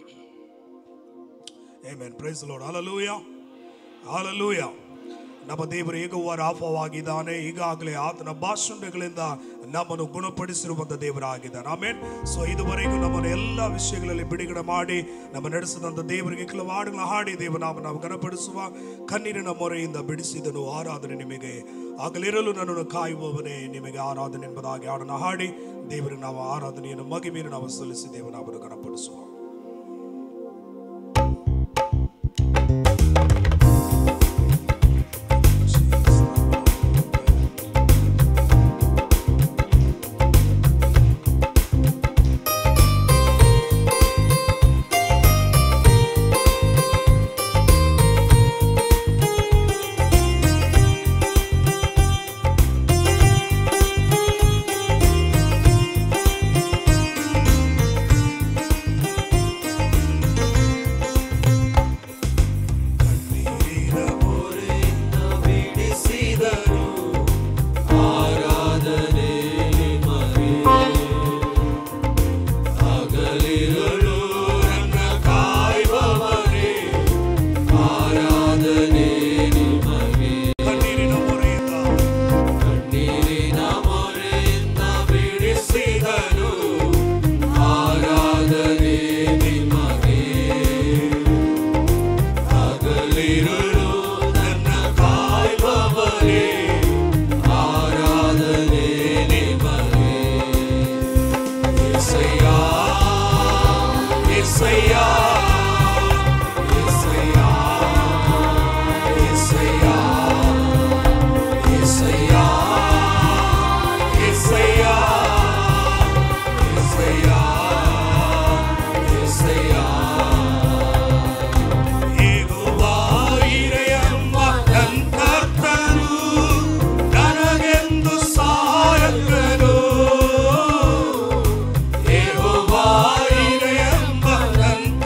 Amen. Praise the Lord. Hallelujah. Hallelujah. ನಮ್ಮ ದೇವರು ಹೇಗುವ ರಾಫವಾಗಿದ್ದಾನೆ ಈಗಾಗಲೇ ಆತನ ಭಾಷಣಗಳಿಂದ ನಮ್ಮನ್ನು ಗುಣಪಡಿಸಿರುವಂತ ದೇವರಾಗಿದ್ದಾನೆ ಆಮೇನ್ ಸೊ ಇದುವರೆಗೂ ನಮ್ಮನ್ನು ಎಲ್ಲ ವಿಷಯಗಳಲ್ಲಿ ಬಿಡುಗಡೆ ಮಾಡಿ ನಮ್ಮ ನಡೆಸಿದಂತ ದೇವರಿಗೆ ಕೆಲವು ಹಾಡುಗಳ ಹಾಡಿ ದೇವನಾಮ ನಾವು ಗಣಪಡಿಸುವ ಕಣ್ಣೀರಿನ ಮೊರೆಯಿಂದ ಬಿಡಿಸಿದನು ಆರಾಧನೆ ನಿಮಗೆ ಆಗಲಿರಲು ನನ್ನನ್ನು ಕಾಯುವವನೇ ನಿಮಗೆ ಆರಾಧನೆ ಎಂಬುದಾಗಿ ಹಾಡನ್ನು ಹಾಡಿ ದೇವರಿಗೆ ನಾವು ಆರಾಧನೆಯನ್ನು ಮಗಿಮೆಯನ್ನು ನಾವು ಸಲ್ಲಿಸಿ ದೇವನಾಮನ್ನು ಗಣಪಡಿಸುವ ಕಣ್ಣೀರಿನ ಮೊರೆಯಿಂದ ಬಿಡಿಸಿದರು ಆರಾಧನೆ ನಿಮಗೆ ಹಗಲಿರುಳು ನನ್ನ ಕಾಯುವವರೇ ಆರಾಧನೆ ನಿಮಗೆ ಕಣ್ಣೀರಿನ ಮೊರೆಯಿಂದ ಕಣ್ಣೀರಿನ ಮೊರೆಯಿಂದ ಬಿಡಿಸಿದರು ಆರಾಧನೆ ನಿಮಗೆ ಹಗಲಿರುಳು ನನ್ನ ಕಾಯುವವರೇ ಆರಾಧನೆ ನಿಮಗೆ ಎಸಯ್ಯ ಎಸಯ್ಯ ಎಸಯ್ಯ ಎಸಯ್ಯ ಎಸಯ್ಯ ಎಸಯ್ಯ ಎಸಯ್ಯ ಎಸಯ್ಯ ಏಗುವಾಯಿರೆಯಮ್ಮ ನಂತರ್ತನು ನನಗೆಂದು ಸಾಯಕನು ಏಗುವಾಯಿರೆಯಮ್ಮ ನಂತ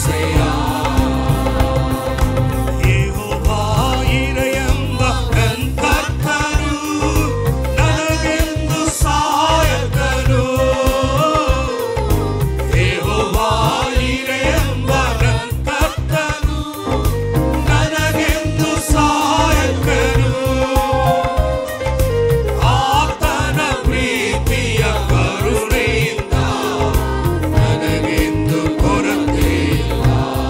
ಏಸಯ್ಯ ಯೆಹೋವಾ ಇರೆಯೆಂಬ ನನ್ ಕರ್ತನು ನನಗೆಂದು ಸಹಾಯಕನು ಯೆಹೋವಾ ಇರೆಯೆಂಬ ನನ್ ಕರ್ತನು ನನಗೆಂದು ಸಹಾಯಕನು ಆತನ ಪ್ರೀತಿಯ ಕರುಣೆಯಿಂದ ನನಗೆಂದು ಕೊರತೆ ಇಲ್ಲ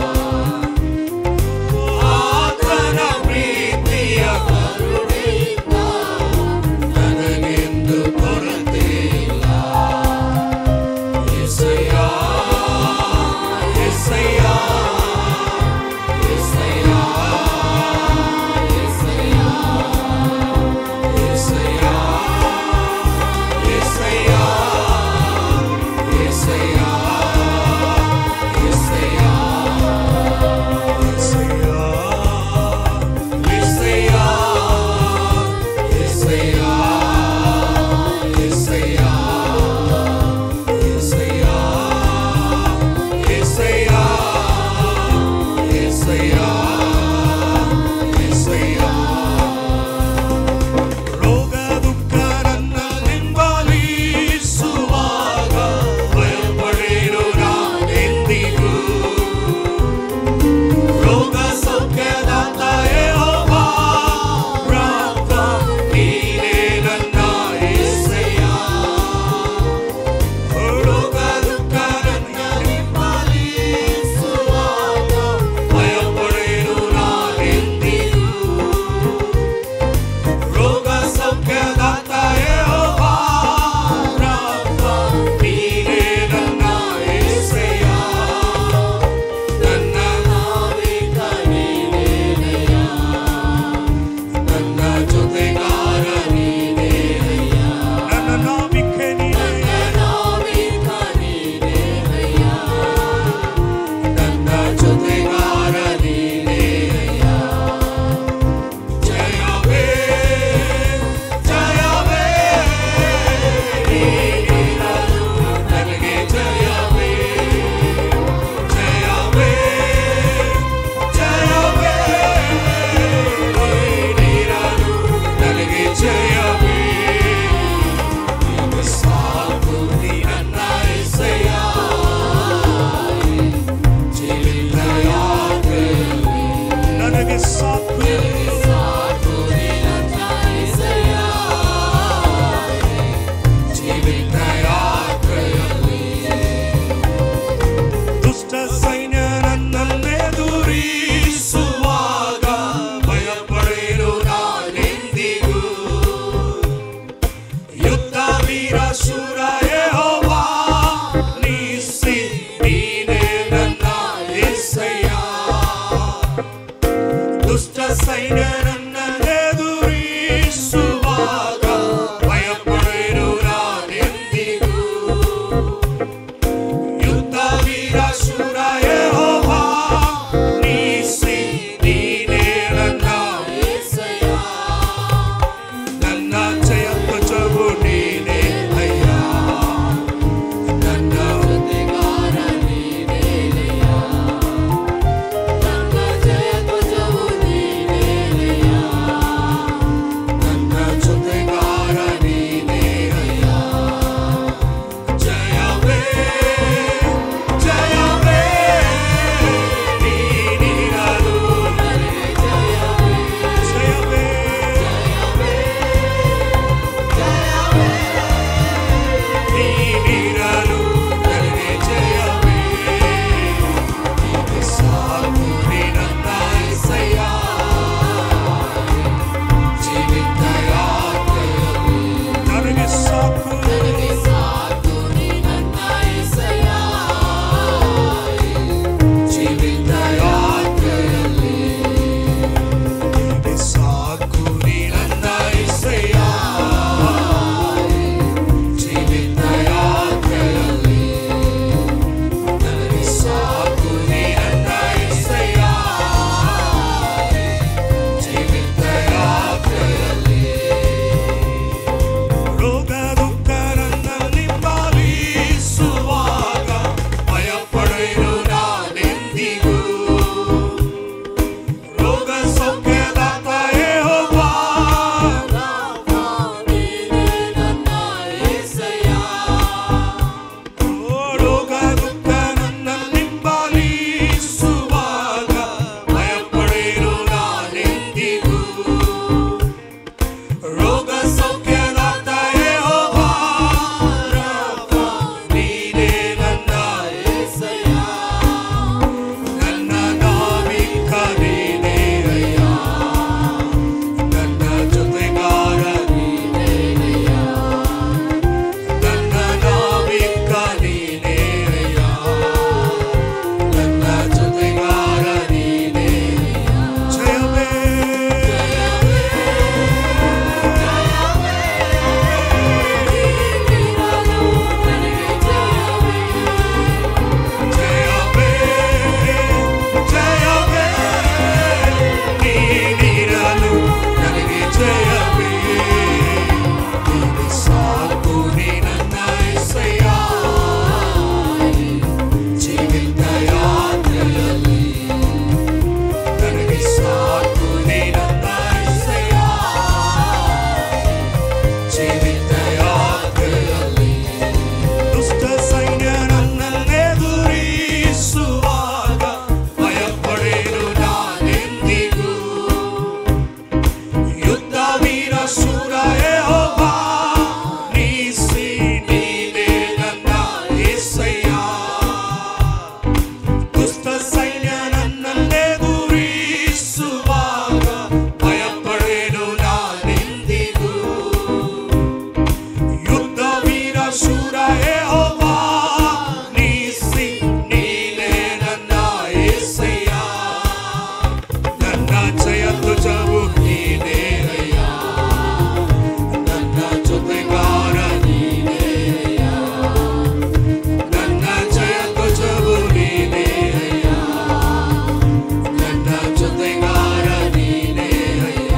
ಎಸಯ್ಯ ನನ್ನ ಜಯ ಧ್ವಜವು ನೀನೇ ಅಯ್ಯ ನನ್ನ ಜೊತೆಗಾರ ನೀನೇ ಅಯ್ಯ ನನ್ನ ಜಯ ಧ್ವಜವು ನೀನೇ ಅಯ್ಯ ನನ್ನ ಜೊತೆಗಾರ ನೀನೇ ಅಯ್ಯ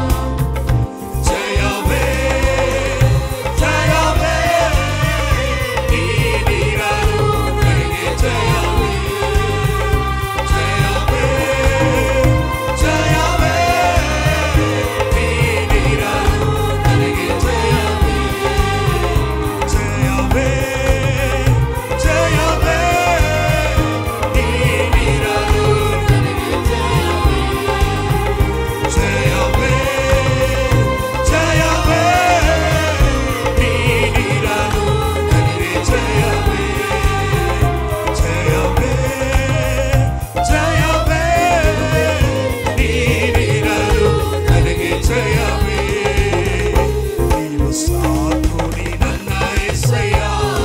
ಜಯವೇ ಜಯವೇ ನೀನಿರಲು ನನಗೆ ಜಯವೇ ಜಯವೇ ಜಯವೇ ನೀನಿರಲು ನನಗೆ ಜಯವೇ ಜಯವೇ ಜಯವೇ ನೀನಿರಲು ನನಗೆ ಜಯವೇ ಜಯವೇ ಜಯವೇ ನೀನಿರಲು ನನಗೆ ಜಯವೇ ಜಯವೇ ಜಯವೇ ನೀನಿರಲು ನನಗೆ ಜಯವೇ ನೀನು ಸಾಕು ನೀ ನನ್ನ ಎಸೆಯ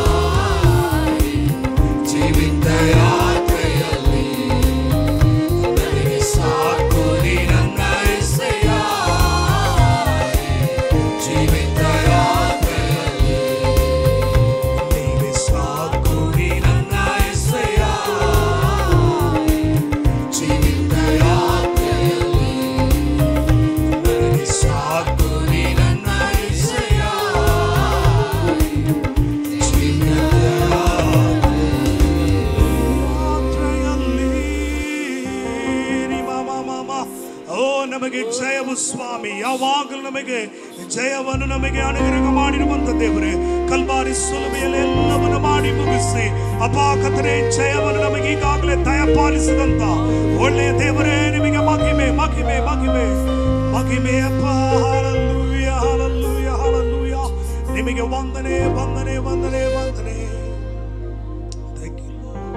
ಜೀವಿತ ಯಾತ್ರೆಯಲ್ಲಿ ನನಗೆ ಸಾಕು ನೀ ನನ್ನ ಎಸೆಯ ಜೀವಿತ ಯಾತ್ರೆಯಲ್ಲಿ ನೀವೇ ಸಾಕು ನೀ ನನ್ನ ಎಸೆಯ ಜೀವಿತ ಯಾತ್ರೆಯಲ್ಲಿ ನನಗೆ ಸಾಕು ನೀ ನನ್ನ ಎಸೆಯ ಜೀವಿತ ಓ ನಮಗೆ ಜಯವು ಸ್ವಾಮಿ ಯಾವಾಗಲೂ ನಮಗೆ ಜಯವನ್ನು ನಮಗೆ ಅನುಗ್ರಹ ಮಾಡಿರುವಂತ ದೇವರೇ ಕಲ್ಬಾರಿ ಸುಲಭೆಯಲ್ಲಿ ಎಲ್ಲವನ್ನು ಮಾಡಿ ಮುಗಿಸಿ ಅಪಾಕತನೆ ಜಯವನ್ನು ನಮಗೆ ಈಗಾಗಲೇ ದಯಪಾಲಿಸಿದಂತ ಒಳ್ಳೆಯ ದೇವರೇ ನಿಮಗೆ ಮಹಿಮೆ ಮಹಿಮೆ ಮಹಿಮೆ ಮಹಿಮೆ ಅಪ್ಪ ಹಾಲಲ್ಲೂಯ ಹಾಲಲ್ಲೂಯ ಹಾಲಲ್ಲೂಯ ನಿಮಗೆ ವಂದನೆ ವಂದನೆ ವಂದನೆ ವಂದನೆ Thank you, Lord.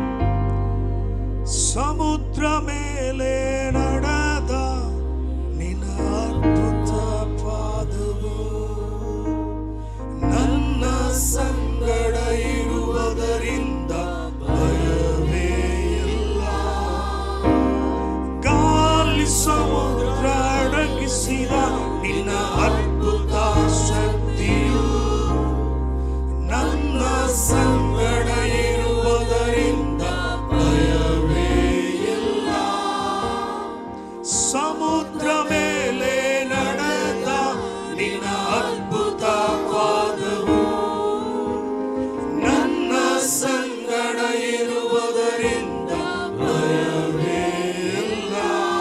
ಸಮುದ್ರ ಮೇಲೆ ನಡೆದ ನಿನ್ನ ಅದ್ಭುತ ಪಾದವು ನನ್ನ ಸಂಗಡ ಇರುವುದರಿಂದ ಭಯವೇ ಇಲ್ಲ ಗಾಲಿ ಸಮುದ್ರ ಅಡಗಿಸಿದ ನಿನ್ನ ಅದ್ಭುತ ಶಕ್ತಿಯು ನನ್ನ ಸಂಗಡ ಇರುವುದರಿಂದ ಭಯವೇ ಇಲ್ಲ ಸಮುದ್ರ ಮೇಲೆ ನಡೆದ ನಿನ್ನ ಅದ್ಭುತ ಪಾದವು ನನ್ನ ಸಂಗಡ ಇರುವುದರಿಂದ ಭಯವೇ ಇಲ್ಲ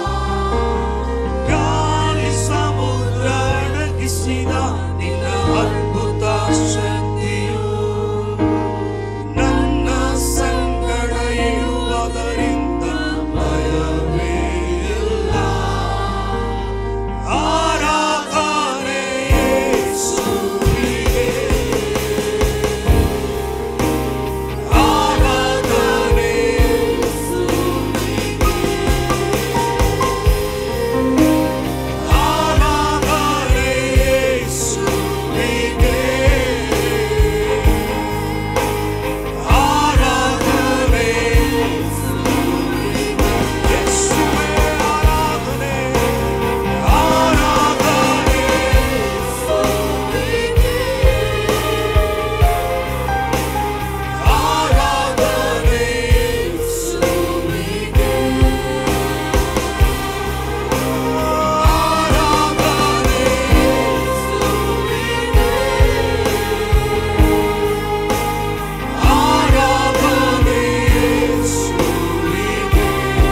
ಗಾಳಿ ಸಮುದ್ರ ಅಡಗಿಸಿದ ನಿನ್ನ ಅದ್ಭುತ ಶಕ್ತಿಯು ನನ್ನ ಸಂಗಡ ಇರುವುದರಿಂದ ಭಯವೇ ಇಲ್ಲ ಆರಾಧನೆ ಯೇಸುವಿಗೆ ಆರಾಧನೆ ಆರಾಧನೆ ಯೇಸುವಿಗೆ ಆರಾಧನೆ ಯೇಸುವೇ ಆರಾಧನೆ ಆರಾಧನೆ ಆರಾಧನೆ ಯೇಸುವಿಗೆ ಆರಾಧನೆ ಆರಾಧನೆ ಯೇಸುವಿಗೆ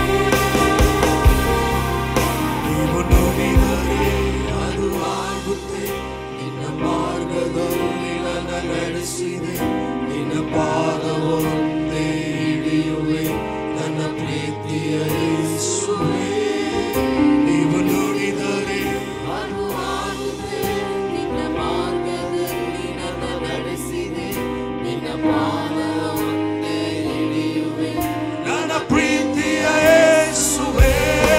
ನೀವು ನುಡಿದರೆ ಅದು ಆಗುತ್ತೆ ನಿನ್ನ ಮಾರ್ಗದಲ್ಲಿ ನನ್ನ ನಡೆಸಿದೆ ನಿನ್ನ ಪಾದವೊಂದೇ ಹಿಡಿಯುವೆ ನನ್ನ ಪ್ರೀತಿಯ ಯೇಸುವೇ ನೀವು ನುಡಿದರೆ ಅದು ಆಗುತ್ತೆ ನಿನ್ನ ಮಾರ್ಗದಲ್ಲಿ ನನ್ನ ನಡೆಸಿದೆ ನಿನ್ನ ಪಾದವನ್ನೇ ಹಿಡಿಯುವೆ ನನ್ನ ಪ್ರೀತಿಯ ಯೇಸುವೇ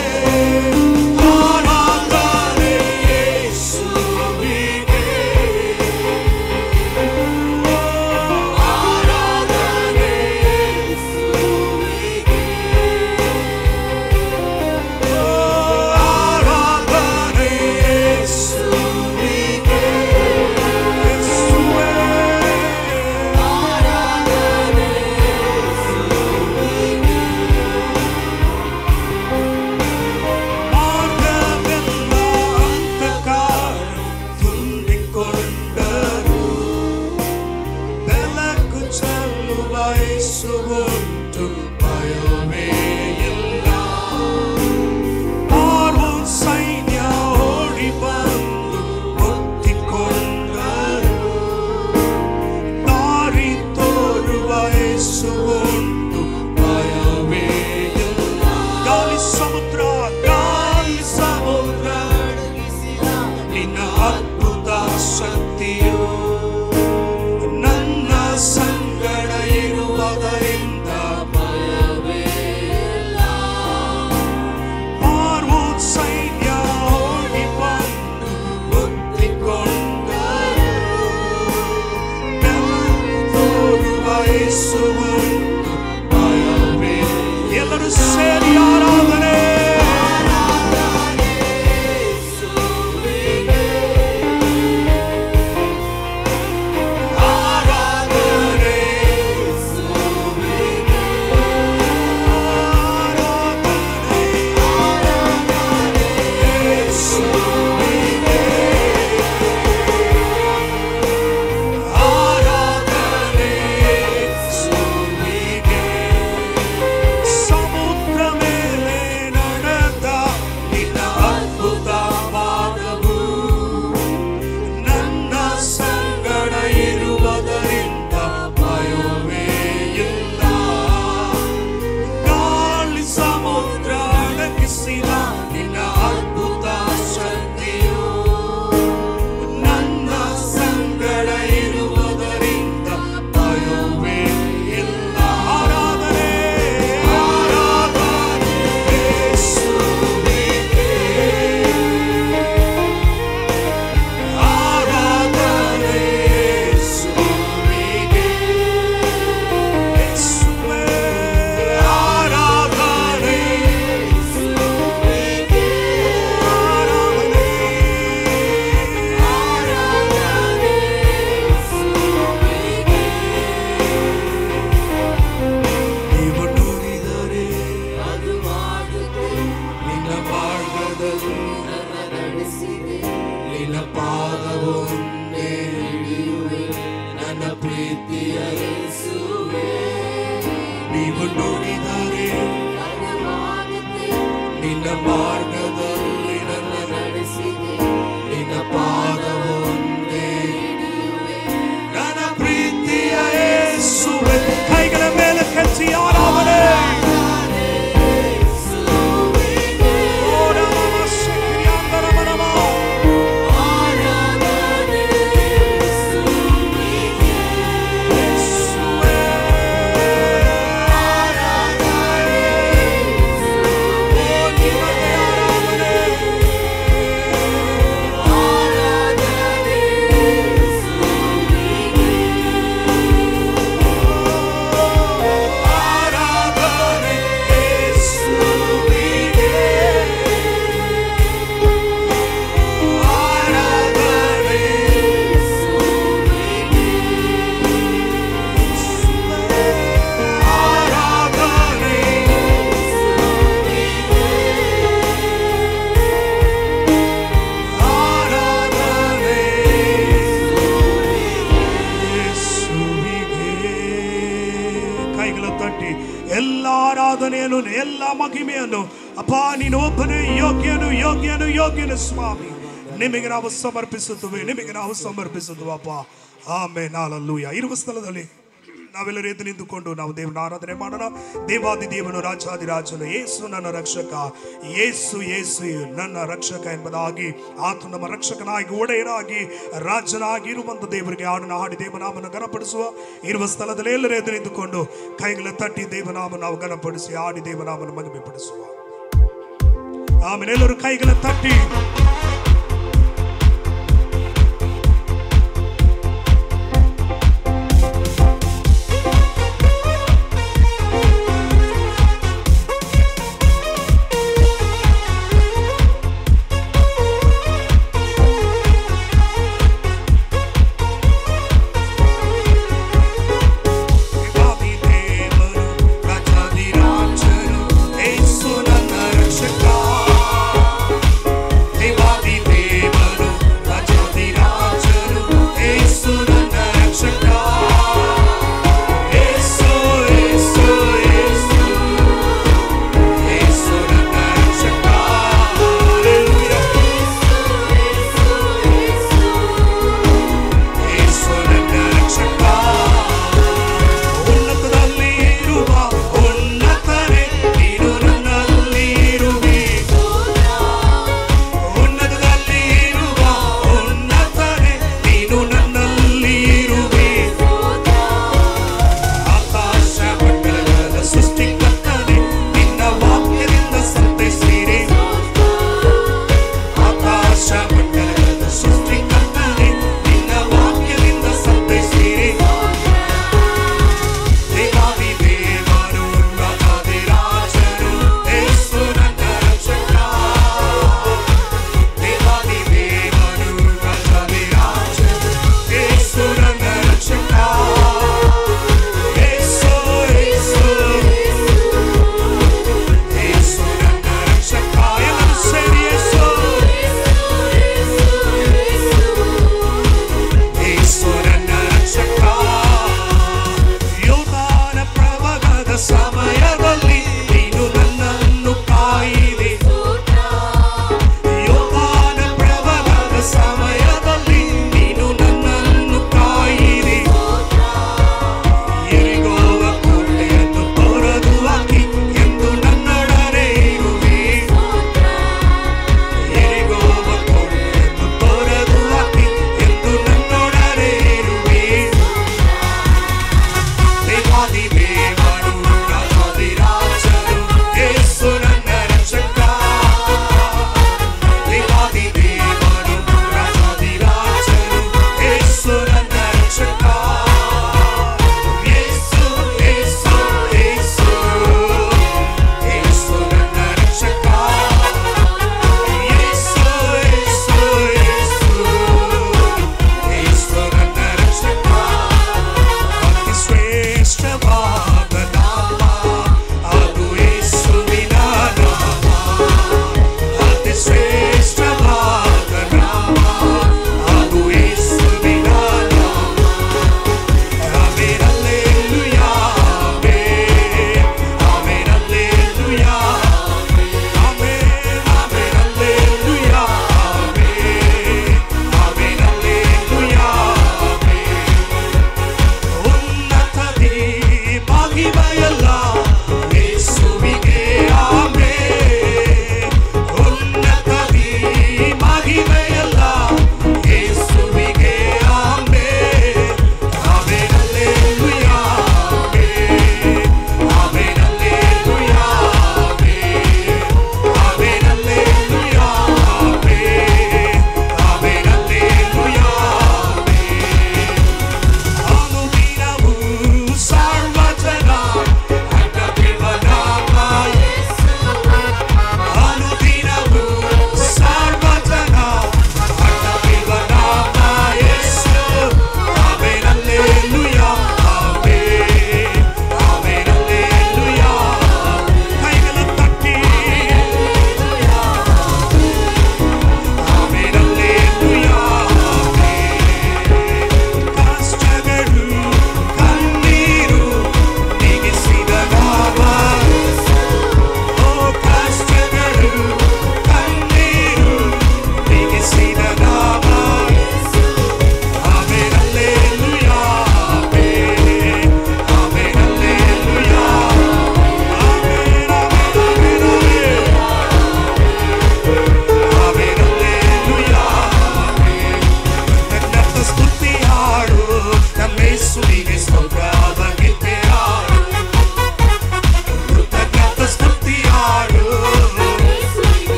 ಆರಾಧನೆ ಯೇಸುವಿಗೆ ಆರಾಧನೆ ಯೇಸುವಿಗೆ ಯೇಸುವನ್ನು ಭಯವೇ ಎಲ್ಲರೂ ಸೇರಿ ಆರಾಧನೆ ಆರಾಧನೆ ಸಮುದ್ರ ಮೇಲೆ ನಡೆದ ನಿನ್ನ ಅದ್ಭುತ ಮಾರ್ಗವು ನನ್ನ ಸಂಗಡ ಇರುವುದರಿಂದ ಭಯವೇ ಇಲ್ಲ ಗಾಳಿ ಸಮುದ್ರ ಅಡಗಿಸಿದ ನಿನ್ನ ಅದ್ಭುತ ಶಕ್ತಿಯು ನನ್ನ ಸಂಗಡ ಇರುವುದರಿಂದ ಭಯವೇ ಇಲ್ಲ ಆರಾಧನೆ ಆರಾಧನೆ ಯೇಸುವಿಗೆ. ಆರಾಧನೆ ಯೇಸುವಿಗೆ. ಯೇಸುವೇ, ಆರಾಧನೆ ನೀವು ನುಡಿದರೆ ನಿನ್ನ ಮಾರ್ಗದಲ್ಲಿ ನಿನ್ನ ಪಾದವೊಂದೇ ಹಿಡಿಯುವೆ ನನ್ನ ಪ್ರೀತಿಯ ಯೇಸುವೇ. ನೀವು ನುಡಿದರೆ ನಿನ್ನ ಮಾರ್ಗದಲ್ಲಿ ನನ್ನ ನಿನ್ನ ಪಾದವೊಂದೇ ನನ್ನ ಪ್ರೀತಿಯ ಯೇಸುವೇ. ಕೈಗಳ ಮೇಲೆ ಕಚ್ಚಿ ಆರಾಧನೆ ಓ ನಮಃ ಶಿಖರಿಯಾಂತರ ಮನಮ. ಯೇಸುವೇ. ಓ ನಿಮಗೆ ಆರಾಧನೆ. ಆರಾಧನೆ ಯೇಸುವಿಗೆ. ಆರಾಧನೆ ಆರಾಧನೆ ಆರಾಧನೆ ಯೇಸುವಿಗೆ. ಕೈಗಳ ತಟ್ಟಿ ಎಲ್ಲ ಆರಾಧನೆಯನ್ನು ಎಲ್ಲ ಮಹಿಮೆಯನ್ನು ಅಪ್ಪ ನೀನು ಒಬ್ಬನೇ ಯೋಗ್ಯನು ಯೋಗ್ಯನು ಯೋಗ್ಯನು ಸ್ವಾಮಿ ನಿಮಗೆ ನಾವು ಸಮರ್ಪಿಸುತ್ತೇವೆ ನಿಮಗೆ ನಾವು ಸಮರ್ಪಿಸುತ್ತೇವೆ ಅಪ್ಪ ಆಮೇಲೆ ನಾಲಲ್ಲೂಯ ಇರುವ ಸ್ಥಳದಲ್ಲಿ ನಾವೆಲ್ಲರೂ ಎದ್ದು ನಿಂತುಕೊಂಡು ನಾವು ದೇವನ ಆರಾಧನೆ ಮಾಡೋಣ ದೇವಾದಿ ದೇವನು ರಾಜಾದಿರಾಜನು ಯೇಸು ನನ್ನ ರಕ್ಷಕ ಯೇಸು ಯೇಸು ನನ್ನ ರಕ್ಷಕ ಎಂಬುದಾಗಿ ಆತ ನಮ್ಮ ರಕ್ಷಕನಾಗಿ ಒಡೆಯನಾಗಿ ರಾಜನಾಗಿ ಇರುವಂತ ದೇವರಿಗೆ ಹಾಡನ ಹಾಡಿ ದೇವನಾಮನ ಗಣಪಡಿಸುವ ಇರುವ ಸ್ಥಳದಲ್ಲಿ ಎಲ್ಲರೂ ಎದ್ದು ನಿಂತುಕೊಂಡು ಕೈಗಳ ತಟ್ಟಿ ದೇವನಾಮ ನಾವು ಗಣಪಡಿಸಿ ಹಾಡಿ ದೇವನಾಮನ ಮಗಿಮೆ ಪಡಿಸುವ ಆಮೇಲೆ ಎಲ್ಲರೂ ಕೈಗಳ ತಟ್ಟಿ ದೇವಾದಿ ದೇವರು ರಾಜಾದಿ ರಾಜನು ಯೇಸು ನನ್ನ ರಕ್ಷಕ ದೇವಾದಿ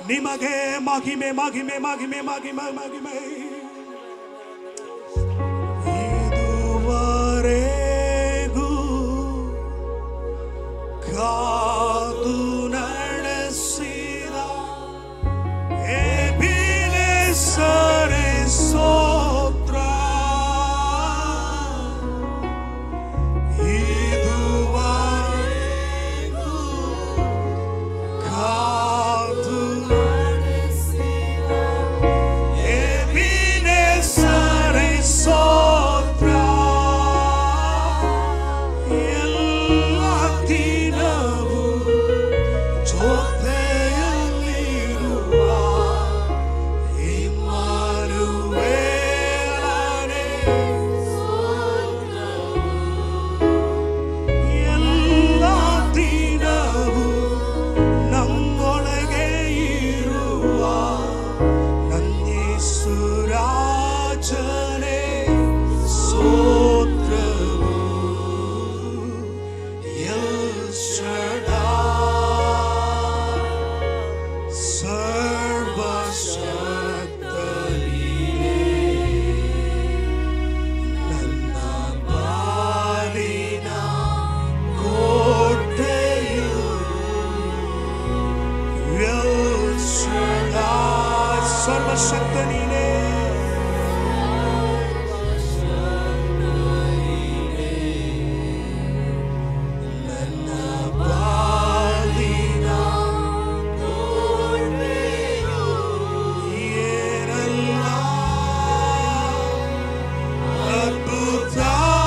ನಿಮಗೆ ಮಹಿಮೆ ಮಹಿಮೆ ಮಹಿಮೆ ಮಹಿಮೆ ಮಹಿಮೆ ಇದುವರೆಗೂ ಕಾದು ನಡೆಸಿದ ಎಬಿನೆಸರೆ ಸ್ತೋತ್ರ ಇದುವರೆಗೂ ಕಾದು ಎಬಿನೆಸರೆ ಸ್ತೋತ್ರ ಎಲ್ಲ ದಿನವೂ ಜೊತೆಯಲ್ಲಿರುವ ಇಮ್ಮಾನುವೇಲನೇ ಎಲ್ಲ ದಿನವೂ ನಮ್ಮೊಳಗೆ ಇರುವ ನನ್ನೇಸುರಾಜನೇ ಸೋತ್ರವು ಎಲ್ ಶಡಾಯ್ ಸರ್ವಶಕ್ತನಿಗೆ ನನ್ನ ಬಾಲಿನ ಕೋಟೆಯು ಎಲ್ ಶಡಾಯ್ ಸರ್ವಶಕ್ತ ನೀನೇ ನನ್ನ ಬಾಲಿನ ಏನಲ್ಲ ಅದ್ಭುತ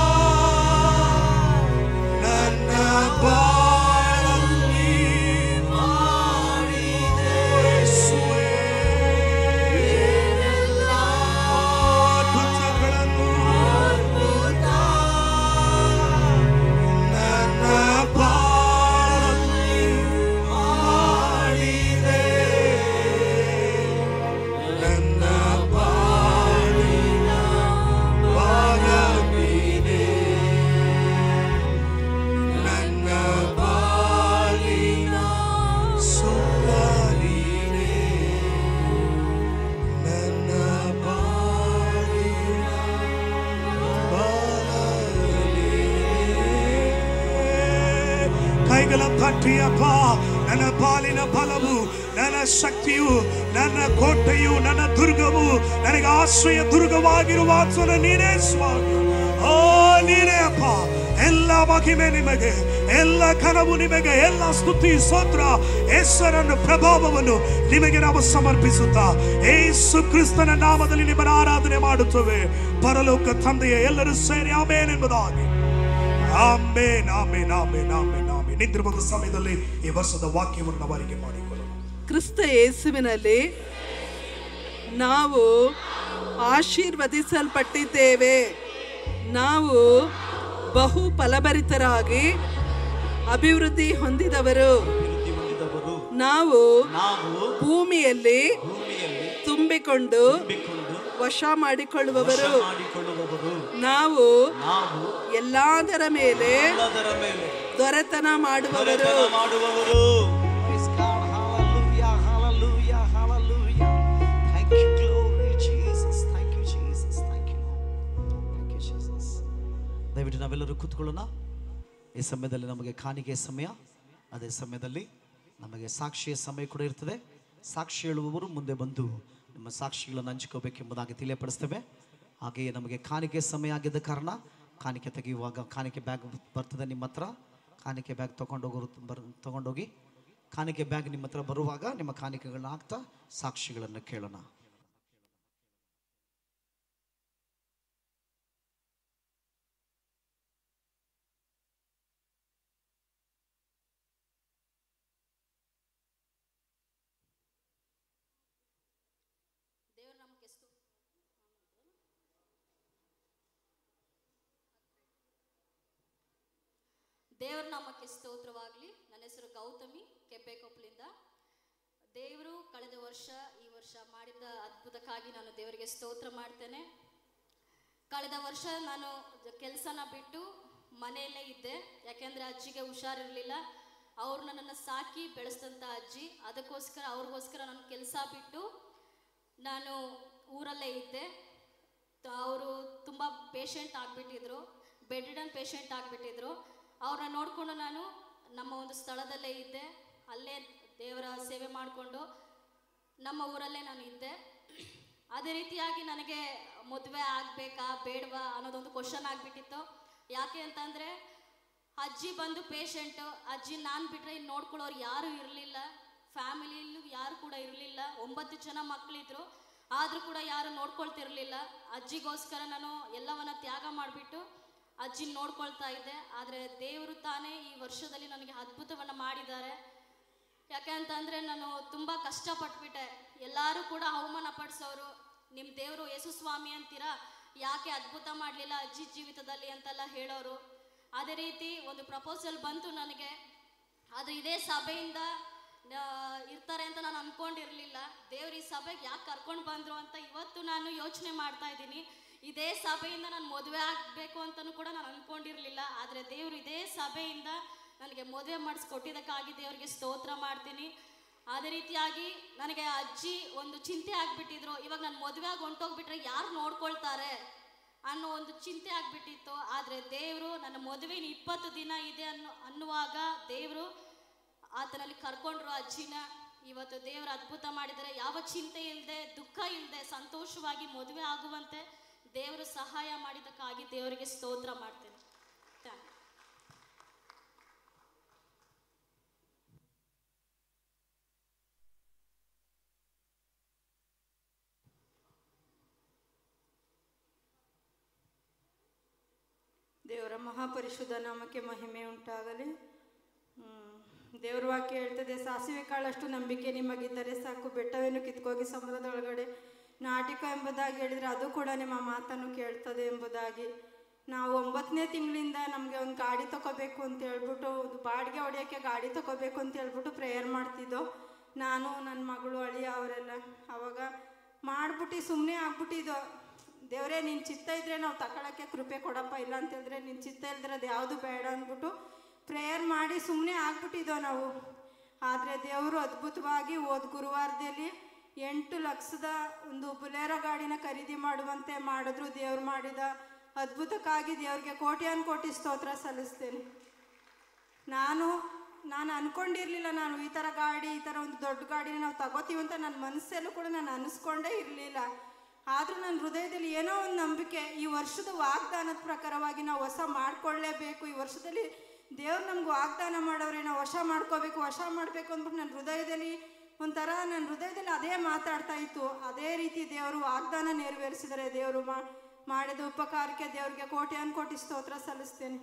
ನನ್ನ ಬಾಳಲ್ಲಿ ಮಾಡಿದೆ ಯೇಸುವೇ. ಅದ್ಭುತಗಳನ್ನು ನನ್ನ ಬಾಳಲ್ಲಿ ಮಾಡಿದೆ ನನ್ನ ಬಾಳಿನ ಭಾಗವೀನೆ ನನ್ನ ಬಾಳಿನ ಸುಖವೀನೆ ನನ್ನ ಬಾಳಿನ ಬಲವೀನೆ. ಕೈಗಳ ತಟ್ಟಿಯಪ್ಪ ನನ್ನ ಪಾಲಿನ ಬಲವು ನನ್ನ ಶಕ್ತಿಯು ನನ್ನ ಕೋಟೆಯು ನನ್ನ ದುರ್ಗವು ನನಗೆ ಆಶ್ರಯ ದುರ್ಗವಾಗಿರುವ ಆತ್ಮನ ನೀನೇ ಸ್ವಾಮಿ ಓ ನೀನೇ ಅಪ್ಪ ಎಲ್ಲ ಮಹಿಮೆ ನಿಮಗೆ ಎಲ್ಲ ಕನವು ನಿಮಗೆ ಎಲ್ಲ ಸ್ತುತಿ ಸ್ತೋತ್ರ ಹೆಸರನ್ನು ಪ್ರಭಾವವನ್ನು ನಿಮಗೆ ನಾವು ಸಮರ್ಪಿಸುತ್ತಾ ಏಸು ಕ್ರಿಸ್ತನ ನಾಮದಲ್ಲಿ ನಿಮ್ಮನ್ನು ಆರಾಧನೆ ಮಾಡುತ್ತೇವೆ ಪರಲೋಕ ತಂದೆಯ ಎಲ್ಲರೂ ಸೇರಿ ಆಮೇನ್ ಎಂಬುದಾಗಿ ಆಮೇನ್ ಆಮೇನ್ ಆಮೇನ್ ಆಮೇನ್ ಆಮೇನ್ ನಿಂತಿರುವ ಸಮಯದಲ್ಲಿ ಈ ವರ್ಷದ ವಾಕ್ಯವನ್ನು ನಾವು ಅರಿಕೆ ಮಾಡಿಕೊಳ್ಳೋಣ ಕ್ರಿಸ್ತ ಯೇಸುವಿನಲ್ಲಿ ನಾವು ಆಶೀರ್ವದಿಸಲ್ಪಟ್ಟಿದ್ದೇವೆ ನಾವು ಬಹು ಫಲಭರಿತರಾಗಿ ಅಭಿವೃದ್ಧಿ ಹೊಂದಿದವರು ಅಭಿವೃದ್ಧಿ ಹೊಂದಿದವರು ನಾವು ನಾವು ಭೂಮಿಯಲ್ಲಿ ಭೂಮಿಯಲ್ಲಿ ತುಂಬಿಕೊಂಡು ತುಂಬಿಕೊಂಡು ವಶ ವಶ ಮಾಡಿಕೊಳ್ಳುವವರು ಮಾಡಿಕೊಳ್ಳುವವರು ನಾವು ನಾವು ಎಲ್ಲದರ ಮೇಲೆ ಎಲ್ಲದರ ಮೇಲೆ ದೊರೆತನ ಮಾಡುವವರು ದೊರೆತನ ಮಾಡುವವರು Praise God. Hallelujah, hallelujah, hallelujah. Thank you, glory Jesus. Thank you, Jesus. Thank you, Lord. Thank you, Jesus. ದಯವಿಟ್ಟು ನಾವೆಲ್ಲರೂ ಕೂತ್ಕೊಳ್ಳೋಣ ಈ ಸಮಯದಲ್ಲಿ ನಮಗೆ ಕಾಣಿಕೆ ಸಮಯ ಅದೇ ಸಮಯದಲ್ಲಿ ನಮಗೆ ಸಾಕ್ಷಿಯ ಸಮಯ ಕೂಡ ಇರ್ತದೆ ಸಾಕ್ಷಿ ಹೇಳುವವರು ಮುಂದೆ ಬಂದು ನಿಮ್ಮ ಸಾಕ್ಷಿಗಳನ್ನು ಹಂಚ್ಕೋಬೇಕೆಂಬುದಾಗಿ ತಿಳಿಯಪಡಿಸ್ತೇವೆ ಹಾಗೆಯೇ ನಮಗೆ ಕಾಣಿಕೆ ಸಮಯ ಆಗಿದ್ದ ಕಾರಣ ಕಾಣಿಕೆ ತೆಗೆಯುವಾಗ ಕಾಣಿಕೆ ಬ್ಯಾಗ್ ಬರ್ತದೆ ನಿಮ್ಮ ಹತ್ರ ಕಾಣಿಕೆ ಬ್ಯಾಗ್ ತೊಗೊಂಡೋಗೋರು ಬರ್ ತೊಗೊಂಡೋಗಿ ಕಾಣಿಕೆ ಬ್ಯಾಗ್ ನಿಮ್ಮ ಹತ್ರ ಬರುವಾಗ ನಿಮ್ಮ ಕಾಣಿಕೆಗಳನ್ನ ಹಾಕ್ತಾ ಸಾಕ್ಷಿಗಳನ್ನು ಕೇಳೋಣ ದೇವರ ನಾಮಕ್ಕೆ ಸ್ತೋತ್ರವಾಗಲಿ ನನ್ನ ಹೆಸರು ಗೌತಮಿ ಕೆಬ್ಬೆಕೊಪ್ಪಲಿಂದ ದೇವರು ಕಳೆದ ವರ್ಷ ಈ ವರ್ಷ ಮಾಡಿದ ಅದ್ಭುತಕ್ಕಾಗಿ ನಾನು ದೇವರಿಗೆ ಸ್ತೋತ್ರ ಮಾಡ್ತೇನೆ ಕಳೆದ ವರ್ಷ ನಾನು ಕೆಲಸನ ಬಿಟ್ಟು ಮನೆಯಲ್ಲೇ ಇದ್ದೆ ಯಾಕೆಂದರೆ ಅಜ್ಜಿಗೆ ಹುಷಾರಿರಲಿಲ್ಲ ಅವ್ರು ನನ್ನನ್ನು ಸಾಕಿ ಬೆಳೆಸಿದಂಥ ಅಜ್ಜಿ ಅದಕ್ಕೋಸ್ಕರ ಅವ್ರಿಗೋಸ್ಕರ ನಾನು ಕೆಲಸ ಬಿಟ್ಟು ನಾನು ಊರಲ್ಲೇ ಇದ್ದೆ ಅವರು ತುಂಬ ಪೇಷಂಟ್ ಆಗಿಬಿಟ್ಟಿದ್ರು ಬೆಡ್ ರಿಡನ್ ಪೇಷಂಟ್ ಆಗಿಬಿಟ್ಟಿದ್ರು ಅವ್ರನ್ನ ನೋಡಿಕೊಂಡು ನಾನು ನಮ್ಮ ಒಂದು ಸ್ಥಳದಲ್ಲೇ ಇದ್ದೆ ಅಲ್ಲೇ ದೇವರ ಸೇವೆ ಮಾಡಿಕೊಂಡು ನಮ್ಮ ಊರಲ್ಲೇ ನಾನು ಇದ್ದೆ ಅದೇ ರೀತಿಯಾಗಿ ನನಗೆ ಮದುವೆ ಆಗಬೇಕಾ ಬೇಡವಾ ಅನ್ನೋದೊಂದು ಕ್ವಶನ್ ಆಗಿಬಿಟ್ಟಿತ್ತು ಯಾಕೆ ಅಂತಂದರೆ ಅಜ್ಜಿ ಬಂದು ಪೇಷಂಟು ಅಜ್ಜಿ ನಾನು ಬಿಟ್ಟರೆ ಇನ್ನು ನೋಡ್ಕೊಳ್ಳೋರು ಯಾರೂ ಇರಲಿಲ್ಲ ಫ್ಯಾಮಿಲಿಯಲ್ಲೂ ಯಾರು ಕೂಡ ಇರಲಿಲ್ಲ ಒಂಬತ್ತು ಜನ ಮಕ್ಕಳಿದ್ರು ಆದರೂ ಕೂಡ ಯಾರು ನೋಡ್ಕೊಳ್ತಿರ್ಲಿಲ್ಲ ಅಜ್ಜಿಗೋಸ್ಕರ ನಾನು ಎಲ್ಲವನ್ನ ತ್ಯಾಗ ಮಾಡಿಬಿಟ್ಟು ಅಜ್ಜಿ ನೋಡ್ಕೊಳ್ತಾ ಇದ್ದೆ ಆದರೆ ದೇವರು ತಾನೇ ಈ ವರ್ಷದಲ್ಲಿ ನನಗೆ ಅದ್ಭುತವನ್ನು ಮಾಡಿದ್ದಾರೆ ಯಾಕೆ ಅಂತಂದರೆ ನಾನು ತುಂಬ ಕಷ್ಟಪಟ್ಬಿಟ್ಟೆ ಎಲ್ಲರೂ ಕೂಡ ಅವಮಾನ ಪಡಿಸೋರು ನಿಮ್ಮ ದೇವರು ಯೇಸು ಸ್ವಾಮಿ ಅಂತೀರಾ ಯಾಕೆ ಅದ್ಭುತ ಮಾಡಲಿಲ್ಲ ಅಜ್ಜಿ ಜೀವಿತದಲ್ಲಿ ಅಂತೆಲ್ಲ ಹೇಳೋರು ಅದೇ ರೀತಿ ಒಂದು ಪ್ರಪೋಸಲ್ ಬಂತು ನನಗೆ ಆದರೆ ಇದೇ ಸಭೆಯಿಂದ ಆ, ಇರ್ತಾರೆ ಅಂತ ನಾನು ಅನ್ಕೊಂಡಿರ್ಲಿಲ್ಲ ದೇವ್ರು ಈ ಸಭೆಗೆ ಯಾಕೆ ಕರ್ಕೊಂಡು ಬಂದ್ರು ಅಂತ ಇವತ್ತು ನಾನು ಯೋಚನೆ ಮಾಡ್ತಾ ಇದ್ದೀನಿ ಇದೇ ಸಭೆಯಿಂದ ನಾನು ಮದುವೆ ಆಗಬೇಕು ಅಂತಲೂ ಕೂಡ ನಾನು ಅನ್ಕೊಂಡಿರ್ಲಿಲ್ಲ ಆದರೆ ದೇವರು ಇದೇ ಸಭೆಯಿಂದ ನನಗೆ ಮದುವೆ ಮಾಡಿಸ್ಕೊಟ್ಟಿದ್ದಕ್ಕಾಗಿ ದೇವರಿಗೆ ಸ್ತೋತ್ರ ಮಾಡ್ತೀನಿ ಅದೇ ರೀತಿಯಾಗಿ ನನಗೆ ಅಜ್ಜಿ ಒಂದು ಚಿಂತೆ ಆಗ್ಬಿಟ್ಟಿದ್ರು ಇವಾಗ ನಾನು ಮದುವೆ ಆಗಿ ಹೊಂಟೋಗ್ಬಿಟ್ರೆ ಯಾರು ನೋಡ್ಕೊಳ್ತಾರೆ ಅನ್ನೋ ಒಂದು ಚಿಂತೆ ಆಗ್ಬಿಟ್ಟಿತ್ತು ಆದರೆ ದೇವರು ನನ್ನ ಮದುವೆ ಇನ್ನು ಇಪ್ಪತ್ತು ದಿನ ಇದೆ ಅನ್ನೋ ಅನ್ನುವಾಗ ದೇವರು ಆತನಲ್ಲಿ ಕರ್ಕೊಂಡ್ರು ಅಜ್ಜಿನ ಇವತ್ತು ದೇವರು ಅದ್ಭುತ ಮಾಡಿದರೆ ಯಾವ ಚಿಂತೆ ಇಲ್ಲದೆ ದುಃಖ ಇಲ್ಲದೆ ಸಂತೋಷವಾಗಿ ಮದುವೆ ಆಗುವಂತೆ ದೇವರು ಸಹಾಯ ಮಾಡಿದ್ದಕ್ಕಾಗಿ ದೇವರಿಗೆ ಸ್ತೋತ್ರ ಮಾಡ್ತೇನೆ ಥ್ಯಾಂಕ್ ಯು ದೇವರ ಮಹಾಪರಿಶುದ್ಧ ನಾಮಕ್ಕೆ ಮಹಿಮೆ ಉಂಟಾಗಲಿ ಹ್ಮ್. ದೇವರ ವಾಕ್ಯ ಹೇಳ್ತದೆ ಸಾಸಿವೆ ಕಾಳಷ್ಟು ನಂಬಿಕೆ ನಿಮಗಿದ್ದರೆ ಸಾಕು ಬೆಟ್ಟವೇನು ಕಿತ್ಕೋಗಿ ಸಮುದ್ರದ ಒಳಗಡೆ ನಾಟಿಕ ಎಂಬುದಾಗಿ ಹೇಳಿದರೆ ಅದು ಕೂಡ ನಿಮ್ಮ ಮಾತನ್ನು ಕೇಳ್ತದೆ ಎಂಬುದಾಗಿ ನಾವು ಒಂಬತ್ತನೇ ತಿಂಗಳಿಂದ ನಮಗೆ ಒಂದು ಗಾಡಿ ತಗೋಬೇಕು ಅಂತ ಹೇಳ್ಬಿಟ್ಟು ಒಂದು ಬಾಡಿಗೆ ಹೊಡೆಯೋಕ್ಕೆ ಗಾಡಿ ತಗೋಬೇಕು ಅಂತ ಹೇಳ್ಬಿಟ್ಟು ಪ್ರೇಯರ್ ಮಾಡ್ತಿದ್ದೋ ನಾನು ನನ್ನ ಮಗಳು ಅಳಿಯ ಅವರೆಲ್ಲ ಅವಾಗ ಮಾಡ್ಬಿಟ್ಟು ಸುಮ್ಮನೆ ಆಗ್ಬಿಟ್ಟಿದ್ದೋ ದೇವರೇ ನಿನ್ನ ಚಿತ್ತ ಇದ್ರೆ ನಾವು ತಗೊಳಕ್ಕೆ ಕೃಪೆ ಕೊಡಪ್ಪ ಇಲ್ಲ ಅಂತ ಹೇಳಿದ್ರೆ ನಿನ್ನ ಚಿತ್ತ ಇಲ್ದ್ರೆ ಅದು ಯಾವುದು ಬೇಡ ಅಂದ್ಬಿಟ್ಟು ಪ್ರೇಯರ್ ಮಾಡಿ ಸುಮ್ಮನೆ ಆಗ್ಬಿಟ್ಟಿದ್ದೋ ನಾವು ಆದರೆ ದೇವರು ಅದ್ಭುತವಾಗಿ ಹೋದ ಗುರುವಾರದಲ್ಲಿ ಎಂಟು ಲಕ್ಷದ ಒಂದು ಬುಲೆರೋ ಗಾಡಿನ ಖರೀದಿ ಮಾಡುವಂತೆ ಮಾಡಿದ್ರು ದೇವ್ರು ಮಾಡಿದ ಅದ್ಭುತಕ್ಕಾಗಿ ದೇವ್ರಿಗೆ ಕೋಟ್ಯಾನ್ ಕೋಟಿ ಸ್ತೋತ್ರ ಸಲ್ಲಿಸ್ತೇನೆ ನಾನು ನಾನು ಅನ್ಕೊಂಡಿರ್ಲಿಲ್ಲ ನಾನು ಈ ಥರ ಗಾಡಿ ಈ ಥರ ಒಂದು ದೊಡ್ಡ ಗಾಡಿನ ನಾವು ತಗೋತೀವಿ ಅಂತ ನನ್ನ ಮನಸ್ಸಲ್ಲೂ ಕೂಡ ನಾನು ಅನಿಸ್ಕೊಂಡೇ ಇರಲಿಲ್ಲ ಆದರೂ ನನ್ನ ಹೃದಯದಲ್ಲಿ ಏನೋ ಒಂದು ನಂಬಿಕೆ ಈ ವರ್ಷದ ವಾಗ್ದಾನದ ಪ್ರಕಾರವಾಗಿ ನಾವು ಹೊಸ ಮಾಡ್ಕೊಳ್ಳೇಬೇಕು ಈ ವರ್ಷದಲ್ಲಿ ದೇವ್ರು ನಮ್ಗೆ ವಾಗ್ದಾನ ಮಾಡೋರೆ ನಾವು ವಶ ಮಾಡ್ಕೋಬೇಕು ವಶ ಮಾಡಬೇಕು ಅಂದ್ಬಿಟ್ಟು ನನ್ನ ಹೃದಯದಲ್ಲಿ ಒಂಥರ ನನ್ನ ಹೃದಯದಲ್ಲಿ ಅದೇ ಮಾತಾಡ್ತಾ ಇತ್ತು ಅದೇ ರೀತಿ ದೇವರು ವಾಗ್ದಾನ ನೆರವೇರಿಸಿದರೆ ದೇವರು ಮಾ ಮಾಡಿದ ಉಪಕಾರಕ್ಕೆ ದೇವ್ರಿಗೆ ಕೋಟ್ಯಾನ್ ಕೋಟಿ ಸ್ತೋತ್ರ ಸಲ್ಲಿಸ್ತೇನೆ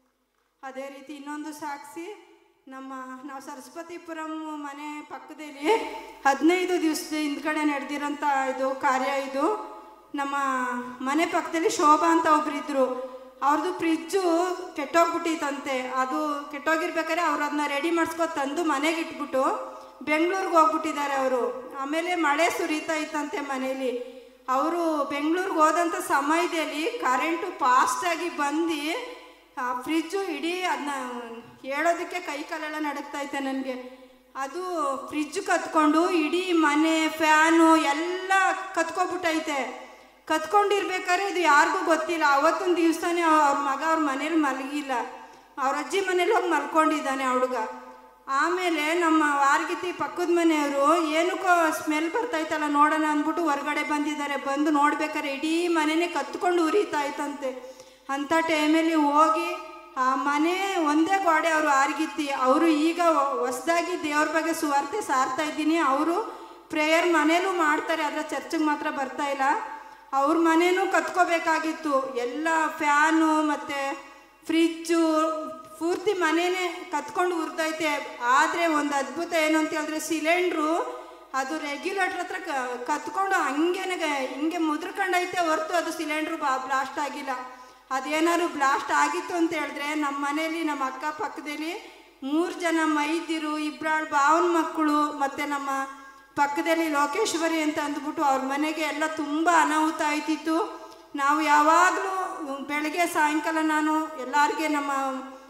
ಅದೇ ರೀತಿ ಇನ್ನೊಂದು ಸಾಕ್ಷಿ ನಮ್ಮ ನಾವು ಸರಸ್ವತಿಪುರಂ ಮನೆ ಪಕ್ಕದಲ್ಲಿ ಹದಿನೈದು ದಿವಸದ ಹಿಂದ್ಗಡೆ ನಡೆದಿರೋಂಥ ಇದು ಕಾರ್ಯ ಇದು ನಮ್ಮ ಮನೆ ಪಕ್ಕದಲ್ಲಿ ಶೋಭಾ ಅಂತ ಒಬ್ರು ಇದ್ರು ಅವ್ರದ್ದು ಫ್ರಿಜ್ಜು ಕೆಟ್ಟೋಗ್ಬಿಟ್ಟಿತ್ತಂತೆ ಅದು ಕೆಟ್ಟೋಗಿರ್ಬೇಕಾದ್ರೆ ಅವ್ರು ಅದನ್ನ ರೆಡಿ ಮಾಡಿಸ್ಕೊ ತಂದು ಮನೆಗೆ ಇಟ್ಬಿಟ್ಟು ಬೆಂಗಳೂರಿಗೆ ಹೋಗ್ಬಿಟ್ಟಿದ್ದಾರೆ ಅವರು ಆಮೇಲೆ ಮಳೆ ಸುರಿತಾ ಇತ್ತಂತೆ ಮನೇಲಿ ಅವರು ಬೆಂಗಳೂರಿಗೆ ಹೋದಂಥ ಸಮಯದಲ್ಲಿ ಕರೆಂಟು ಫಾಸ್ಟಾಗಿ ಬಂದು ಆ ಫ್ರಿಜ್ಜು ಇಡೀ ಅದನ್ನ ಹೇಳೋದಕ್ಕೆ ಕೈ ಕಾಲೆಲ್ಲ ನಡುಗ್ತಾ ಐತೆ ನನಗೆ ಅದು ಫ್ರಿಜ್ ಕತ್ಕೊಂಡು ಇಡೀ ಮನೆ ಫ್ಯಾನು ಎಲ್ಲ ಕತ್ಕೊಬಿಟ್ಟೈತೆ ಕತ್ಕೊಂಡಿರ್ಬೇಕಾದ್ರೆ ಇದು ಯಾರಿಗೂ ಗೊತ್ತಿಲ್ಲ ಅವತ್ತೊಂದು ದಿವಸನೇ ಅವ್ರ ಮಗ ಅವ್ರ ಮನೇಲಿ ಮಲಗಿಲ್ಲ ಅವ್ರ ಅಜ್ಜಿ ಮನೇಲಿ ಹೋಗಿ ಮಲ್ಕೊಂಡಿದ್ದಾನೆ ಆ ಹುಡುಗ ಆಮೇಲೆ ನಮ್ಮ ವಾರ್ಗಿತಿ ಪಕ್ಕದ ಮನೆಯವರು ಏನಕ್ಕೋ ಸ್ಮೆಲ್ ಬರ್ತೈತಲ್ಲ ನೋಡೋಣ ಅಂದ್ಬಿಟ್ಟು ಹೊರಗಡೆ ಬಂದಿದ್ದಾರೆ ಬಂದು ನೋಡ್ಬೇಕಾದ್ರೆ ಇಡೀ ಮನೆನೇ ಕತ್ಕೊಂಡು ಉರಿತಾ ಇತ್ತಂತೆ ಅಂಥ ಟೈಮಲ್ಲಿ ಹೋಗಿ ಆ ಮನೆ ಒಂದೇ ಗೋಡೆ ಅವರು ಆರ್ಗಿತ್ತಿ ಅವರು ಈಗ ಹೊಸದಾಗಿ ದೇವ್ರ ಬಗ್ಗೆ ಸುವಾರ್ತೆ ಸಾರ್ತಾ ಇದ್ದೀನಿ ಅವರು ಪ್ರೇಯರ್ ಮನೇಲೂ ಮಾಡ್ತಾರೆ ಆದರೆ ಚರ್ಚಿಗೆ ಮಾತ್ರ ಬರ್ತಾ ಇಲ್ಲ ಅವ್ರ ಮನೇನೂ ಕತ್ಕೋಬೇಕಾಗಿತ್ತು ಎಲ್ಲ ಫ್ಯಾನು ಮತ್ತು ಫ್ರಿಜ್ಜು ಪೂರ್ತಿ ಮನೇನೆ ಕತ್ಕೊಂಡು ಉರ್ತೈತೆ ಆದರೆ ಒಂದು ಅದ್ಭುತ ಏನು ಅಂತ ಹೇಳಿದ್ರೆ ಸಿಲಿಂಡ್ರು ಅದು ರೆಗ್ಯುಲೇಟ್ರ್ ಹತ್ರ ಕ ಕತ್ಕೊಂಡು ಹಂಗೇನೆ ಹಿಂಗೆ ಮುದ್ರಕೊಂಡೈತೆ ಹೊರತು ಅದು ಸಿಲಿಂಡ್ರು ಬಾ ಬ್ಲಾಸ್ಟ್ ಆಗಿಲ್ಲ ಅದೇನಾದ್ರು ಬ್ಲಾಸ್ಟ್ ಆಗಿತ್ತು ಅಂತ ಹೇಳಿದ್ರೆ ನಮ್ಮ ಮನೇಲಿ ನಮ್ಮ ಅಕ್ಕ ಪಕ್ಕದಲ್ಲಿ ಮೂರು ಜನ ಮೈದಿರು ಇಬ್ಬರಾಳು ಭಾವನ ಮಕ್ಕಳು ಮತ್ತು ನಮ್ಮ ಪಕ್ಕದಲ್ಲಿ ಲೋಕೇಶ್ವರಿ ಅಂತ ಅಂದ್ಬಿಟ್ಟು ಅವ್ರ ಮನೆಗೆ ಎಲ್ಲ ತುಂಬ ಅನಾಹುತ ಆಯ್ತಿತ್ತು ನಾವು ಯಾವಾಗಲೂ ಬೆಳಗ್ಗೆ ಸಾಯಂಕಾಲ ನಾನು ಎಲ್ಲರಿಗೆ ನಮ್ಮ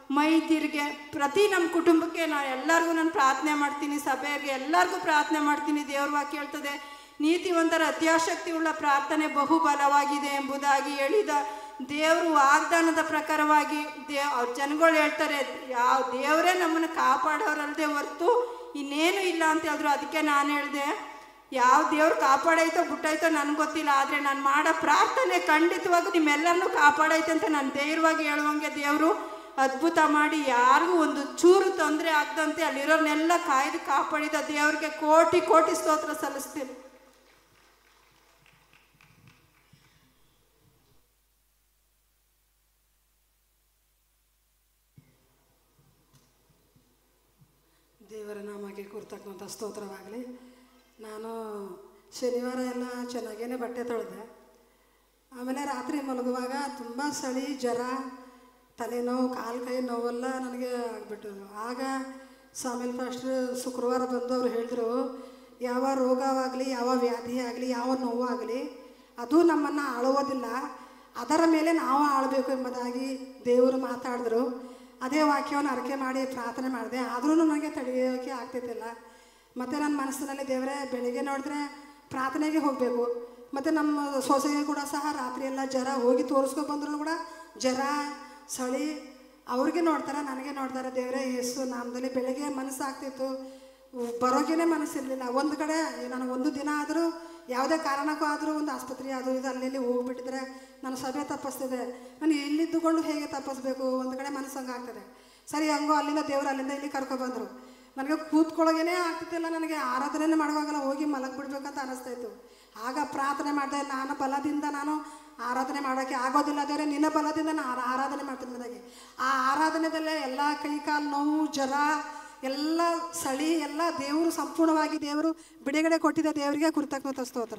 ಮೈದಿರಿಗೆ ಪ್ರತಿ ನಮ್ಮ ಕುಟುಂಬಕ್ಕೆ ನಾನು ಎಲ್ಲರಿಗೂ ನಾನು ಪ್ರಾರ್ಥನೆ ಮಾಡ್ತೀನಿ ಸಭೆಗೆ ಎಲ್ಲರಿಗೂ ಪ್ರಾರ್ಥನೆ ಮಾಡ್ತೀನಿ ದೇವ್ರ ವಾಕ್ಯ ಹೇಳ್ತದೆ ನೀತಿವಂತರ ಅತ್ಯಾಸಕ್ತಿ ಉಳ್ಳ ಪ್ರಾರ್ಥನೆ ಬಹುಬಲವಾಗಿದೆ ಎಂಬುದಾಗಿ ಹೇಳಿದ ದೇವರು ವಾಗ್ದಾನದ ಪ್ರಕಾರವಾಗಿ ದೇವ್ ಅವ್ರ ಜನಗಳು ಹೇಳ್ತಾರೆ ಯಾವ ದೇವರೇ ನಮ್ಮನ್ನು ಕಾಪಾಡೋರಲ್ಲದೆ ಹೊರ್ತು ಇನ್ನೇನು ಇಲ್ಲ ಅಂತ ಹೇಳಿದ್ರು ಅದಕ್ಕೆ ನಾನು ಹೇಳಿದೆ ಯಾವ ದೇವ್ರು ಕಾಪಾಡೈತೋ ಬಿಟ್ಟೈತೋ ನನಗೆ ಗೊತ್ತಿಲ್ಲ ಆದರೆ ನಾನು ಮಾಡೋ ಪ್ರಾರ್ಥನೆ ಖಂಡಿತವಾಗೂ ನಿಮ್ಮೆಲ್ಲರನ್ನೂ ಕಾಪಾಡೈತೆ ಅಂತ ನಾನು ಧೈರ್ಯವಾಗಿ ಹೇಳುವಂಗೆ ದೇವರು ಅದ್ಭುತ ಮಾಡಿ ಯಾರಿಗೂ ಒಂದು ಚೂರು ತೊಂದರೆ ಆಗದಂತೆ ಅಲ್ಲಿರೋರ್ನೆಲ್ಲ ಕಾಯ್ದು ಕಾಪಾಡಿದ ದೇವ್ರಿಗೆ ಕೋಟಿ ಕೋಟಿ ಸ್ತೋತ್ರ ಸಲ್ಲಿಸ್ತೀನಿ ದೇವರ ನಾಮಕ್ಕೆ ಕೂರ್ತಕ್ಕಂಥ ಸ್ತೋತ್ರವಾಗಲಿ ನಾನು ಶನಿವಾರ ಎಲ್ಲ ಚೆನ್ನಾಗೇನೆ ಬಟ್ಟೆ ತೊಳೆದೆ ಆಮೇಲೆ ರಾತ್ರಿ ಮಲಗುವಾಗ ತುಂಬ ಚಳಿ ಜ್ವರ ತಲೆನೋವು ಕಾಲು ಕೈ ನೋವೆಲ್ಲ ನನಗೆ ಆಗಿಬಿಟ್ಟು ಆಗ ಸ್ವಾಮಿಲ್ ಫಸ್ಟ್ ಶುಕ್ರವಾರ ಬಂದು ಅವ್ರು ಹೇಳಿದ್ರು ಯಾವ ರೋಗವಾಗಲಿ ಯಾವ ವ್ಯಾಧಿ ಆಗಲಿ ಯಾವ ನೋವಾಗಲಿ ಅದು ನಮ್ಮನ್ನು ಆಳುವುದಿಲ್ಲ ಅದರ ಮೇಲೆ ನಾವು ಆಳಬೇಕು ಎಂಬುದಾಗಿ ದೇವರು ಮಾತಾಡಿದ್ರು ಅದೇ ವಾಕ್ಯವನ್ನು ಅರಕೆ ಮಾಡಿ ಪ್ರಾರ್ಥನೆ ಮಾಡಿದೆ ಆದ್ರೂ ನನಗೆ ತಡೆಯೋಕ್ಕೆ ಆಗ್ತಿದ್ದಿಲ್ಲ ಮತ್ತು ನನ್ನ ಮನಸ್ಸಿನಲ್ಲಿ ದೇವರೇ ಬೆಳಿಗ್ಗೆ ನೋಡಿದ್ರೆ ಪ್ರಾರ್ಥನೆಗೆ ಹೋಗಬೇಕು ಮತ್ತು ನಮ್ಮ ಸೊಸೆಗೆ ಕೂಡ ಸಹ ರಾತ್ರಿ ಎಲ್ಲ ಜ್ವರ ಹೋಗಿ ತೋರಿಸ್ಕೊಂಡು ಬಂದ್ರು ಕೂಡ ಜ್ವರ ಚಳಿ ಅವ್ರಿಗೆ ನೋಡ್ತಾರೆ ನನಗೆ ನೋಡ್ತಾರೆ ದೇವರೇ ಯೇಸು ನಾಮದಲ್ಲಿ ಬೆಳಗ್ಗೆ ಮನಸ್ಸಾಗ್ತಿತ್ತು ಬರೋಗೇನೆ ಮನಸ್ಸಿರಲಿಲ್ಲ ಒಂದು ಕಡೆ ನಾನು ಒಂದು ದಿನ ಆದರೂ ಯಾವುದೇ ಕಾರಣಕ್ಕೂ ಆದರೂ ಒಂದು ಆಸ್ಪತ್ರೆ ಅದು ಇದು ಅಲ್ಲಿ ಇಲ್ಲಿ ಹೋಗ್ಬಿಟ್ಟಿದ್ರೆ ನಾನು ಸಭೆ ತಪ್ಪಿಸ್ತಿದೆ ನಾನು ಇಲ್ಲಿದ್ದುಕೊಂಡು ಹೇಗೆ ತಪ್ಪಿಸ್ಬೇಕು ಒಂದು ಕಡೆ ಮನಸ್ಸಂಗೆ ಆಗ್ತದೆ ಸರಿ ಹಂಗೋ ಅಲ್ಲಿಂದ ದೇವರು ಅಲ್ಲಿಂದ ಇಲ್ಲಿ ಕರ್ಕೊಬಂದರು ನನಗೆ ಕೂತ್ಕೊಳ್ಳೋಗೇನೆ ಆಗ್ತಿದ್ದಿಲ್ಲ ನನಗೆ ಆರಾಧನೆ ಮಾಡುವಾಗೆಲ್ಲ ಹೋಗಿ ಮಲಗಿಬಿಡ್ಬೇಕಂತ ಅನಿಸ್ತಾ ಇತ್ತು ಆಗ ಪ್ರಾರ್ಥನೆ ಮಾಡಿದೆ ನಾನು ಬಲದಿಂದ ನಾನು ಆರಾಧನೆ ಮಾಡೋಕ್ಕೆ ಆಗೋದಿಲ್ಲ ದೇವರೇ ನಿನ್ನ ಬಲದಿಂದ ನಾನು ಆರಾ- ಆರಾಧನೆ ಮಾಡ್ತೀನಿ ನನಗೆ ಆ ಆರಾಧನೆದಲ್ಲೇ ಎಲ್ಲ ಕೈ ಕಾಲು ನೋವು ಜ್ವರ ಎಲ್ಲ ಚಳಿ ಎಲ್ಲ ದೇವರು ಸಂಪೂರ್ಣವಾಗಿ ದೇವರು ಬಿಡುಗಡೆ ಕೊಟ್ಟಿದ್ದ ದೇವರಿಗೆ ಕೃತಜ್ಞತ ಸ್ತೋತ್ರ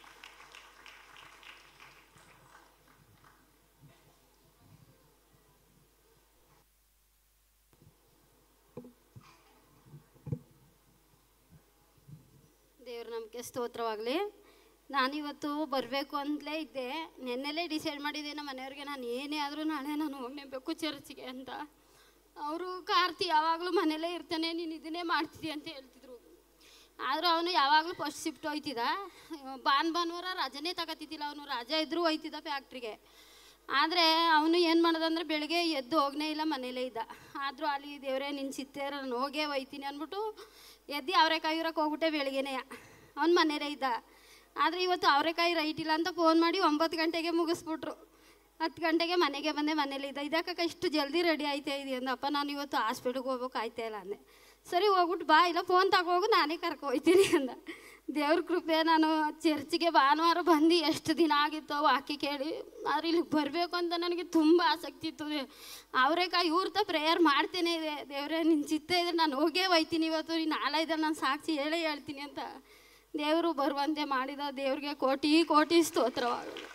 ದೇವ್ರ ನಮಗೆ ಸ್ತೋತ್ರವಾಗಲಿ ನಾನಿವತ್ತು ಬರಬೇಕು ಅಂತಲೇ ಇದ್ದೆ ನೆನ್ನೆಲೇ ಡಿಸೈಡ್ ಮಾಡಿದ್ದೆ ನಮ್ಮ ಮನೆಯವ್ರಿಗೆ ನಾನು ಏನೇ ಆದರೂ ನಾಳೆ ನಾನು ಹೋಗಲೇಬೇಕು ಚರ್ಚ್ಗೆ ಅಂತ ಅವರು ಕಾರ್ತಿ ಯಾವಾಗಲೂ ಮನೇಲೇ ಇರ್ತಾನೆ ನೀನು ಇದನ್ನೇ ಮಾಡ್ತಿದ್ದಿ ಅಂತ ಹೇಳ್ತಿದ್ರು ಆದರೂ ಅವನು ಯಾವಾಗಲೂ ಫಸ್ಟ್ ಶಿಫ್ಟ್ ಹೋಯ್ತಿದ್ದ ಭಾನ್ ಭಾನುವಾರ ರಜನೇ ತಗೋತಿದ್ದಿಲ್ಲ ಅವನು ರಜೆ ಇದ್ದರೂ ಹೋಯ್ತಿದ್ದ ಫ್ಯಾಕ್ಟ್ರಿಗೆ ಆದರೆ ಅವನು ಏನು ಮಾಡೋದಂದ್ರೆ ಬೆಳಗ್ಗೆ ಎದ್ದು ಹೋಗನೇ ಇಲ್ಲ ಮನೇಲೇ ಇದ್ದ ಆದರೂ ಅಲ್ಲಿ ದೇವರೇ ನಿನ್ನ ಚಿತ್ತೇರ ನಾನು ಹೋಗೇ ಹೋಯ್ತೀನಿ ಅಂದ್ಬಿಟ್ಟು ಎದ್ದು ಅವರೆಕಾಯಿ ಇರೋಕೆ ಹೋಗ್ಬಿಟ್ಟೆ ಬೆಳಗ್ಗೆನೇ ಅವ್ನು ಮನೇಲೇ ಇದ್ದ ಆದರೆ ಇವತ್ತು ಅವರೆಕಾಯಿ ರೈಟ್ ಇಲ್ಲ ಅಂತ ಫೋನ್ ಮಾಡಿ ಒಂಬತ್ತು ಗಂಟೆಗೆ ಮುಗಿಸ್ಬಿಟ್ರು ಹತ್ತು ಗಂಟೆಗೆ ಮನೆಗೆ ಬಂದೆ ಮನೇಲಿ ಇದ್ದ ಇದಕ್ಕೆ ಇಷ್ಟು ಜಲ್ದಿ ರೆಡಿ ಆಯ್ತಾ ಇದೆಯಾ ಅಂದಪ್ಪ ನಾನು ಇವತ್ತು ಹಾಸ್ಪಿಟ್ಲಿಗೆ ಹೋಗ್ಬೇಕು ಆಯ್ತಾ ಇಲ್ಲ ಅಂದೆ ಸರಿ ಹೋಗ್ಬಿಟ್ಟು ಬಾ ಇಲ್ಲ ಫೋನ್ ತಗೋಗು ನಾನೇ ಕರ್ಕೊ ಹೋಯ್ತೀನಿ ಅಂದ ದೇವ್ರ ಕೃಪೆ ನಾನು ಚರ್ಚಿಗೆ ಭಾನುವಾರ ಬಂದು ಎಷ್ಟು ದಿನ ಆಗಿತ್ತು ವಾಕ್ಯ ಕೇಳಿ ಆದ್ರೆ ಇಲ್ಲಿಗೆ ಬರಬೇಕು ಅಂತ ನನಗೆ ತುಂಬ ಆಸಕ್ತಿ ಇತ್ತು ಅವರೇಕಾಯಿ ಇವ್ರತ ಪ್ರೇಯರ್ ಮಾಡ್ತೇನೆ ಇದೆ ದೇವರೇ ನಿನ್ನ ಚಿತ್ತ ಇದ್ರೆ ನಾನು ಹೋಗೇ ಹೋಯ್ತೀನಿ ಇವತ್ತು ನೀನು ನಾಳೆದಲ್ಲಿ ನಾನು ಸಾಕ್ಷಿ ಹೇಳೇ ಹೇಳ್ತೀನಿ ಅಂತ ದೇವರು ಬರುವಂತೆ ಮಾಡಿದ ದೇವ್ರಿಗೆ ಕೋಟಿ ಕೋಟಿ ಸ್ತೋತ್ರವಾಗಲು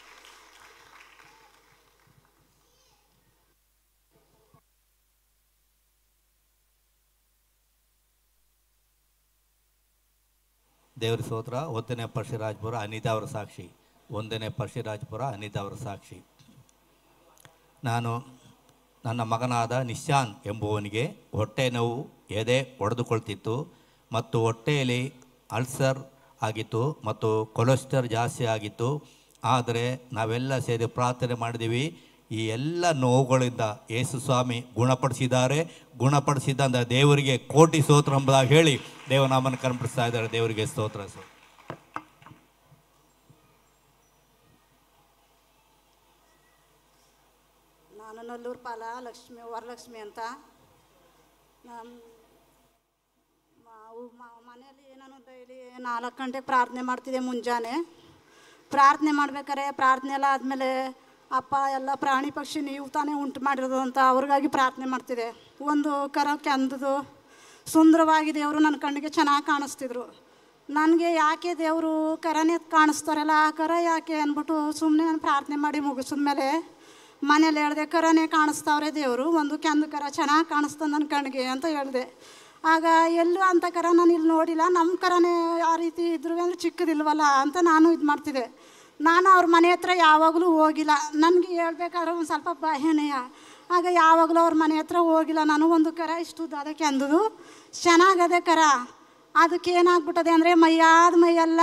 ದೇವರ ಸ್ತೋತ್ರ ಒಂದನೇ ಪರಶುರಾಜಪುರ ಅನಿತಾ ಅವರ ಸಾಕ್ಷಿ ಒಂದನೇ ಪರಶುರಾಜಪುರ ಅನಿತಾ ಅವರ ಸಾಕ್ಷಿ ನಾನು ನನ್ನ ಮಗನಾದ ನಿಶಾನ್ ಎಂಬುವನಿಗೆ ಹೊಟ್ಟೆ ನೋವು ಎದೆ ಒಡೆದುಕೊಳ್ತಿತ್ತು ಮತ್ತು ಹೊಟ್ಟೆಯಲ್ಲಿ ಅಲ್ಸರ್ ಆಗಿತ್ತು ಮತ್ತು ಕೊಲೆಸ್ಟರ್ ಜಾಸ್ತಿ ಆಗಿತ್ತು ಆದರೆ ನಾವೆಲ್ಲ ಸೇರಿ ಪ್ರಾರ್ಥನೆ ಮಾಡಿದ್ದೀವಿ ಈ ಎಲ್ಲ ನೋವುಗಳಿಂದ ಯೇಸು ಸ್ವಾಮಿ ಗುಣಪಡಿಸಿದ್ದಾರೆ ಗುಣಪಡಿಸಿದ್ದ ದೇವರಿಗೆ ಕೋಟಿ ಸ್ತೋತ್ರ ಎಂಬುದಾಗಿ ಹೇಳಿ ದೇವನಾಮನ ಕನ್ಪಡಿಸ್ತಾ ಇದ್ದಾರೆ ದೇವರಿಗೆ ಸ್ತೋತ್ರ ಸರ್ ನಾನು ನಲ್ಲೂರು ಪಾಲ ಲಕ್ಷ್ಮಿ ವರಲಕ್ಷ್ಮಿ ಅಂತ ನಮ್ಮ ಮಾವು ಮಾ- ಮನೆಯಲ್ಲಿ ನಾನು ಡೈಲಿ ನಾಲ್ಕು ಗಂಟೆಗೆ ಪ್ರಾರ್ಥನೆ ಮಾಡ್ತಿದ್ದೆ ಮುಂಜಾನೆ ಪ್ರಾರ್ಥನೆ ಮಾಡ್ಬೇಕಾರೆ ಪ್ರಾರ್ಥನೆ ಎಲ್ಲ ಆದಮೇಲೆ ಅಪ್ಪ ಎಲ್ಲ ಪ್ರಾಣಿ ಪಕ್ಷಿ ನೀವು ತಾನೇ ಉಂಟು ಮಾಡಿರೋದು ಅಂತ ಅವ್ರಿಗಾಗಿ ಪ್ರಾರ್ಥನೆ ಮಾಡ್ತಿದ್ದೆ ಒಂದು ಕರ ಕೆಂದದು ಸುಂದರವಾಗಿ ದೇವರು ನನ್ನ ಕಣ್ಣಿಗೆ ಚೆನ್ನಾಗಿ ಕಾಣಿಸ್ತಿದ್ರು ನನಗೆ ಯಾಕೆ ದೇವರು ಕರನೇ ಕಾಣಿಸ್ತಾರಲ್ಲ ಆ ಕರ ಯಾಕೆ ಅಂದ್ಬಿಟ್ಟು ಸುಮ್ಮನೆ ನಾನು ಪ್ರಾರ್ಥನೆ ಮಾಡಿ ಮುಗಿಸಿದ್ಮೇಲೆ ಮನೇಲಿ ಹೇಳ್ದೆ ಕರನೇ ಕಾಣಿಸ್ತಾವ್ರೆ ದೇವರು ಒಂದು ಕೆಂದು ಕರ ಚೆನ್ನಾಗಿ ಕಾಣಿಸ್ತದೆ ನನ್ನ ಕಣ್ಣಿಗೆ ಅಂತ ಹೇಳಿದೆ ಆಗ ಎಲ್ಲೂ ಅಂಥ ಕರ ನಾನು ಇಲ್ಲಿ ನೋಡಿಲ್ಲ ನಮ್ಮ ಕರನೇ ಆ ರೀತಿ ಇದ್ರು ಅಂದರೆ ಚಿಕ್ಕದಿಲ್ವಲ್ಲ ಅಂತ ನಾನು ಇದು ಮಾಡ್ತಿದ್ದೆ ನಾನು ಅವ್ರ ಮನೆ ಹತ್ರ ಯಾವಾಗಲೂ ಹೋಗಿಲ್ಲ ನನಗೆ ಹೇಳ್ಬೇಕಾದ್ರೆ ಒಂದು ಸ್ವಲ್ಪ ಭಯನೇಯ ಆಗ ಯಾವಾಗಲೂ ಅವ್ರ ಮನೆ ಹತ್ರ ಹೋಗಿಲ್ಲ ನಾನು ಒಂದು ಕರ ಇಷ್ಟು ಅದಕ್ಕೆ ಅಂದದು ಚೆನ್ನಾಗದೆ ಕರ ಅದಕ್ಕೆ ಏನಾಗ್ಬಿಟ್ಟದೆ ಅಂದರೆ ಮೈಯಾದ ಮೈಯೆಲ್ಲ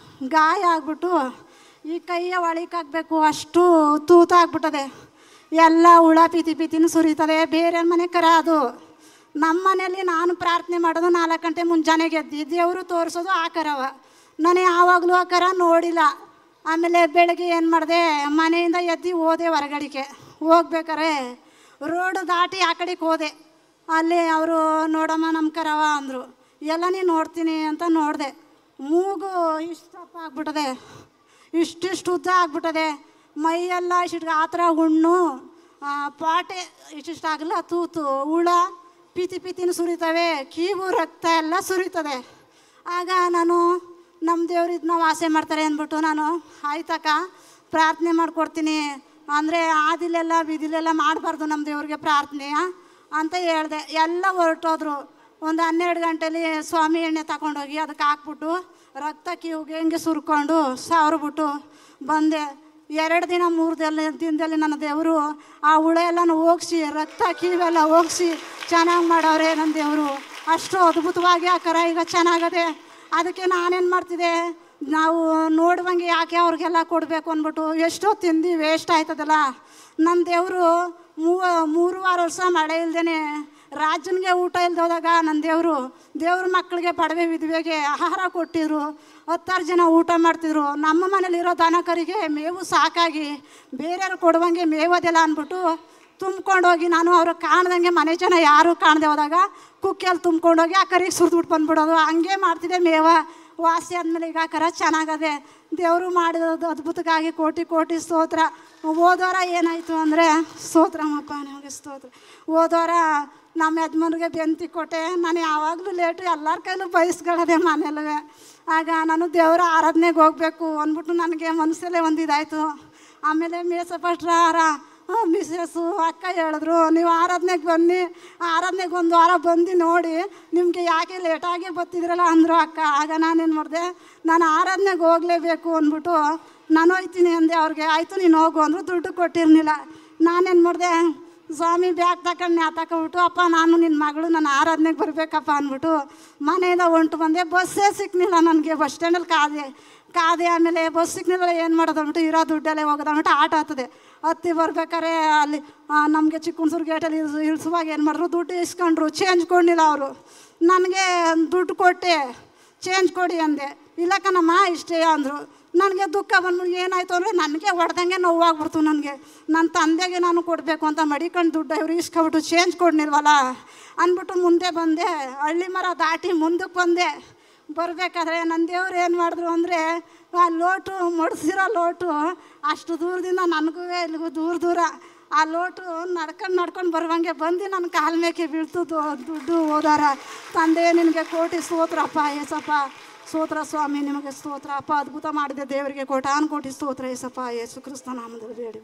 ಗಾಯ ಆಗ್ಬಿಟ್ಟು ಈ ಕೈಯ ಒಳಿಕಾಗಬೇಕು ಅಷ್ಟು ತೂತಾಗ್ಬಿಟ್ಟದೆ ಎಲ್ಲ ಹುಳ ಪಿತಿ ಪಿತಿನ ಸುರಿತದೆ ಬೇರೆ ಮನೆ ಕರ ಅದು ನಮ್ಮ ಮನೆಯಲ್ಲಿ ನಾನು ಪ್ರಾರ್ಥನೆ ಮಾಡೋದು ನಾಲ್ಕು ಗಂಟೆ ಮುಂಜಾನೆ ಗೆದ್ದು ದೇವರು ತೋರಿಸೋದು ಆ ಕರವ ನಾನು ಯಾವಾಗಲೂ ಆ ಕರ ನೋಡಿಲ್ಲ ಆಮೇಲೆ ಬೆಳಗ್ಗೆ ಏನು ಮಾಡಿದೆ ಮನೆಯಿಂದ ಎದ್ದು ಹೋದೆ ಹೊರಗಡೆಗೆ ಹೋಗ್ಬೇಕಾರೆ ರೋಡ್ ದಾಟಿ ಆ ಕಡೆಗೆ ಹೋದೆ ಅಲ್ಲಿ ಅವರು ನೋಡಮ್ಮ ನಮ್ಮ ಕರವ ಅಂದರು ಎಲ್ಲ ನೀನು ನೋಡ್ತೀನಿ ಅಂತ ನೋಡಿದೆ ಮೂಗು ಇಷ್ಟಪ್ಪ ಆಗ್ಬಿಟ್ಟದೆ ಇಷ್ಟಿಷ್ಟು ಉದ್ದ ಆಗ್ಬಿಟ್ಟದೆ ಮೈಯೆಲ್ಲ ಇಷ್ಟಿಟ್ಟು ಆ ಥರ ಹುಣ್ಣು ಆ, ಪಾಟೆ ಇಷ್ಟಿಷ್ಟು ಆಗಲ್ಲ ತೂತು ಹುಳ ಪಿತಿ ಪಿತಿನ ಸುರಿತವೆ ಕೀವು ರಕ್ತ ಎಲ್ಲ ಸುರಿತದೆ ಆಗ ನಾನು ನಮ್ಮ ದೇವ್ರು ಇದನ್ನ ವಾಸೆ ಮಾಡ್ತಾರೆ ಅಂದ್ಬಿಟ್ಟು ನಾನು ಆಯ್ತಕ್ಕ ಪ್ರಾರ್ಥನೆ ಮಾಡ್ಕೊಡ್ತೀನಿ ಅಂದರೆ ಆದಿಲೆಲ್ಲ ಬಿದಿಲೆಲ್ಲ ಮಾಡಬಾರ್ದು ನಮ್ಮ ದೇವ್ರಿಗೆ ಪ್ರಾರ್ಥನೆ ಅಂತ ಹೇಳಿದೆ ಎಲ್ಲ ಹೊರಟೋದ್ರು ಒಂದು ಹನ್ನೆರಡು ಗಂಟೆಲಿ ಸ್ವಾಮಿ ಎಣ್ಣೆ ತಗೊಂಡೋಗಿ ಅದಕ್ಕೆ ಹಾಕ್ಬಿಟ್ಟು ರಕ್ತ ಕಿವಿಗೆ ಹಿಂಗೆ ಸುರ್ಕೊಂಡು ಸಾವಿರ್ಬಿಟ್ಟು ಬಂದೆ ಎರಡು ದಿನ ಮೂರು ದಿನ ದಿನದಲ್ಲಿ ನನ್ನ ದೇವರು ಆ ಹುಳ ಎಲ್ಲನೂ ಹೋಗಿಸಿ ರಕ್ತ ಕಿವೆಲ್ಲ ಹೋಗಿಸಿ ಚೆನ್ನಾಗಿ ಮಾಡವ್ರೆ ನನ್ನ ದೇವರು ಅಷ್ಟು ಅದ್ಭುತವಾಗಿ ಆ ಕರ ಈಗ ಚೆನ್ನಾಗದೆ ಅದಕ್ಕೆ ನಾನೇನು ಮಾಡ್ತಿದ್ದೆ ನಾವು ನೋಡುವಂಗೆ ಯಾಕೆ ಅವ್ರಿಗೆಲ್ಲ ಕೊಡಬೇಕು ಅಂದ್ಬಿಟ್ಟು ಎಷ್ಟೋ ತಿಂದು ವೇಸ್ಟ್ ಆಯ್ತದಲ್ಲ ನನ್ನ ದೇವರು ಮೂವ ಮೂರುವಾರು ವರ್ಷ ಮಳೆ ಇಲ್ದೇನೆ ರಾಜನಿಗೆ ಊಟ ಇಲ್ದೆ ಹೋದಾಗ ನನ್ನ ದೇವರು ದೇವ್ರ ಮಕ್ಕಳಿಗೆ ಪಡವೆ ವಿಧವೆಗೆ ಆಹಾರ ಕೊಟ್ಟಿದ್ರು ಹತ್ತಾರು ಜನ ಊಟ ಮಾಡ್ತಿದ್ರು ನಮ್ಮ ಮನೇಲಿರೋ ದನಕರಿಗೆ ಮೇವು ಸಾಕಾಗಿ ಬೇರೆಯವ್ರು ಕೊಡುವಂಗೆ ಮೇವೋದಿಲ್ಲ ಅಂದ್ಬಿಟ್ಟು ತುಂಬ್ಕೊಂಡೋಗಿ ನಾನು ಅವ್ರು ಕಾಣ್ದಂಗೆ ಮನೆ ಜನ ಯಾರು ಕಾಣದೆ ಹೋದಾಗ ಕುಕ್ಕಿಯಲ್ಲಿ ತುಂಬ್ಕೊಂಡೋಗಿ ಆ ಕರಿಗೆ ಸುರಿದ್ಬಿಟ್ಟು ಬಂದ್ಬಿಡೋದು ಹಂಗೆ ಮಾಡ್ತಿದ್ದೆ ಮೇವ ವಾಸಿ ಆದಮೇಲೆ ಈಗ ಆ ಕರ ಚೆನ್ನಾಗದೆ ದೇವರು ಮಾಡಿರೋದು ಅದ್ಭುತಕ್ಕಾಗಿ ಕೋಟಿ ಕೋಟಿ ಸ್ತೋತ್ರ ಹೋದವಾರ ಏನಾಯಿತು ಅಂದರೆ ಸ್ತೋತ್ರಮ್ಮಪ್ಪ ನಿಮಗೆ ಸ್ತೋತ್ರ ಹೋದವಾರ ನಮ್ಮ ಯಜಮಾನ್ರಿಗೆ ಬೆಂತಿ ಕೊಟ್ಟೆ ನಾನು ಯಾವಾಗಲೂ ಲೇಟು ಎಲ್ಲರ ಕೈಲೂ ಬಯಸ್ಕೊಳ್ಳೋದೆ ಮನೇಲೂ ಆಗ ನಾನು ದೇವರ ಆರಾಧನೆಗೆ ಹೋಗಬೇಕು ಅಂದ್ಬಿಟ್ಟು ನನಗೆ ಮನಸ್ಸಲ್ಲೇ ಒಂದು ಇದಾಯಿತು ಆಮೇಲೆ ಮೇಸಪಟ್ರಾರ ಮಿಸ್ಸಸ್ಸು ಅಕ್ಕ ಹೇಳಿದ್ರು ನೀವು ಆರಾಧನೆಗೆ ಬನ್ನಿ ಆರಾಧನೆಗೆ ಒಂದು ವಾರ ಬಂದು ನೋಡಿ ನಿಮಗೆ ಯಾಕೆ ಲೇಟಾಗಿ ಬರ್ತಿದ್ರಲ್ಲ ಅಂದರು ಅಕ್ಕ ಆಗ ನಾನೇನು ಮಾಡಿದೆ ನಾನು ಆರಾಧನೆಗೆ ಹೋಗಲೇಬೇಕು ಅಂದ್ಬಿಟ್ಟು ನಾನು ಹೋಯ್ತೀನಿ ಅಂದೆ ಅವ್ರಿಗೆ ಆಯಿತು ನೀನು ಹೋಗು ಅಂದರು ದುಡ್ಡು ಕೊಟ್ಟಿರ್ಲಿಲ್ಲ ನಾನೇನು ಮಾಡಿದೆ ಸ್ವಾಮಿ ಬ್ಯಾಗ್ ತಗೊಂಡು ನಾ ತಗೊಂಡ್ಬಿಟ್ಟು ಅಪ್ಪ ನಾನು ನಿನ್ನ ಮಗಳು ನನ್ನ ಆರಾಧನೆಗೆ ಬರಬೇಕಪ್ಪ ಅಂದ್ಬಿಟ್ಟು ಮನೆಯಿಂದ ಹೊಂಟು ಬಂದೆ ಬಸ್ಸೇ ಸಿಕ್ನಿಲ್ಲ ನನಗೆ ಬಸ್ ಸ್ಟ್ಯಾಂಡಲ್ಲಿ ಕಾದೆ ಕಾದೆ ಆಮೇಲೆ ಬಸ್ ಸಿಕ್ನಿಲ್ಲ ಏನು ಮಾಡೋದು ಅಂದ್ಬಿಟ್ಟು ಇರೋ ದುಡ್ಡಲ್ಲೇ ಹೋಗೋದು ಅಂದ್ಬಿಟ್ಟು ಆಟ ಆಗ್ತದೆ ಹತ್ತಿ ಬರ್ಬೇಕಾರೆ ಅಲ್ಲಿ ನಮಗೆ ಚಿಕ್ಕುಣ್ಸೂರು ಗೇಟಲ್ಲಿ ಇಳಿಸ್ ಇಳಿಸುವಾಗ ಏನು ಮಾಡಿದ್ರು ದುಡ್ಡು ಇಸ್ಕೊಂಡ್ರು ಚೇಂಜ್ ಕೊಡಲಿಲ್ಲ ಅವರು ನನಗೆ ದುಡ್ಡು ಕೊಟ್ಟೆ ಚೇಂಜ್ ಕೊಡಿ ಅಂದೆ ಇಲ್ಲ ಕಣಮ್ಮ ಇಷ್ಟೇ ಅಂದರು ನನಗೆ ದುಃಖ ಬಂದ್ಬಿಟ್ಟು ಏನಾಯಿತು ಅಂದರೆ ನನಗೆ ಹೊಡೆದಂಗೆ ನೋವಾಗ್ಬಿಡ್ತು ನನಗೆ ನನ್ನ ತಂದೆಗೆ ನಾನು ಕೊಡಬೇಕು ಅಂತ ಮಡಿಕೊಂಡು ದುಡ್ಡು ಇವ್ರು ಇಸ್ಕೊಬಿಟ್ಟು ಚೇಂಜ್ ಕೊಡ್ನಿಲ್ವಲ್ಲ ಅಂದ್ಬಿಟ್ಟು ಮುಂದೆ ಬಂದೆ ಹಳ್ಳಿ ಮರ ದಾಟಿ ಮುಂದಕ್ಕೆ ಬಂದೆ ಬರಬೇಕಾದ್ರೆ ನನ್ನ ದೇವ್ರು ಏನು ಮಾಡಿದ್ರು ಅಂದರೆ ಆ ಲೋಟು ಮಡ್ಸಿರೋ ಲೋಟು ಅಷ್ಟು ದೂರದಿಂದ ನನಗೂ ಇಲ್ಲಿಗೂ ದೂರ ದೂರ ಆ ಲೋಟು ನಡ್ಕೊಂಡು ನಡ್ಕೊಂಡು ಬರುವಂಗೆ ಬಂದು ನನ್ನ ಕಾಲ ಮೇಕೆ ಬೀಳ್ತು ದು- ದುಡ್ಡು ಹೋದಾರ ತಂದೆ ನಿನಗೆ ಕೋಟಿ ಸ್ತೋತ್ರಪ್ಪ ಏಸಪ್ಪ ಸ್ತೋತ್ರ ಸ್ವಾಮಿ ನಿಮಗೆ ಸ್ತೋತ್ರ ಅಪ್ಪ ಅದ್ಭುತ ಮಾಡಿದೆ ದೇವರಿಗೆ ಕೋಟಾನು ಕೋಟಿ ಸ್ತೋತ್ರ ಏಸಪ್ಪ ಯೇಸು ಕ್ರಿಸ್ತ ನಾಮದಲ್ಲಿ ಬೇಡಿ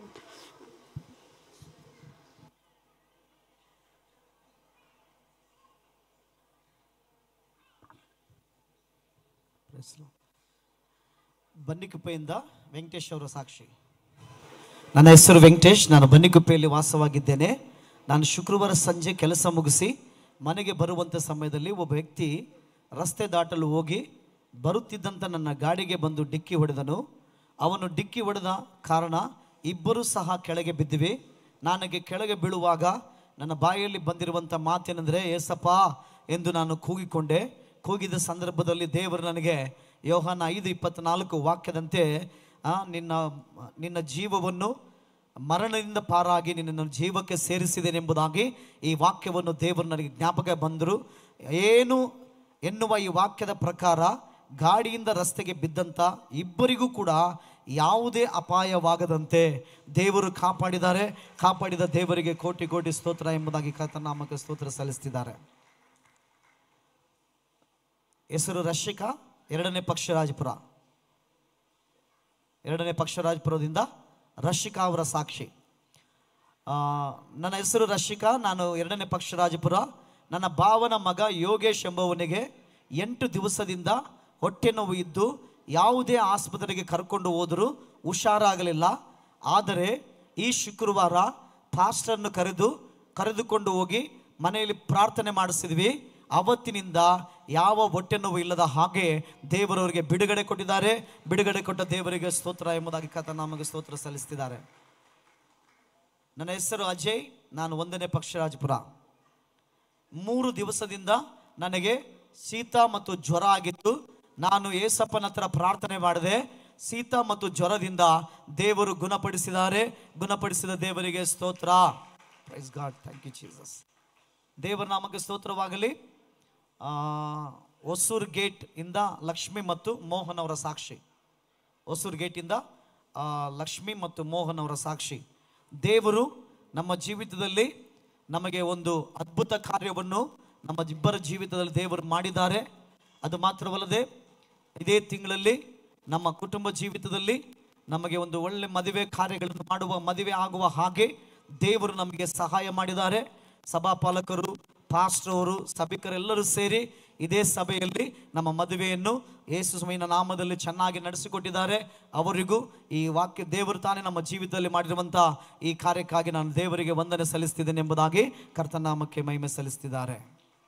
ಬನ್ನಿಕುಪ್ಪೆಯಿಂದ ವೆಂಕಟೇಶ್ ಅವರ ಸಾಕ್ಷಿ ನನ್ನ ಹೆಸರು ವೆಂಕಟೇಶ್ ನಾನು ಬನ್ನಿಕುಪ್ಪೆಯಲ್ಲಿ ವಾಸವಾಗಿದ್ದೇನೆ ನಾನು ಶುಕ್ರವಾರ ಸಂಜೆ ಕೆಲಸ ಮುಗಿಸಿ ಮನೆಗೆ ಬರುವಂಥ ಸಮಯದಲ್ಲಿ ಒಬ್ಬ ವ್ಯಕ್ತಿ ರಸ್ತೆ ದಾಟಲು ಹೋಗಿ ಬರುತ್ತಿದ್ದಂಥ ನನ್ನ ಗಾಡಿಗೆ ಬಂದು ಡಿಕ್ಕಿ ಹೊಡೆದನು ಅವನು ಡಿಕ್ಕಿ ಹೊಡೆದ ಕಾರಣ ಇಬ್ಬರೂ ಸಹ ಕೆಳಗೆ ಬಿದ್ದಿವೆ ನನಗೆ ಕೆಳಗೆ ಬೀಳುವಾಗ ನನ್ನ ಬಾಯಲ್ಲಿ ಬಂದಿರುವಂಥ ಮಾತೇನೆಂದರೆ ಏಸಪ್ಪ ಎಂದು ನಾನು ಕೂಗಿಕೊಂಡೆ ಕೂಗಿದ ಸಂದರ್ಭದಲ್ಲಿ ದೇವರು ನನಗೆ ಯೋಹಾನ ಐದು ಇಪ್ಪತ್ನಾಲ್ಕು ವಾಕ್ಯದಂತೆ ಆ, ನಿನ್ನ ನಿನ್ನ ಜೀವವನ್ನು ಮರಣದಿಂದ ಪಾರಾಗಿ ನಿನ್ನನ್ನು ಜೀವಕ್ಕೆ ಸೇರಿಸಿದೆನೆಂಬುದಾಗಿ ಈ ವಾಕ್ಯವನ್ನು ದೇವರು ನನಗೆ ಜ್ಞಾಪಕ ಬಂದರು ಏನು ಎನ್ನುವ ಈ ವಾಕ್ಯದ ಪ್ರಕಾರ ಗಾಡಿಯಿಂದ ರಸ್ತೆಗೆ ಬಿದ್ದಂಥ ಇಬ್ಬರಿಗೂ ಕೂಡ ಯಾವುದೇ ಅಪಾಯವಾಗದಂತೆ ದೇವರು ಕಾಪಾಡಿದ್ದಾರೆ ಕಾಪಾಡಿದ ದೇವರಿಗೆ ಕೋಟಿ ಕೋಟಿ ಸ್ತೋತ್ರ ಎಂಬುದಾಗಿ ಕರ್ತನಾಮಕ ಸ್ತೋತ್ರ ಸಲ್ಲಿಸ್ತಿದ್ದಾರೆ ಹೆಸರು ರಶಿಕಾ ಎರಡನೇ ಪಕ್ಷರಾಜಪುರ ಎರಡನೇ ಪಕ್ಷರಾಜಪುರದಿಂದ ರಶಿಕಾ ಅವರ ಸಾಕ್ಷಿ ಆ, ನನ್ನ ಹೆಸರು ರಶಿಕಾ ನಾನು ಎರಡನೇ ಪಕ್ಷರಾಜಪುರ ನನ್ನ ಭಾವನ ಮಗ ಯೋಗೇಶ್ ಎಂಬುವನಿಗೆ ಎಂಟು ದಿವಸದಿಂದ ಹೊಟ್ಟೆ ನೋವು ಇದ್ದು ಯಾವುದೇ ಆಸ್ಪತ್ರೆಗೆ ಕರ್ಕೊಂಡು ಹೋದರೂ ಹುಷಾರಾಗಲಿಲ್ಲ ಆದರೆ ಈ ಶುಕ್ರವಾರ ಪಾಸ್ಟರ್ನು ಕರೆದು ಕರೆದುಕೊಂಡು ಹೋಗಿ ಮನೆಯಲ್ಲಿ ಪ್ರಾರ್ಥನೆ ಮಾಡಿಸಿದ್ವಿ ಅವತ್ತಿನಿಂದ ಯಾವ ಹೊಟ್ಟೆ ನೋವು ಇಲ್ಲದ ಹಾಗೆ ದೇವರವರಿಗೆ ಬಿಡುಗಡೆ ಕೊಟ್ಟಿದ್ದಾರೆ ಬಿಡುಗಡೆ ಕೊಟ್ಟ ದೇವರಿಗೆ ಸ್ತೋತ್ರ ಎಂಬುದಾಗಿ ಕಥ ನಮಗೆ ಸ್ತೋತ್ರ ಸಲ್ಲಿಸ್ತಿದ್ದಾರೆ ನನ್ನ ಹೆಸರು ಅಜಯ್ ನಾನು ಒಂದನೇ ಪಕ್ಷರಾಜಪುರ ಮೂರು ದಿವಸದಿಂದ ನನಗೆ ಶೀತ ಮತ್ತು ಜ್ವರ ಆಗಿತ್ತು ನಾನು ಏಸಪ್ಪನ ಹತ್ರ ಪ್ರಾರ್ಥನೆ ಮಾಡಿದೆ ಶೀತ ಮತ್ತು ಜ್ವರದಿಂದ ದೇವರು ಗುಣಪಡಿಸಿದ್ದಾರೆ ಗುಣಪಡಿಸಿದ ದೇವರಿಗೆ ಸ್ತೋತ್ರ praise God thank you Jesus ದೇವರ ನಾಮಕ್ಕೆ ಸ್ತೋತ್ರವಾಗಲಿ ಆ, ಹೊಸೂರು ಗೇಟ್ ಇಂದ ಲಕ್ಷ್ಮಿ ಮತ್ತು ಮೋಹನ್ ಅವರ ಸಾಕ್ಷಿ ಹೊಸೂರು ಗೇಟಿಂದ ಆ, ಲಕ್ಷ್ಮಿ ಮತ್ತು ಮೋಹನ್ ಅವರ ಸಾಕ್ಷಿ ದೇವರು ನಮ್ಮ ಜೀವಿತದಲ್ಲಿ ನಮಗೆ ಒಂದು ಅದ್ಭುತ ಕಾರ್ಯವನ್ನು ನಮ್ಮ ಇಬ್ಬರ ಜೀವಿತದಲ್ಲಿ ದೇವರು ಮಾಡಿದ್ದಾರೆ ಅದು ಮಾತ್ರವಲ್ಲದೆ ಇದೇ ತಿಂಗಳಲ್ಲಿ ನಮ್ಮ ಕುಟುಂಬ ಜೀವಿತದಲ್ಲಿ ನಮಗೆ ಒಂದು ಒಳ್ಳೆ ಮದುವೆ ಕಾರ್ಯಗಳನ್ನು ಮಾಡುವ ಮದುವೆ ಆಗುವ ಹಾಗೆ ದೇವರು ನಮಗೆ ಸಹಾಯ ಮಾಡಿದ್ದಾರೆ ಸಭಾಪಾಲಕರು ಪಾಸ್ಟರ್ ಅವರು ಸಭಿಕರೆಲ್ಲರೂ ಸೇರಿ ಇದೇ ಸಭೆಯಲ್ಲಿ ನಮ್ಮ ಮದುವೆಯನ್ನು ಯೇಸು ಸ್ವಾಮಿನ ನಾಮದಲ್ಲಿ ಚೆನ್ನಾಗಿ ನಡೆಸಿಕೊಟ್ಟಿದ್ದಾರೆ ಅವರಿಗೂ ಈ ವಾಕ್ಯ ದೇವರು ತಾನೇ ನಮ್ಮ ಜೀವಿತದಲ್ಲಿ ಮಾಡಿರುವಂಥ ಈ ಕಾರ್ಯಕ್ಕಾಗಿ ನಾನು ದೇವರಿಗೆ ವಂದನೆ ಸಲ್ಲಿಸ್ತಿದ್ದೇನೆ ಎಂಬುದಾಗಿ ಕರ್ತನಾಮಕ್ಕೆ ಮಹಿಮೆ ಸಲ್ಲಿಸ್ತಿದ್ದಾರೆ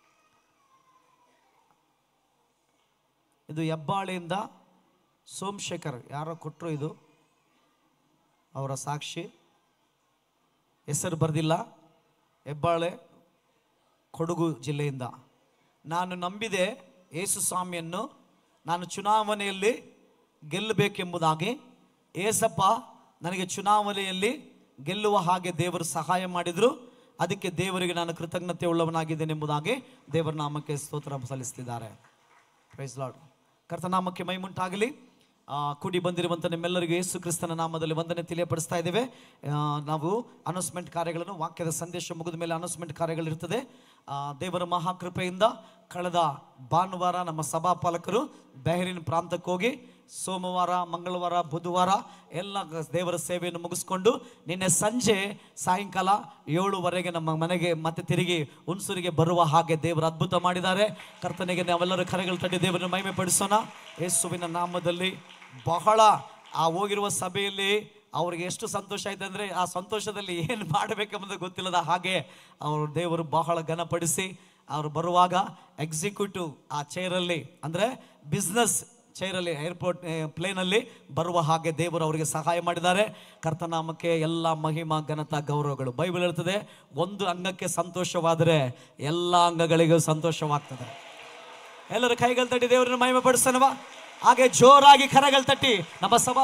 ಇದು ಹೆಬ್ಬಾಳೆಯಿಂದ ಸೋಮಶೇಖರ್ ಯಾರೋ ಕೊಟ್ಟರು ಇದು ಅವರ ಸಾಕ್ಷಿ ಹೆಸರು ಬರೆದಿಲ್ಲ ಹೆಬ್ಬಾಳೆ ಕೊಡಗು ಜಿಲ್ಲೆಯಿಂದ ನಾನು ನಂಬಿದೆ ಯೇಸು ಸ್ವಾಮಿಯನ್ನು ನಾನು ಚುನಾವಣೆಯಲ್ಲಿ ಗೆಲ್ಲಬೇಕೆಂಬುದಾಗಿ ಏಸಪ್ಪ ನನಗೆ ಚುನಾವಣೆಯಲ್ಲಿ ಗೆಲ್ಲುವ ಹಾಗೆ ದೇವರು ಸಹಾಯ ಮಾಡಿದರು ಅದಕ್ಕೆ ದೇವರಿಗೆ ನಾನು ಕೃತಜ್ಞತೆ ಉಳ್ಳವನಾಗಿದ್ದೇನೆ ಎಂಬುದಾಗಿ ದೇವರ ನಾಮಕ್ಕೆ ಸ್ತೋತ್ರ ಸಲ್ಲಿಸ್ತಿದ್ದಾರೆ ಪ್ರೈಸ್ ಲಾರ್ಡ್ ಕರ್ತನಾಮಕ್ಕೆ ಮೈಮುಂಟಾಗಲಿ ಆ, ಕೂಡಿ ಬಂದಿರುವಂಥ ನಿಮ್ಮೆಲ್ಲರಿಗೂ ಯೇಸು ಕ್ರಿಸ್ತನ ನಾಮದಲ್ಲಿ ವಂದನೆ ತಿಳಿಯಪಡಿಸ್ತಾ ಇದ್ದೇವೆ ಆ, ನಾವು ಅನೌನ್ಸ್ಮೆಂಟ್ ಕಾರ್ಯಗಳನ್ನು ವಾಕ್ಯದ ಸಂದೇಶ ಮುಗಿದ ಮೇಲೆ ಅನೌನ್ಸ್ಮೆಂಟ್ ಕಾರ್ಯಗಳಿರ್ತದೆ ಆ, ದೇವರ ಮಹಾಕೃಪೆಯಿಂದ ಕಳೆದ ಭಾನುವಾರ ನಮ್ಮ ಸಭಾಪಾಲಕರು ಬೆಹರಿನ್ ಪ್ರಾಂತಕ್ಕೆ ಹೋಗಿ ಸೋಮವಾರ ಮಂಗಳವಾರ ಬುಧವಾರ ಎಲ್ಲ ಗ- ದೇವರ ಸೇವೆಯನ್ನು ಮುಗಿಸ್ಕೊಂಡು ನಿನ್ನೆ ಸಂಜೆ ಸಾಯಂಕಾಲ ಏಳುವರೆಗೆ ನಮ್ಮ ಮನೆಗೆ ಮತ್ತೆ ತಿರುಗಿ ಹುಣಸೂರಿಗೆ ಬರುವ ಹಾಗೆ ದೇವರು ಅದ್ಭುತ ಮಾಡಿದ್ದಾರೆ ಕರ್ತನಿಗೆ ನಾವೆಲ್ಲರೂ ಕರೆಗಳು ತಟ್ಟಿ ದೇವರನ್ನು ಮಹಿಮೆ ಪಡಿಸೋಣ ಯೇಸುವಿನ ನಾಮದಲ್ಲಿ ಬಹಳ ಆ ಹೋಗಿರುವ ಸಭೆಯಲ್ಲಿ ಅವ್ರಿಗೆ ಎಷ್ಟು ಸಂತೋಷ ಆಯ್ತು ಅಂದರೆ ಆ ಸಂತೋಷದಲ್ಲಿ ಏನು ಮಾಡಬೇಕೆಂಬುದು ಗೊತ್ತಿಲ್ಲದ ಹಾಗೆ ಅವರು ದೇವರು ಬಹಳ ಘನಪಡಿಸಿ ಅವರು ಬರುವಾಗ ಎಕ್ಸಿಕ್ಯೂಟಿವ್ ಆ ಚೇರಲ್ಲಿ ಅಂದರೆ ಬಿಸ್ನೆಸ್ ಚೈರಲ್ಲಿ ಏರ್ಪೋರ್ಟ್ ಪ್ಲೇನಲ್ಲಿ ಬರುವ ಹಾಗೆ ದೇವರು ಅವರಿಗೆ ಸಹಾಯ ಮಾಡಿದ್ದಾರೆ ಕರ್ತನಾಮಕ್ಕೆ ಎಲ್ಲ ಮಹಿಮಾ ಘನತಾ ಗೌರವಗಳು ಬೈಬಲ್ ಹೇಳ್ತದೆ ಒಂದು ಅಂಗಕ್ಕೆ ಸಂತೋಷವಾದರೆ ಎಲ್ಲ ಅಂಗಗಳಿಗೂ ಸಂತೋಷವಾಗ್ತದೆ ಎಲ್ಲರೂ ಕೈಗಳು ತಟ್ಟಿ ದೇವರನ್ನು ಮಹಿಮೆ ಪಡಿಸೋಣವಾ ಹಾಗೆ ಜೋರಾಗಿ ಕರಗಳು ತಟ್ಟಿ ನಮ್ಮ ಸಭಾ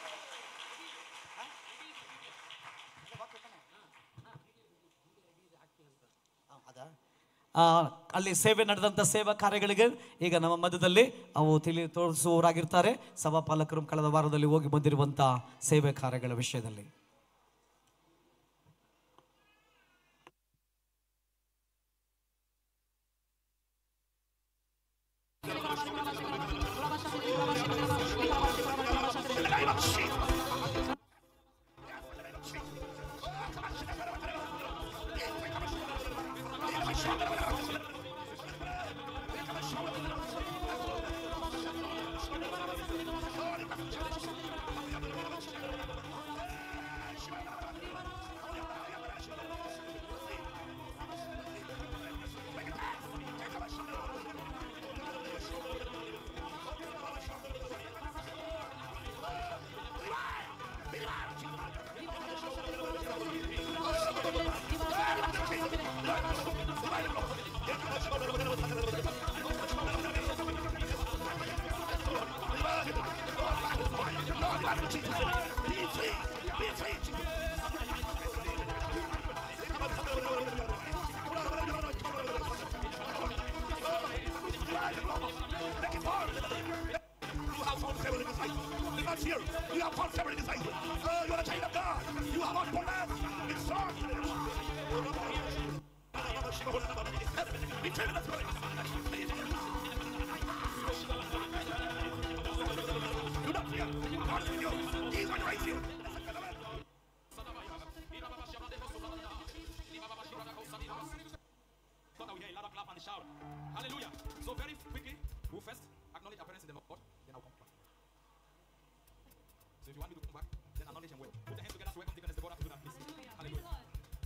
ಆ, ಅಲ್ಲಿ ಸೇವೆ ನಡೆದಂಥ ಸೇವಾ ಕಾರ್ಯಗಳಿಗೆ ಈಗ ನಮ್ಮ ಮಧ್ಯದಲ್ಲಿ ಅವು ತಿಳಿ ತೋರಿಸುವವರಾಗಿರ್ತಾರೆ ಸಭಾಪಾಲಕರು ಕಳೆದ ವಾರದಲ್ಲಿ ಹೋಗಿ ಬಂದಿರುವಂಥ ಸೇವೆ ಕಾರ್ಯಗಳ ವಿಷಯದಲ್ಲಿ Thought I would hear a louder clap and a shout. Hallelujah. So very quickly, we'll first acknowledge our parents in the Lord, then I'll come back. So if you want me to come back, then acknowledge them well. Put your hands together to welcome Deaconess Deborah to do that, please. Hallelujah.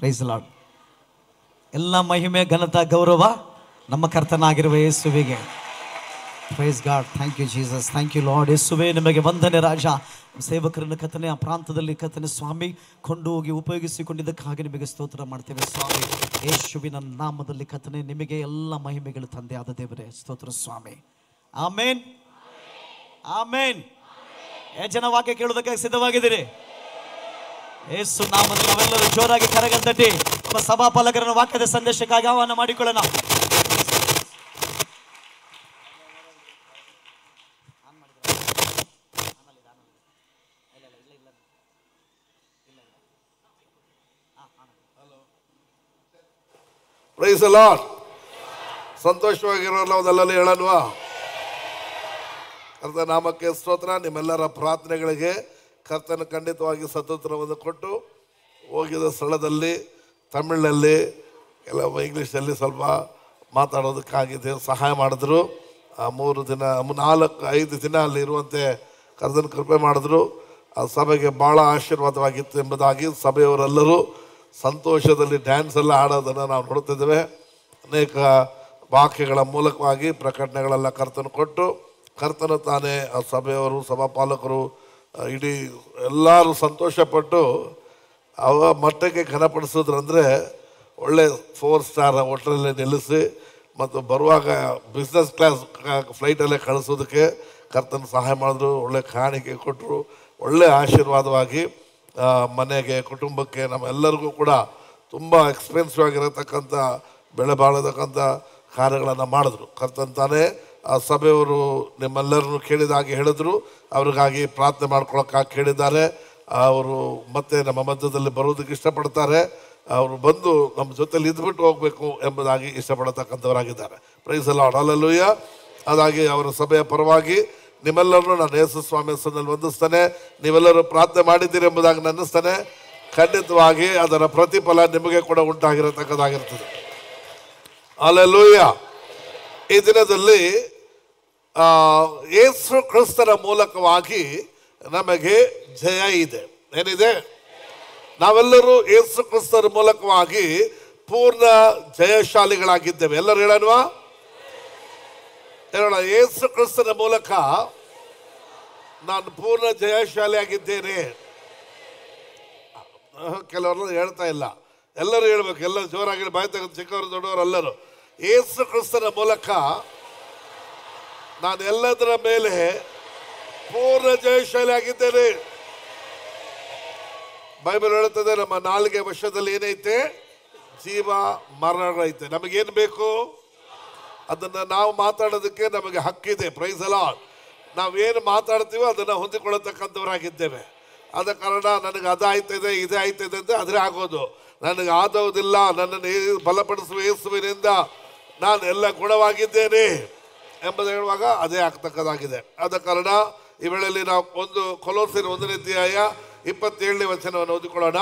Praise Lord ಎಲ್ಲ ಮಹಿಮೆ ಘನತ ಗೌರವ ನಮ್ಮ ಕರ್ತನಾಗಿರುವ ಯೇಸುವಿಗೆ praise God thank you Jesus thank you Lord ಯೇಸುವೆ ನಿಮಗೆ ವಂದನೆ ರಾಜ ಸೇವಕರನ್ನು ಕಥನೆ ಆ ಪ್ರಾಂತದಲ್ಲಿ ಕಥನೆ ಸ್ವಾಮಿ ಕೊಂಡು ಹೋಗಿ ಉಪಯೋಗಿಸಿಕೊಂಡಿದ್ದಕ್ಕಾಗಿ ನಿಮಗೆ ಸ್ತೋತ್ರ ಮಾಡ್ತೇವೆ ಸ್ವಾಮಿ ಯೇಸುವಿನ ನಾಮದಲ್ಲಿ ಕಥನೆ ನಿಮಗೆ ಎಲ್ಲ ಮಹಿಮೆಗಳು ತಂದೆ ಆದ ದೇವರೇ ಸ್ತೋತ್ರ ಸ್ವಾಮಿ ಆಮೇನ್ ಆಮೇನ್ ಎಷ್ಟು ಜನ ವಾಕ್ಯ ಕೇಳೋದಕ್ಕೆ ಸಿದ್ಧವಾಗಿದ್ದೀರಿ ಯೇಸು ನಾಮದಲ್ಲಿ ನಾವೆಲ್ಲರೂ ಜೋರಾಗಿ ಕರಗಲ್ ತಟ್ಟಿ ನಮ್ಮ ಸಭಾಪಾಲಕರನ್ನು ವಾಕ್ಯದ ಸಂದೇಶಕ್ಕಾಗಿ ಆಹ್ವಾನ ಮಾಡಿಕೊಳ್ಳೋಣ ಪ್ರೈಸ್ ಲಾರ್ಡ್ ಸಂತೋಷವಾಗಿರೋಲ್ಲ ಒಂದಲ್ಲಲ್ಲಿ ಹೇಳಲ್ವಾ ಕರ್ತ ನಾಮಕ್ಕೆ ಸ್ತೋತ್ರ ನಿಮ್ಮೆಲ್ಲರ ಪ್ರಾರ್ಥನೆಗಳಿಗೆ ಕರ್ತನ ಖಂಡಿತವಾಗಿ ಸತೋತ್ರವನ್ನು ಕೊಟ್ಟು ಹೋಗಿದ ಸ್ಥಳದಲ್ಲಿ ತಮಿಳಿನಲ್ಲಿ ಕೆಲವು ಇಂಗ್ಲೀಷಲ್ಲಿ ಸ್ವಲ್ಪ ಮಾತಾಡೋದಕ್ಕಾಗಿದೆ ಸಹಾಯ ಮಾಡಿದ್ರು ಆ ಮೂರು ದಿನ ಮು- ನಾಲ್ಕು ಐದು ದಿನ ಅಲ್ಲಿ ಇರುವಂತೆ ಕರ್ತನ ಕೃಪೆ ಮಾಡಿದ್ರು ಆ ಸಭೆಗೆ ಭಾಳ ಆಶೀರ್ವಾದವಾಗಿತ್ತು ಎಂಬುದಾಗಿ ಸಭೆಯವರೆಲ್ಲರೂ ಸಂತೋಷದಲ್ಲಿ ಡ್ಯಾನ್ಸ್ ಎಲ್ಲ ಆಡೋದನ್ನು ನಾವು ನೋಡ್ತಿದ್ದೇವೆ ಅನೇಕ ವಾಕ್ಯಗಳ ಮೂಲಕವಾಗಿ ಪ್ರಕಟಣೆಗಳೆಲ್ಲ ಕರ್ತನು ಕೊಟ್ಟು ಕರ್ತನು ತಾನೇ ಆ ಸಭೆಯವರು ಸಭಾಪಾಲಕರು ಆ, ಇಡೀ ಎಲ್ಲರೂ ಸಂತೋಷಪಟ್ಟು ಅವ ಮಟ್ಟಕ್ಕೆ ಘನಪಡಿಸಿದ್ರಂದ್ರೆ ಒಳ್ಳೆ ಫೋರ್ ಸ್ಟಾರ್ ಹೋಟೆಲಲ್ಲಿ ನಿಲ್ಲಿಸಿ ಮತ್ತು ಬರುವಾಗ ಬಿಸ್ನೆಸ್ ಕ್ಲಾಸ್ ಫ್ಲೈಟಲ್ಲೇ ಕಳಿಸೋದಕ್ಕೆ ಕರ್ತನ ಸಹಾಯ ಮಾಡಿದ್ರು ಒಳ್ಳೆ ಕಾಣಿಕೆ ಕೊಟ್ಟರು ಒಳ್ಳೆ ಆಶೀರ್ವಾದವಾಗಿ ಆ, ಮನೆಗೆ ಕುಟುಂಬಕ್ಕೆ ನಮ್ಮೆಲ್ಲರಿಗೂ ಕೂಡ ತುಂಬ ಎಕ್ಸ್ಪೆನ್ಸಿವ್ ಆಗಿರತಕ್ಕಂಥ ಬೆಳೆ ಬಾಳತಕ್ಕಂಥ ಕಾರ್ಯಗಳನ್ನು ಮಾಡಿದ್ರು ಕರ್ತಂತಾನೆ ಆ ಸಭೆಯವರು ನಿಮ್ಮೆಲ್ಲರನ್ನು ಕೇಳಿದಾಗೆ ಹೇಳಿದ್ರು ಅವ್ರಿಗಾಗಿ ಪ್ರಾರ್ಥನೆ ಮಾಡ್ಕೊಳಕ್ಕಾಗಿ ಕೇಳಿದ್ದಾರೆ ಅವರು ಮತ್ತೆ ನಮ್ಮ ಮಧ್ಯದಲ್ಲಿ ಬರೋದಕ್ಕೆ ಇಷ್ಟಪಡ್ತಾರೆ ಅವರು ಬಂದು ನಮ್ಮ ಜೊತೆಲಿ ಇದ್ಬಿಟ್ಟು ಹೋಗಬೇಕು ಎಂಬುದಾಗಿ ಇಷ್ಟಪಡತಕ್ಕಂಥವರಾಗಿದ್ದಾರೆ ಪ್ರೈಸ್ ಎಲ್ಲ ಅಲ್ಲೂಯ್ಯ ಅದಾಗಿ ಅವರ ಸಭೆಯ ಪರವಾಗಿ ನಿಮ್ಮೆಲ್ಲರನ್ನು ನಾನು ಯೇಸು ಸ್ವಾಮಿ ಹೆಸರಿನಲ್ಲಿ ವಂದಿಸ್ತೇನೆ ನೀವೆಲ್ಲರೂ ಪ್ರಾರ್ಥನೆ ಮಾಡಿದ್ದೀರಿ ಎಂಬುದಾಗಿ ನೆನೆಸ್ತೇನೆ ಖಂಡಿತವಾಗಿ ಅದರ ಪ್ರತಿಫಲ ನಿಮಗೆ ಕೂಡ ಉಂಟಾಗಿರತಕ್ಕದಾಗಿರ್ತದೆ ಅಲ್ಲೆಲ್ಲೂಯ್ಯ ಈ ದಿನದಲ್ಲಿ ಆ, ಯೇಸು ಕ್ರಿಸ್ತರ ಮೂಲಕವಾಗಿ ನಮಗೆ ಜಯ ಇದೆ ಏನಿದೆ ನಾವೆಲ್ಲರೂ ಯೇಸು ಕ್ರಿಸ್ತರ ಮೂಲಕವಾಗಿ ಪೂರ್ಣ ಜಯಶಾಲಿಗಳಾಗಿದ್ದೇವೆ ಎಲ್ಲರೂ ಹೇಳೋಣವಾ ಹೇಳೋಣ ಯೇಸು ಕ್ರಿಸ್ತನ ಮೂಲಕ ನಾನು ಪೂರ್ಣ ಜಯಶಾಲಿ ಆಗಿದ್ದೇನೆ ಕೆಲವರು ಹೇಳ್ತಾ ಇಲ್ಲ ಎಲ್ಲರೂ ಹೇಳ್ಬೇಕು ಎಲ್ಲರೂ ಜೋರಾಗಿ ಬಾಯಿ ತೆಗೆದು ಚಿಕ್ಕವರು ದೊಡ್ಡವರು ಎಲ್ಲರೂ ಯೇಸು ಕ್ರಿಸ್ತನ ಮೂಲಕ ನಾನು ಎಲ್ಲದರ ಮೇಲೆ ಪೂರ್ಣ ಜಯಶಾಲಿ ಆಗಿದ್ದೇನೆ ಬೈಬಲ್ ಹೇಳುತ್ತದೆ ನಮ್ಮ ನಾಲ್ಗೆ ವರ್ಷದಲ್ಲಿ ಏನೈತೆ ಜೀವ ಮರಣಗಳೈತೆ ನಮಗೇನು ಬೇಕು ಅದನ್ನು ನಾವು ಮಾತಾಡೋದಕ್ಕೆ ನಮಗೆ ಹಕ್ಕಿದೆ ಪ್ರೈಸ್ ಅಲ್ಲ ನಾವೇನು ಮಾತಾಡ್ತೀವೋ ಅದನ್ನು ಹೊಂದಿಕೊಳ್ಳತಕ್ಕಂಥವರಾಗಿದ್ದೇವೆ ಆದ ಕಾರಣ ನನಗೆ ಅದಾಯ್ತದೆ ಇದೇ ಆಯ್ತದೆ ಅಂತ ಅದ್ರೆ ಆಗೋದು ನನಗೆ ಆದೋದಿಲ್ಲ ನನ್ನನ್ನು ಏ- ಬಲಪಡಿಸುವ ಯೇಸುವಿನಿಂದ ನಾನು ಎಲ್ಲ ಗುಣವಾಗಿದ್ದೇನೆ ಎಂಬುದು ಹೇಳುವಾಗ ಅದೇ ಆಗ್ತಕ್ಕದಾಗಿದೆ ಆದ ಕಾರಣ ಈ ವೇಳೆಯಲ್ಲಿ ನಾವು ಒಂದು ಕೊಲೋಸಿನ ಒಂದನೇ ಅಧ್ಯಾಯ ಇಪ್ಪತ್ತೇಳನೇ ವಚನವನ್ನು ಓದಿಕೊಳ್ಳೋಣ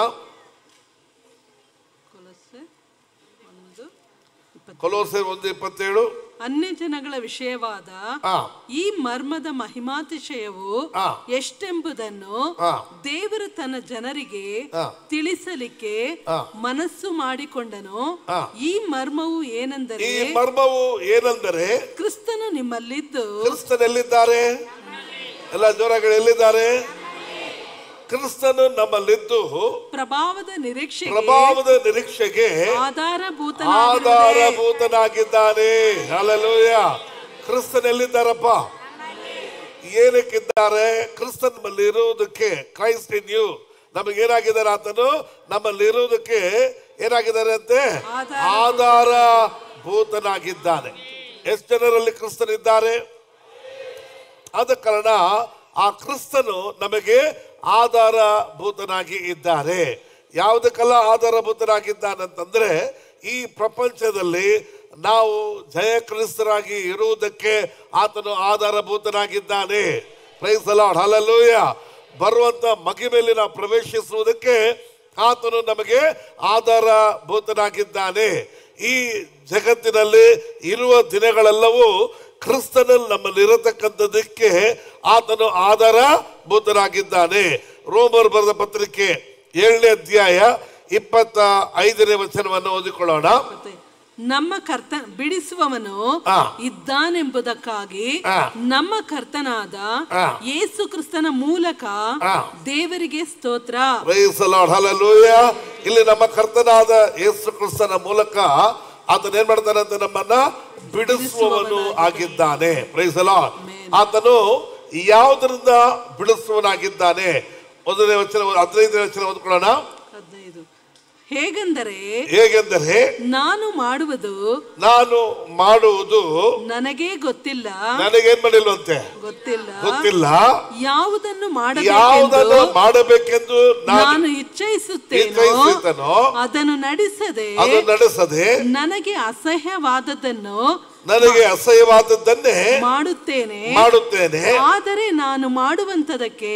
ಕೊಲೊಸ್ಸೆ ಒಂದು ಕೊಲೋಸಿನ ಒಂದು ಇಪ್ಪತ್ತೇಳು ಅನ್ಯ ಜನಗಳ ವಿಷಯವಾದ ಆ. ಈ ಮರ್ಮದ ಮಹಿಮಾತಿಶಯವು ಆ. ಎಷ್ಟೆಂಬುದನ್ನು ಆ. ದೇವರು ತನ್ನ ಜನರಿಗೆ ಆ. ತಿಳಿಸಲಿಕ್ಕೆ ಆ. ಮನಸ್ಸು ಮಾಡಿಕೊಂಡನು ಆ. ಈ ಮರ್ಮವು ಏನೆಂದರೆ ಈ ಮರ್ಮವು ಏನೆಂದರೆ ಕ್ರಿಸ್ತನು ನಿಮ್ಮಲ್ಲಿದ್ದು ಕ್ರಿಸ್ತನೆಲ್ಲಿದ್ದಾರೆ ಎಲ್ಲ ಜೋರಾಗಿ ಎಲ್ಲಿದ್ದಾರೆ ಕ್ರಿಸ್ತನು ನಮ್ಮಲ್ಲಿದ್ದು ಪ್ರಭಾವದ ನಿರೀಕ್ಷೆಗೆ ಪ್ರಭಾವದ ನಿರೀಕ್ಷೆಗೆ ಆಧಾರಭೂತನಾಗಿರುವುದೇ ಆಧಾರಭೂತನಾಗಿದ್ದಾನೆ ಅಲ್ಲೂಯ ಕ್ರಿಸ್ತನೆಲ್ಲಿದ್ದಾರಪ್ಪ ಏನಕ್ಕಿದ್ದಾರೆ ಕ್ರಿಸ್ತನ್ ನಮ್ಮಲ್ಲಿ ಇರುವುದಕ್ಕೆ ಕ್ರೈಸ್ಟ್ ಇನ್ ಯು ನಮಗೇನಾಗಿದ್ದಾರೆ ಆತನು ನಮ್ಮಲ್ಲಿ ಇರುವುದಕ್ಕೆ ಏನಾಗಿದ್ದಾರೆ ಅಂತೆ ಆಧಾರ ಭೂತನಾಗಿದ್ದಾನೆ ಎಷ್ಟು ಜನರಲ್ಲಿ ಕ್ರಿಸ್ತನಿದ್ದಾರೆ ಆದ ಕಾರಣ ಆ ಕ್ರಿಸ್ತನು ನಮಗೆ ಆಧಾರಭೂತನಾಗಿ ಇದ್ದಾರೆ ಯಾವುದಕ್ಕೆಲ್ಲ ಆಧಾರಭೂತನಾಗಿದ್ದಾನಂತಂದ್ರೆ ಈ ಪ್ರಪಂಚದಲ್ಲಿ ನಾವು ಜಯ ಕ್ರಿಸ್ತರಾಗಿ ಇರುವುದಕ್ಕೆ ಆತನು ಆಧಾರಭೂತನಾಗಿದ್ದಾನೆ ಪ್ರೈಸ್ ಲಾರ್ಡ್ ಹಲಲೂಯ ಬರುವಂತ ಮಗಿಮೆಯಲ್ಲಿ ನಾವು ಪ್ರವೇಶಿಸುವುದಕ್ಕೆ ಆತನು ನಮಗೆ ಆಧಾರಭೂತನಾಗಿದ್ದಾನೆ ಈ ಜಗತ್ತಿನಲ್ಲಿ ಇರುವ ದಿನಗಳೆಲ್ಲವೂ ಕ್ರಿಸ್ತನಲ್ಲಿ ನಮ್ಮಲ್ಲಿ ಇರತಕ್ಕಂಥದಕ್ಕೆ ಆತನು ಆಧಾರಭೂತನಾಗಿದ್ದಾನೆ ರೋಮರ್ ಬರೆದ ಪತ್ರಿಕೆ ಏಳನೇ ಅಧ್ಯಾಯ ಇಪ್ಪತ್ತ ಐದನೇ ವಚನವನ್ನು ಓದಿಕೊಳ್ಳೋಣ ನಮ್ಮ ಕರ್ತ ಬಿಡಿಸುವವನು ಆ. ಇದ್ದಾನೆಂಬುದಕ್ಕಾಗಿ ಆ. ನಮ್ಮ ಕರ್ತನಾದ ಆ. ಯೇಸು ಕ್ರಿಸ್ತನ ಮೂಲಕ ಆ. ದೇವರಿಗೆ ಸ್ತೋತ್ರ Praise the Lord. Hallelujah. ಇಲ್ಲಿ ನಮ್ಮ ಕರ್ತನಾದ ಯೇಸು ಕ್ರಿಸ್ತನ ಮೂಲಕ ಆತನ ಏನ್ ಮಾಡ್ತಾನೆ ಅಂತ ನಮ್ಮನ್ನ ಬಿಡಿಸುವವನು ಆಗಿದ್ದಾನೆ ಪ್ರೈಸ್ ಆತನು ಯಾವುದರಿಂದ ಬಿಡಿಸುವನಾಗಿದ್ದಾನೆ ಮೊದಲನೇ ವಚನ ಹದಿನೈದನೇ ವಚನ ಓದ್ಕೊಳ್ಳೋಣ ಹದಿನೈದು ಹೇಗೆಂದರೆ ಹೇಗೆಂದರೆ ನಾನು ಮಾಡುವುದು ನಾನು ಮಾಡುವುದು ನನಗೇ ಗೊತ್ತಿಲ್ಲ ನನಗೇನ್ ಮಾಡಿಲ್ವಂತೆ ಗೊತ್ತಿಲ್ಲ ಗೊತ್ತಿಲ್ಲ ಯಾವುದನ್ನು ಯಾವುದನ್ನು ಮಾಡಬೇಕೆಂದು ಮಾಡಬೇಕೆಂದು ನಾನು ನಾನು ಇಚ್ಛಿಸುತ್ತೇನೋ ಇಚ್ಛಿಸುತ್ತೇನೋ ಅದನ್ನು ನಡೆಸದೆ ಅದು ನಡೆಸದೆ ನನಗೆ ಅಸಹ್ಯವಾದದ್ದನ್ನು ನನಗೆ ಅಸಹ್ಯವಾದದ್ದನ್ನೇ ಮಾಡುತ್ತೇನೆ ಮಾಡುತ್ತೇನೆ ಆದರೆ ನಾನು ಮಾಡುವಂತದಕ್ಕೆ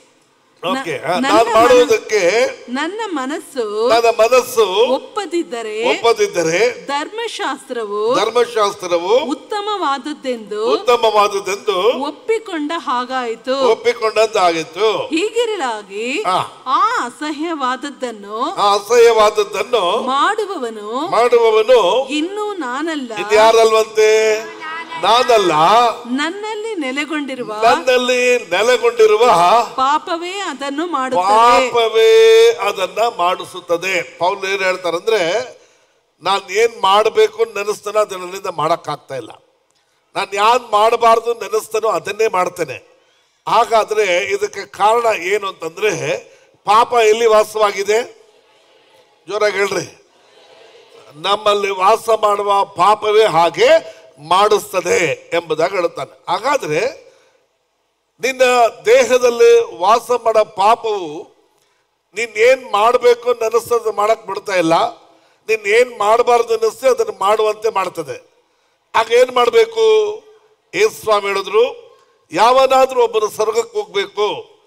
ಓಕೆ ನನ್ನ ನಾನು ಮನ- ಮಾಡುವುದಕ್ಕೆ ನನ್ನ ಮನಸ್ಸು ನನ್ನ ಮನಸ್ಸು ಒಪ್ಪದಿದ್ದರೆ ಒಪ್ಪದಿದ್ದರೆ ಧರ್ಮಶಾಸ್ತ್ರವು ಧರ್ಮಶಾಸ್ತ್ರವು ಉತ್ತಮವಾದದ್ದೆಂದು ಉತ್ತಮವಾದುದೆಂದು ಒಪ್ಪಿಕೊಂಡ ಹಾಗಾಯಿತು ಒಪ್ಪಿಕೊಂಡದ್ದಾಗಿತ್ತು ಹೀಗಿರಲಾಗಿ ಆ. ಆ ಅಸಹ್ಯವಾದದ್ದನ್ನು ಆ ಅಸಹ್ಯವಾದದ್ದನ್ನು ಮಾಡುವವನು ಮಾಡುವವನು ಇನ್ನೂ ನಾನಲ್ಲ ಇದ್ಯಾರಲ್ವಂತೆ ನಾನಲ್ಲ ನನ್ನಲ್ಲಿ ನೆಲೆಗೊಂಡಿರುವ ನನ್ನಲ್ಲಿ ನೆಲೆಗೊಂಡಿರುವ ಪಾಪವೇ ಅದನ್ನು ಮಾಡುತ್ತದೆ ಪಾಪವೇ ಅದನ್ನ ಮಾಡಿಸುತ್ತದೆ ಪೌಲ್ ಏನ್ ಹೇಳ್ತಾರಂದ್ರೆ ನಾನು ಏನ್ ಮಾಡಬೇಕು ನೆನೆಸ್ತಾನೋ ಅದು ನನ್ನಿಂದ ಮಾಡಕ್ಕಾಗ್ತಾ ಇಲ್ಲ ನಾನು ಯಾನ್ ಮಾಡಬಾರ್ದು ನೆನೆಸ್ತಾನೋ ಅದನ್ನೇ ಮಾಡ್ತೇನೆ ಹಾಗಾದ್ರೆ ಇದಕ್ಕೆ ಕಾರಣ ಏನು ಅಂತಂದ್ರೆ ಪಾಪ ಎಲ್ಲಿ ವಾಸವಾಗಿದೆ ಜೋರಾಗಿ ಹೇಳ್ರಿ ನಮ್ಮಲ್ಲಿ ವಾಸ ಮಾಡುವ ಪಾಪವೇ ಹಾಗೆ ಮಾಡಿಸ್ತದೆ ಎಂಬುದಾಗಿ ಹೇಳುತ್ತಾನೆ ಹಾಗಾದ್ರೆ ನಿನ್ನ ದೇಹದಲ್ಲಿ ವಾಸ ಮಾಡೋ ಪಾಪವು ನೀನ್ ಏನ್ ಮಾಡಬೇಕು ಅನ್ನಿಸ್ತದ ಮಾಡಕ್ ಬಿಡ್ತಾ ಇಲ್ಲ ನೀನ್ ಏನ್ ಮಾಡಬಾರ್ದು ಅನ್ನಿಸ್ತೆ ಅದನ್ನು ಮಾಡುವಂತೆ ಮಾಡ್ತದೆ ಆಗ ಏನ್ ಮಾಡಬೇಕು ಏಸು ಸ್ವಾಮಿ ಹೇಳಿದ್ರು ಯಾವನಾದ್ರೂ ಒಬ್ಬರು ಸ್ವರ್ಗಕ್ಕೆ ಹೋಗ್ಬೇಕು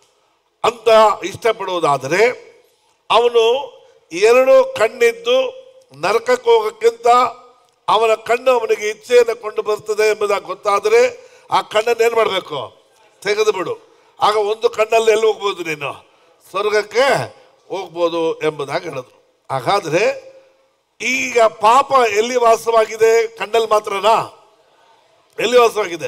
ಅಂತ ಇಷ್ಟಪಡುವುದಾದರೆ ಅವನು ಎರಡು ಕಣ್ಣಿದ್ದು ನರಕಕ್ಕೆ ಹೋಗೋಕ್ಕಿಂತ ಅವನ ಕಣ್ಣು ಅವನಿಗೆ ಇಚ್ಛೆಯನ್ನು ಕೊಂಡು ಬರ್ತದೆ ಎಂಬುದಾಗಿ ಗೊತ್ತಾದರೆ ಆ ಕಣ್ಣನ್ನು ಏನು ಮಾಡಬೇಕು ತೆಗೆದು ಬಿಡು ಆಗ ಒಂದು ಕಣ್ಣಲ್ಲಿ ಎಲ್ಲಿ ಹೋಗ್ಬೋದು ನೀನು ಸ್ವರ್ಗಕ್ಕೆ ಹೋಗ್ಬೋದು ಎಂಬುದಾಗಿ ಹೇಳಿದ್ರು ಹಾಗಾದ್ರೆ ಈಗ ಪಾಪ ಎಲ್ಲಿ ವಾಸವಾಗಿದೆ ಕಣ್ಣಲ್ಲಿ ಮಾತ್ರನಾ ಎಲ್ಲಿ ವಾಸವಾಗಿದೆ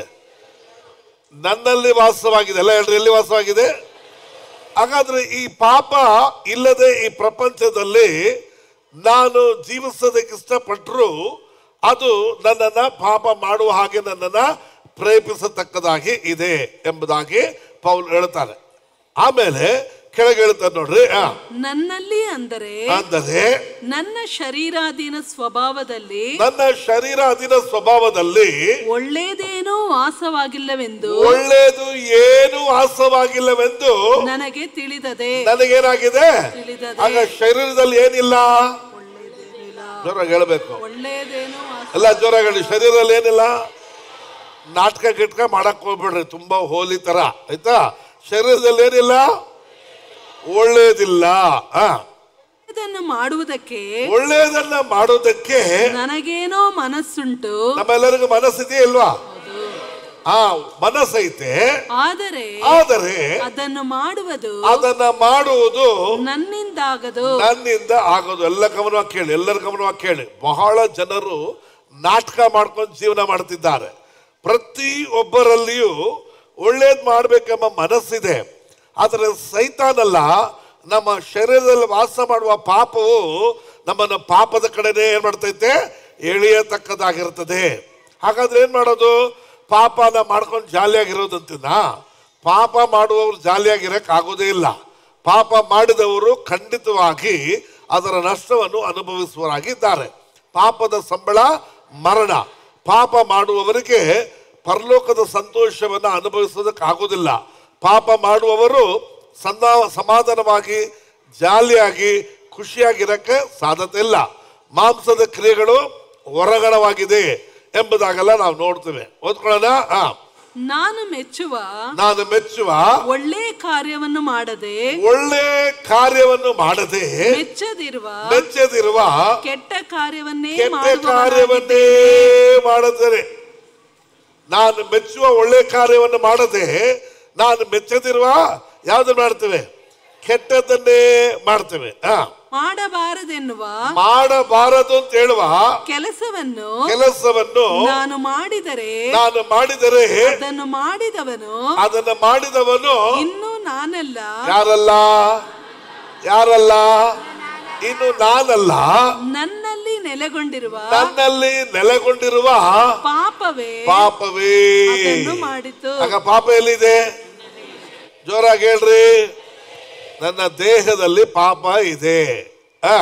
ನನ್ನಲ್ಲಿ ವಾಸವಾಗಿದೆ ಎಲ್ಲ ಹೇಳ್ರಿ ಎಲ್ಲಿ ವಾಸವಾಗಿದೆ ಹಾಗಾದ್ರೆ ಈ ಪಾಪ ಇಲ್ಲದೆ ಈ ಪ್ರಪಂಚದಲ್ಲಿ ನಾನು ಜೀವಿಸೋದಕ್ಕೆ ಇಷ್ಟಪಟ್ಟರು ಅದು ನನ್ನನ್ನ ಪಾಪ ಮಾಡುವ ಹಾಗೆ ನನ್ನನ್ನ ಪ್ರೇರೇಪಿಸತಕ್ಕದಾಗಿ ಇದೆ ಎಂಬುದಾಗಿ ಪೌಲ್ ಹೇಳ್ತಾರೆ ಆಮೇಲೆ ಕೆಳಗೆ ಹೇಳ್ತಾರೆ ನೋಡ್ರಿ ಆ, ನನ್ನಲ್ಲಿ ಅಂದರೆ ಅಂದರೆ ನನ್ನ ಶರೀರಾಧೀನ ಸ್ವಭಾವದಲ್ಲಿ ನನ್ನ ಶರೀರ ಅಧೀನ ಸ್ವಭಾವದಲ್ಲಿ ಒಳ್ಳೇದೇನೂ ವಾಸವಾಗಿಲ್ಲವೆಂದು ಒಳ್ಳೇದು ಏನು ವಾಸವಾಗಿಲ್ಲವೆಂದು ನನಗೆ ತಿಳಿದದೆ ನನಗೇನಾಗಿದೆ ತಿಳಿದದೆ ಆಗ ಶರೀರದಲ್ಲಿ ಏನಿಲ್ಲ ಜೋರಾಗಿ ಹೇಳ್ಬೇಕು ಒಳ್ಳೇದೇನೂ ವಾಸ ಎಲ್ಲ ಜೋರಾಗಿ ಹೇಳಿ ಶರೀರದಲ್ಲಿ ಏನಿಲ್ಲ ನಾಟಕ ಗಿಟ್ಕ ಮಾಡಕ್ ಹೋಗ್ಬೇಡ್ರಿ ತುಂಬಾ ಹೋಲಿ ತರ ಆಯ್ತಾ ಶರೀರದಲ್ಲಿ ಏನಿಲ್ಲ ಒಳ್ಳೇದಿಲ್ಲ ಆ, ಇದನ್ನು ಮಾಡುವುದಕ್ಕೆ ಒಳ್ಳೇದನ್ನ ಮಾಡೋದಕ್ಕೆ ನನಗೇನೋ ಮನಸ್ಸುಂಟು ನಮ್ಮೆಲ್ಲರಿಗೂ ಮನಸ್ಸಿದೆಯಾ ಇಲ್ವಾ ಆ ಮನಸ್ಸೈತೆ ಆದರೆ ಆದರೆ ಅದನ್ನು ಮಾಡುವುದು ಅದನ್ನ ಮಾಡುವುದು ನನ್ನಿಂದಾಗದು ನನ್ನಿಂದ ಆಗೋದು ಎಲ್ಲ ಗಮನವಾಗಿ ಕೇಳಿ ಎಲ್ಲರ ಗಮನವಾಗಿ ಕೇಳಿ ಬಹಳ ಜನರು ನಾಟಕ ಮಾಡ್ಕೊಂಡು ಜೀವನ ಮಾಡ್ತಿದ್ದಾರೆ ಪ್ರತಿ ಒಬ್ಬರಲ್ಲಿಯೂ ಒಳ್ಳೇದು ಮಾಡ್ಬೇಕೆಂಬ ಮನಸ್ಸಿದೆ ಆದರೆ ಸೈತಾನಲ್ಲ ನಮ್ಮ ಶರೀರದಲ್ಲಿ ವಾಸ ಮಾಡುವ ಪಾಪವು ನಮ್ಮನ್ನು ಪಾಪದ ಕಡೆನೇ ಏನ್ ಮಾಡ್ತೈತೆ ಎಳೆಯತಕ್ಕದಾಗಿರ್ತದೆ ಹಾಗಾದ್ರೆ ಏನ್ ಮಾಡೋದು ಪಾಪನ ಮಾಡ್ಕೊಂಡು ಜಾಲಿಯಾಗಿರೋದಂತಿನ ಪಾಪ ಮಾಡುವವರು ಜಾಲಿಯಾಗಿರಕ್ ಆಗೋದೇ ಇಲ್ಲ ಪಾಪ ಮಾಡಿದವರು ಖಂಡಿತವಾಗಿ ಅದರ ನಷ್ಟವನ್ನು ಅನುಭವಿಸುವರಾಗಿದ್ದಾರೆ ಪಾಪದ ಸಂಬಳ ಮರಣ ಪಾಪ ಮಾಡುವವರಿಗೆ ಪರಲೋಕದ ಸಂತೋಷವನ್ನು ಅನುಭವಿಸೋದಕ್ಕೆ ಆಗೋದಿಲ್ಲ ಪಾಪ ಮಾಡುವವರು ಸಂದಾ ಸಮಾಧಾನವಾಗಿ ಜಾಲಿಯಾಗಿ ಖುಷಿಯಾಗಿರಕ್ಕೆ ಸಾಧ್ಯತೆ ಇಲ್ಲ ಮಾಂಸದ ಕ್ರಿಯೆಗಳು ಹೊರಗಣವಾಗಿದೆ ಎಂಬುದಾಗೆಲ್ಲ ನಾವು ನೋಡ್ತೇವೆ ಓದ್ಕೊಳ್ಳೋಣ ಆ ನಾನು ಮೆಚ್ಚುವ ನಾನು ಮೆಚ್ಚುವ ಒಳ್ಳೆ ಕಾರ್ಯವನ್ನು ಮಾಡದೆ ಒಳ್ಳೆ ಕಾರ್ಯವನ್ನು ಮಾಡದೆ ಮೆಚ್ಚದಿರುವ ಮೆಚ್ಚದಿರುವ ಕೆಟ್ಟ ಕಾರ್ಯವನ್ನೇ ಕೆಟ್ಟ ಮಾಡುವವನಾಗಿದ್ದೇನೆ. ಕಾರ್ಯವನ್ನೇ ಮಾಡುತ್ತೇನೆ ನಾನು ಮೆಚ್ಚುವ ಒಳ್ಳೆ ಕಾರ್ಯವನ್ನು ಮಾಡದೆ ನಾನು ಮೆಚ್ಚದಿರುವ ಯಾವ್ದು ಮಾಡ್ತೇವೆ ಕೆಟ್ಟದ್ದನ್ನೇ ಮಾಡ್ತೇವೆ ಆ ಮಾಡಬಾರದೆನ್ನುವ ಮಾಡಬಾರದು ಅಂತ ಹೇಳುವ ಕೆಲಸವನ್ನು ಕೆಲಸವನ್ನು ನಾನು ಮಾಡಿದರೆ ನಾನು ಮಾಡಿದರೆ ಅದನ್ನು ಮಾಡಿದವನು ಅದನ್ನ ಮಾಡಿದವನು ಇನ್ನು ನಾನಲ್ಲ ಯಾರಲ್ಲ ಯಾರಲ್ಲ ಇನ್ನು ನಾನಲ್ಲ ನನ್ನಲ್ಲಿ ನೆಲೆಗೊಂಡಿರುವ ನನ್ನಲ್ಲಿ ನೆಲೆಗೊಂಡಿರುವ ಪಾಪವೇ ಪಾಪವೇ ಅದನ್ನು ಮಾಡಿತು ಆಗ ಪಾಪ ಎಲ್ಲಿದೆ ಜೋರಾಗಿ ಹೇಳ್ರಿ ನನ್ನ ದೇಹದಲ್ಲಿ ಪಾಪ ಇದೆ ಆ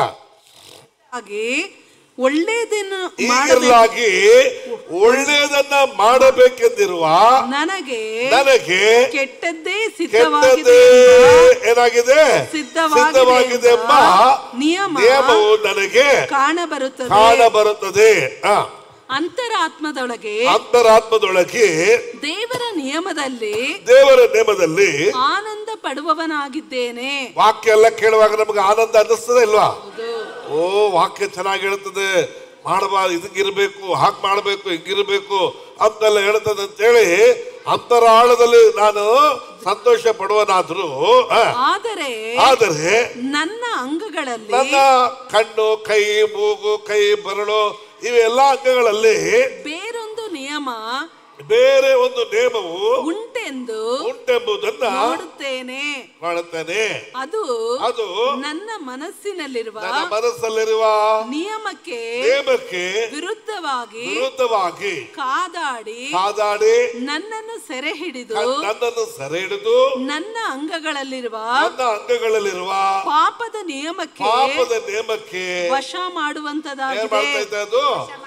ಹಾಗೆ ಒಳ್ಳೇದನ್ನು ಮಾಡಬೇಕು ಈಗಲಾಗಿ ಒಳ್ಳೆಯದನ್ನ ಮಾಡಬೇಕೆಂದಿರುವ ನನಗೆ ನನಗೆ ಕೆಟ್ಟದ್ದೇ ಕೆಟ್ಟದ್ದೇ ಸಿದ್ಧವಾಗಿದೆ ಎಂಬ ಏನಾಗಿದೆ ಸಿದ್ಧವಾಗಿದೆ ಸಿದ್ಧವಾಗಿದೆ ಎಂಬ ಎಂಬ ನಿಯಮ ನಿಯಮವು ನನಗೆ ಕಾಣಬರುತ್ತದೆ ಕಾಣಬರುತ್ತದೆ ಆ, ಅಂತರಾತ್ಮದೊಳಗೆ ಅಂತರಾತ್ಮದೊಳಗೆ ದೇವರ ನಿಯಮದಲ್ಲಿ ದೇವರ ನೇಮದಲ್ಲಿ ಆನಂದ ಪಡುವವನಾಗಿದ್ದೇನೆ ವಾಕ್ಯ ಎಲ್ಲ ಕೇಳುವಾಗ ನಮಗೆ ಆನಂದ ಅನ್ನಿಸ್ತದೆ ಇಲ್ವಾ ಹೌದು. ಓ ವಾಕ್ಯ ಚೆನ್ನಾಗಿ ಹೇಳ್ತದೆ ಮಾಡಬಾರ್ದು ಇದಕ್ಕಿರ್ಬೇಕು ಹಾಗೆ ಮಾಡಬೇಕು ಹಿಂಗಿರ್ಬೇಕು ಅಂತೆಲ್ಲ ಹೇಳ್ತದೆ ಅಂತೇಳಿ ಅಂತರಾಳದಲ್ಲಿ ನಾನು ಸಂತೋಷ ಪಡುವನಾದ್ರೂ ಆ, ಆದರೆ ಆದರೆ ನನ್ನ ಅಂಗಗಳಲ್ಲಿ ನನ್ನ ಕಣ್ಣು ಕೈ ಮೂಗು ಕೈ ಬರಳು ಇವೆಲ್ಲ ಅಂಗಗಳಲ್ಲಿ ಬೇರೊಂದು ನಿಯಮ ಬೇರೆ ಒಂದು ನೇಮವು ಉಂಟೆಂದು ಉಂಟೆಂಬುದನ್ನ ನೋಡುತ್ತೇನೆ ಮಾಡುತ್ತೇನೆ ಅದು ಅದು ನನ್ನ ಮನಸ್ಸಿನಲ್ಲಿರುವ ನನ್ನ ಮನಸ್ಸಲ್ಲಿರುವ ನಿಯಮಕ್ಕೆ ನೇಮಕ್ಕೆ ವಿರುದ್ಧವಾಗಿ ವಿರುದ್ಧವಾಗಿ ಕಾದಾಡಿ ಕಾದಾಡಿ ನನ್ನನ್ನು ಸೆರೆ ಹಿಡಿದು ನನ್ನನ್ನು ಸೆರೆ ಹಿಡಿದು ನನ್ನ ಅಂಗಗಳಲ್ಲಿರುವ ನನ್ನ ಅಂಗಗಳಲ್ಲಿರುವ ಪಾಪದ ನಿಯಮಕ್ಕೆ ಪಾಪದ ನೇಮಕ್ಕೆ ವಶ ಏನ್ ಮಾಡುವಂತದಾಗಿದೆ ಮಾಡ್ತಾ ಇದ್ದೆ ಅದು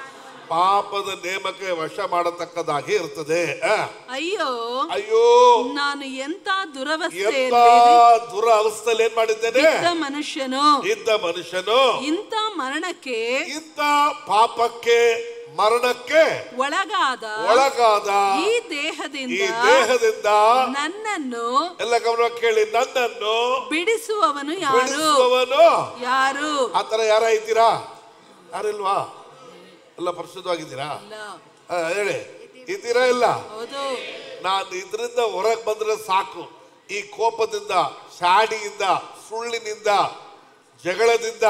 ಪಾಪದ ನೇಮಕ್ಕೆ ವಶ ಮಾಡತಕ್ಕದಾಗಿ ಇರ್ತದೆ ಆ, ಅಯ್ಯೋ ಅಯ್ಯೋ ನಾನು ಎಂತ ಎಂತ ದುರವಸ್ಥೆಯಲ್ಲಿ ದುರ ಅವಸ್ಥೆಯಲ್ಲಿ ಏನ್ ಮಾಡಿದ್ದೇನೆ ಇದ್ದ ಮನುಷ್ಯನು ಇದ್ದ ಮನುಷ್ಯನು ಇಂಥ ಮರಣಕ್ಕೆ ಇಂಥ ಪಾಪಕ್ಕೆ ಮರಣಕ್ಕೆ ಒಳಗಾದ ಒಳಗಾದ ಈ ಈ ದೇಹದಿಂದ ದೇಹದಿಂದ ನನ್ನನ್ನು ಎಲ್ಲ ಗಮನ ಕೇಳಿ ನನ್ನನ್ನು ಬಿಡಿಸುವವನು ಯಾರು ಬಿಡಿಸುವವನು ಯಾರು ಆತರ ಯಾರ ಇದ್ದೀರಾ ಯಾರಿಲ್ವಾ ಎಲ್ಲ ಪರಿಶುದ್ಧವಾಗಿದ್ದೀರಾ ಇಲ್ಲ. ಆ, ಹೇಳಿ ಇದ್ದೀರಾ ಇಲ್ಲ ಹೌದು ನಾನು ಇದರಿಂದ ಹೊರಗೆ ಬಂದ್ರೆ ಸಾಕು ಈ ಕೋಪದಿಂದ ಶಾಡಿಯಿಂದ ಸುಳ್ಳಿನಿಂದ ಜಗಳದಿಂದ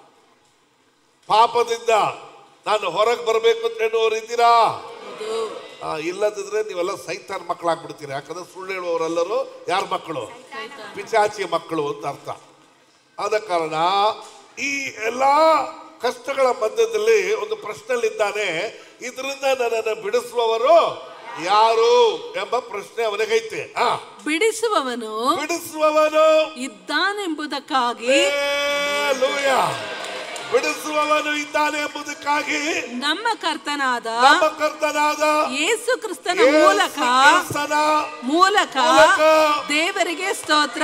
ಪಾಪದಿಂದ ನಾನು ಹೊರಗೆ ಬರಬೇಕು ಅಂತ ಹೇಳುವವರು ಇದ್ದೀರಾ ಹೌದು ಆ, ಇಲ್ಲದಿದ್ರೆ ನೀವೆಲ್ಲ ಸೈತಾನ್ ಮಕ್ಕಳಾಗ್ಬಿಡ್ತೀರಿ ಯಾಕಂದ್ರೆ ಸುಳ್ಳು ಹೇಳುವವರೆಲ್ಲರೂ ಯಾರ ಮಕ್ಕಳು ಪಿಚಾಚಿಯ ಮಕ್ಕಳು ಅಂತ ಅರ್ಥ ಆದ ಕಾರಣ ಈ ಎಲ್ಲ ಕಷ್ಟಗಳ ಮಧ್ಯದಲ್ಲಿ ಒಂದು ಪ್ರಶ್ನೆಯಲ್ಲಿದ್ದಾನೆ ಇದರಿಂದ ನನ್ನನ್ನು ಬಿಡಿಸುವವರು ಯಾರು ಎಂಬ ಪ್ರಶ್ನೆ ಅವನಿಗೈತೆ ಆ ಬಿಡಿಸುವವನು ಬಿಡಿಸುವವನು ಇದ್ದಾನೆಂಬುದಕ್ಕಾಗಿ ಹಲ್ಲೆಲೂಯ. ಬಿಡಿಸುವವನು ಇದ್ದಾನೆ ಎಂಬುದಕ್ಕಾಗಿ ನಮ್ಮ ಕರ್ತನಾದ ನಮ್ಮ ಕರ್ತನಾದ ಯೇಸು ಕ್ರಿಸ್ತನ ಯೇಸು ಮೂಲಕ ಕ್ರಿಸ್ತನ ಮೂಲಕ ಮೂಲಕ ದೇವರಿಗೆ ಸ್ತೋತ್ರ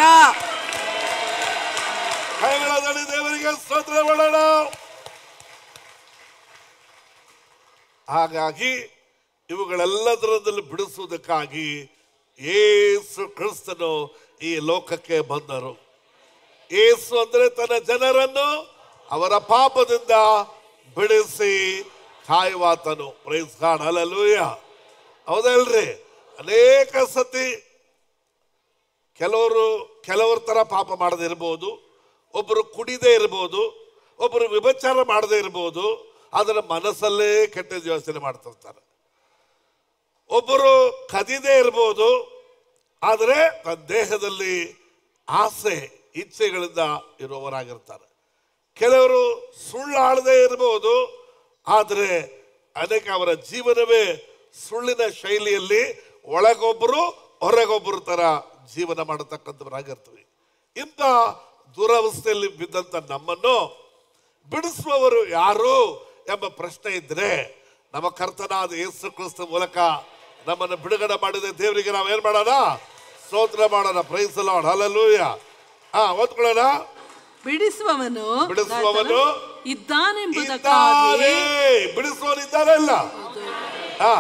ಕೈಗಳ ದಡಿ ದೇವರಿಗೆ ಸ್ತೋತ್ರ ಮಾಡೋಣ ಹಾಗಾಗಿ ಇವುಗಳೆಲ್ಲದರದಲ್ಲಿ ಬಿಡಿಸುವುದಕ್ಕಾಗಿ ಏಸು ಕ್ರಿಸ್ತನು ಈ ಲೋಕಕ್ಕೆ ಬಂದರು ಏಸು ಅಂದ್ರೆ ತನ್ನ ಜನರನ್ನು ಅವರ ಪಾಪದಿಂದ ಬಿಡಿಸಿ ಕಾಯುವಾತನು ಪ್ರೈಸ್ ಗಾಡ್ ಅಲ್ಲೂಯ ಹೌದಲ್ರಿ ಅನೇಕ ಸತಿ ಕೆಲವರು ಕೆಲವ್ರ ತರ ಪಾಪ ಮಾಡದೇ ಇರ್ಬೋದು ಒಬ್ಬರು ಕುಡಿದೇ ಇರ್ಬೋದು ಒಬ್ಬರು ವಿಭಚಾರ ಮಾಡದೇ ಇರ್ಬೋದು ಅದರ ಮನಸ್ಸಲ್ಲೇ ಕೆಟ್ಟ ಯೋಚನೆ ಮಾಡ್ತಿರ್ತಾರೆ ಒಬ್ಬರು ಕದಿದೇ ಇರ್ಬೋದು ಆದರೆ ತನ್ನ ದೇಹದಲ್ಲಿ ಆಸೆ ಇಚ್ಛೆಗಳಿಂದ ಇರುವವರಾಗಿರ್ತಾರೆ ಕೆಲವರು ಸುಳ್ಳಾಡದೇ ಇರಬಹುದು ಆದರೆ ಅನೇಕ ಅವರ ಜೀವನವೇ ಸುಳ್ಳಿನ ಶೈಲಿಯಲ್ಲಿ ಒಳಗೊಬ್ಬರು ಹೊರಗೊಬ್ಬರು ತರ ಜೀವನ ಮಾಡತಕ್ಕಂಥವರಾಗಿರ್ತೀವಿ ಇಂಥ ದುರವಸ್ಥೆಯಲ್ಲಿ ಬಿದ್ದಂತ ನಮ್ಮನ್ನು ಬಿಡಿಸುವವರು ಯಾರು ಎಂಬ ಪ್ರಶ್ನೆ ಇದ್ರೆ ನಮ್ಮ ಕರ್ತನಾದ ಯೇಸು ಕ್ರಿಸ್ತ ಮೂಲಕ ನಮ್ಮನ್ನು ಬಿಡುಗಡೆ ಮಾಡಿದ ದೇವರಿಗೆ ನಾವೇನ್ ಮಾಡೋಣ ಸ್ತೋತ್ರ ಮಾಡೋಣ ಪ್ರೈಸ್ ಲಾರ್ಡ್ ಹಲಲೂಯ ಹಾ ಓದ್ಕೊಳ್ಳೋಣ ಬಿಡಿಸುವವನು ಬಿಡಿಸುವವನು ಇದ್ದಾನೆಂಬುದಕ್ಕಾಗಿ ಇದ್ದಾನೆ ಬಿಡಿಸುವವನು ಇದ್ದಾನೆ ಇಲ್ಲ ಹಾ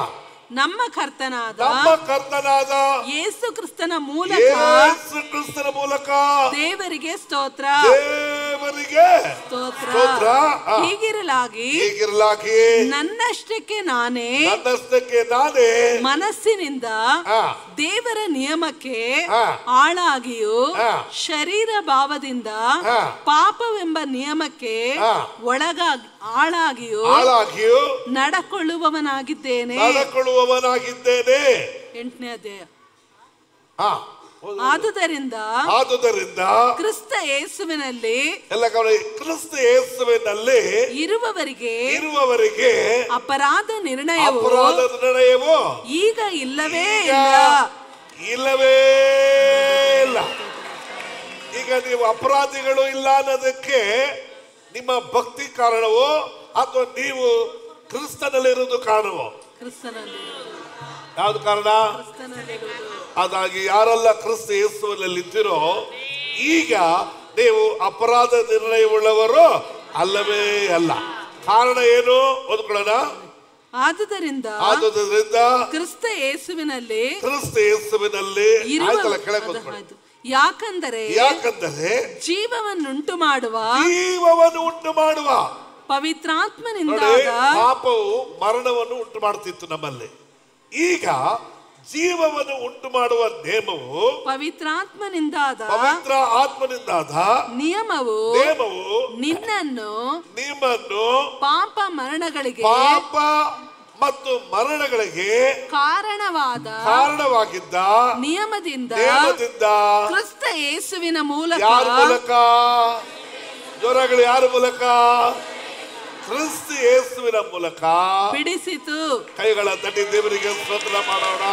ನಮ್ಮ ಕರ್ತನಾದ ನಮ್ಮ ಕರ್ತನಾದ ಯೇಸು ಕ್ರಿಸ್ತನ ಮೂಲಕ ಯೇಸು ಕ್ರಿಸ್ತನ ಮೂಲಕ ದೇವರಿಗೆ ಸ್ತೋತ್ರ ದೇವರಿಗೆ ಸ್ತೋತ್ರ ಸ್ತೋತ್ರ. ಆ. ಹೀಗಿರಲಾಗಿ ಹೀಗಿರಲಾಗಿ ನನ್ನಷ್ಟಕ್ಕೆ ನಾನೇ ನನ್ನಷ್ಟಕ್ಕೆ ನಾನೇ ಮನಸ್ಸಿನಿಂದ ಆ. ದೇವರ ನಿಯಮಕ್ಕೆ ಆ. ಆಳಾಗಿಯೂ ಆ. ಶರೀರ ಭಾವದಿಂದ ಆ. ಪಾಪವೆಂಬ ನಿಯಮಕ್ಕೆ ಆ. ಒಳಗಾಗಿ ಆಳಾಗಿಯೂ ಹಾಳಾಗಿಯೂ ನಡಕೊಳ್ಳುವವನಾಗಿದ್ದೇನೆ ನಡ್ಕೊಳ್ಳುವವನಾಗಿದ್ದೇನೆ ಎಂಟನೇ ಅಧ್ಯಾಯ ಹಾ ಆದುದರಿಂದ ಆದುದರಿಂದ ಕ್ರಿಸ್ತ ಯೇಸುವಿನಲ್ಲಿ ಎಲ್ಲ ಗಮನ ಕ್ರಿಸ್ತ ಯೇಸುವಿನಲ್ಲಿ ಇರುವವರಿಗೆ ಇರುವವರಿಗೆ ಅಪರಾಧ ನಿರ್ಣಯವು ಅಪರಾಧ ನಿರ್ಣಯವು ಈಗ ಇಲ್ಲವೇ ಈಗ ಇಲ್ಲ ಇಲ್ಲವೇ ಇಲ್ಲ ಈಗ ನೀವು ಅಪರಾಧಿಗಳು ಇಲ್ಲ ಅನ್ನೋದಕ್ಕೆ ನಿಮ್ಮ ಭಕ್ತಿ ಕಾರಣವೋ ಅಥವಾ ನೀವು ಕ್ರಿಸ್ತನಲ್ಲಿರುವುದು ಕಾರಣವೋ ಕ್ರಿಸ್ತನಲ್ಲಿ ಯಾವ್ದು ಕಾರಣ ಕ್ರಿಸ್ತನಲ್ಲಿರುವುದು ಅದಾಗಿ ಯಾರೆಲ್ಲ ಕ್ರಿಸ್ತ ಯೇಸುವಿನಲ್ಲಿ ಇದ್ದೀರೋ ಈಗ ನೀವು ಅಪರಾಧ ನಿರ್ಣಯವುಳ್ಳವರು ಅಲ್ಲವೇ ಅಲ್ಲ ಕಾರಣ ಏನು ಓದ್ಕೊಳ್ಳೋಣ ಆದುದರಿಂದ ಆದುದರಿಂದ ಕ್ರಿಸ್ತ ಯೇಸುವಿನಲ್ಲಿ ಕ್ರಿಸ್ತ ಯೇಸುವಿನಲ್ಲಿ ಇರುವ ಆಯ್ತಲ್ಲ ಕೆಳಗೆ ಅದು ಕೂತ್ಕೊಳ್ಳಿ. ಹೌದು. ಯಾಕಂದರೆ ಯಾಕಂದರೆ ಜೀವವನ್ನುಂಟು ಮಾಡುವ ಜೀವವನ್ನು ಉಂಟು ಮಾಡುವ ನೋಡಿ ಪವಿತ್ರಾತ್ಮನಿಂದಾದ ಪಾಪವು ಮರಣವನ್ನು ಉಂಟು ಮಾಡ್ತಿತ್ತು ನಮ್ಮಲ್ಲಿ ಈಗ ಜೀವವನ್ನು ಉಂಟು ಮಾಡುವ ನೇಮವು ಪವಿತ್ರಾತ್ಮನಿಂದಾದ ಪವಿತ್ರ ಆತ್ಮನಿಂದಾದ ನಿಯಮವು ನೇಮವು ನಿನ್ನನ್ನು ನಿಮ್ಮನ್ನು ಪಾಪ ಮರಣಗಳಿಗೆ ಪಾಪ ಮತ್ತು ಮರಣಗಳಿಗೆ ಕಾರಣವಾದ ಕಾರಣವಾಗಿದ್ದ ನಿಯಮದಿಂದ ನೇಮದಿಂದ ಕ್ರಿಸ್ತ ಯೇಸುವಿನ ಮೂಲಕ ಯಾರ ಮೂಲಕ ಜ್ವರಗಳು ಯಾರ ಮೂಲಕ ಕ್ರಿಸ್ತ ಯೇಸುವಿನ ಮೂಲಕ ಬಿಡಿಸಿತು ಕೈಗಳ ತಟ್ಟಿ ದೇವರಿಗೆ ಸ್ತೋತ್ರ ಮಾಡೋಣ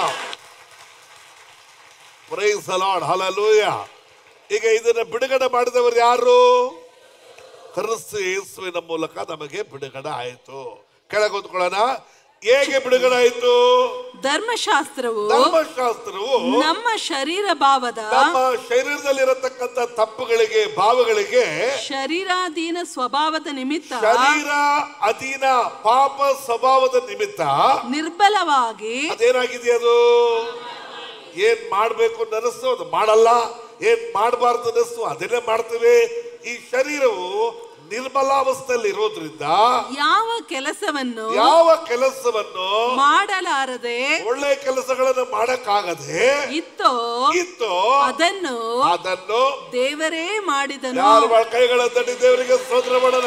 ಪ್ರೈಸ್ ಲಾರ್ಡ್ ಹಲಲೂಯ ಈಗ ಇದನ್ನ ಬಿಡುಗಡೆ ಮಾಡಿದವರು ಯಾರು ಕ್ರಿಸ್ತ ಯೇಸುವಿನ ಮೂಲಕ ನಮಗೆ ಬಿಡುಗಡೆ ಆಯಿತು ಕೆಳಗೆ ಕೂತ್ಕೊಳ್ಳೋಣ ಹೇಗೆ ಬಿಡುಗಡೆ ಆಯಿತು ಧರ್ಮಶಾಸ್ತ್ರವು ಧರ್ಮಶಾಸ್ತ್ರವು ನಮ್ಮ ಶರೀರ ಭಾವದ ನಮ್ಮ ಶರೀರದಲ್ಲಿರತಕ್ಕಂತ ತಪ್ಪುಗಳಿಗೆ ಭಾವಗಳಿಗೆ ಶರೀರಾಧೀನ ಸ್ವಭಾವದ ನಿಮಿತ್ತ ಶರೀರ ಅಧೀನ ಪಾಪ ಸ್ವಭಾವದ ನಿಮಿತ್ತ ನಿರ್ಬಲವಾಗಿ ಅದೇನಾಗಿದೆ ಅದು ಏನ್ ಮಾಡ್ಬೇಕು ಅನ್ನಿಸ್ತು ಅದು ಮಾಡಲ್ಲ ಏನ್ ಮಾಡಬಾರ್ದು ಅನ್ನಿಸ್ತು ಅದನ್ನೇ ಮಾಡ್ತೀವಿ ಈ ಶರೀರವು ನಿರ್ಮಲಾವಸ್ಥೆಯಲ್ಲಿ ಇರೋದ್ರಿಂದ ಯಾವ ಕೆಲಸವನ್ನು ಯಾವ ಕೆಲಸವನ್ನು ಮಾಡಲಾರದೆ ಒಳ್ಳೆ ಕೆಲಸಗಳನ್ನು ಮಾಡಕ್ಕಾಗದೆ ಇತ್ತೋ ಇತ್ತು ಅದನ್ನು ಅದನ್ನು ದೇವರೇ ಮಾಡಿದನು ಯಾರು ಮಾಡ್- ಕೈಗಳ ತಟ್ಟಿ ದೇವರಿಗೆ ಸ್ತೋತ್ರ ಮಾಡೋಣ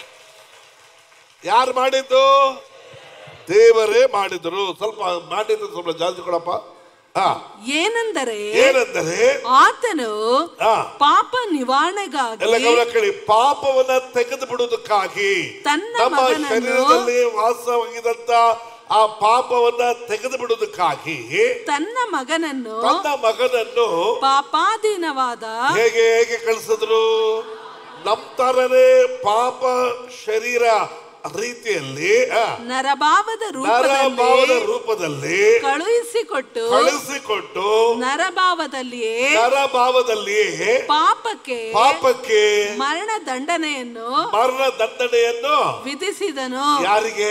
ಯಾರು ಮಾಡಿದ್ದು ದೇವರೇ ಮಾಡಿದ್ರು ಸ್ವಲ್ಪ ಮಾಡಿದ್ದು ಸ್ವಲ್ಪ ಜಾಸ್ತಿ ಕೊಡಪ್ಪ ಹಾ ಏನೆಂದರೆ ಏನೆಂದರೆ ಆತನು ಹಾ ಪಾಪ ನಿವಾರಣೆಗಾಗಿ ಎಲ್ಲ ಗಮನ ಕೇಳಿ ಪಾಪವನ್ನ ತೆಗೆದು ಬಿಡುವುದಕ್ಕಾಗಿ ತನ್ನ ನಮ್ಮ ಮಗನನ್ನು ಶರೀರದಲ್ಲಿ ವಾಸವಾಗಿದ್ದಂತ ಆ ಪಾಪವನ್ನ ತೆಗೆದು ಬಿಡುವುದಕ್ಕಾಗಿ ತನ್ನ ಮಗನನ್ನು ತನ್ನ ಮಗನನ್ನು ಪಾಪಾಧೀನವಾದ ಹೇಗೆ ಹೇಗೆ ಕಳಿಸಿದ್ರು ನಮ್ ತರನೇ ಪಾಪ ಶರೀರ ರೀತಿಯಲ್ಲಿ ಆ, ನರಭಾವದ ನರಭಾವದ ರೂಪದಲ್ಲಿ ರೂಪದಲ್ಲಿ ಕಳುಹಿಸಿಕೊಟ್ಟು ಕಳಿಸಿಕೊಟ್ಟು ನರಭಾವದಲ್ಲಿಯೇ ನರಭಾವದಲ್ಲಿಯೇ ಪಾಪಕ್ಕೆ ಪಾಪಕ್ಕೆ ಮರಣ ದಂಡನೆಯನ್ನು ಮರಣ ದಂಡನೆಯನ್ನು ವಿಧಿಸಿದನು ಯಾರಿಗೆ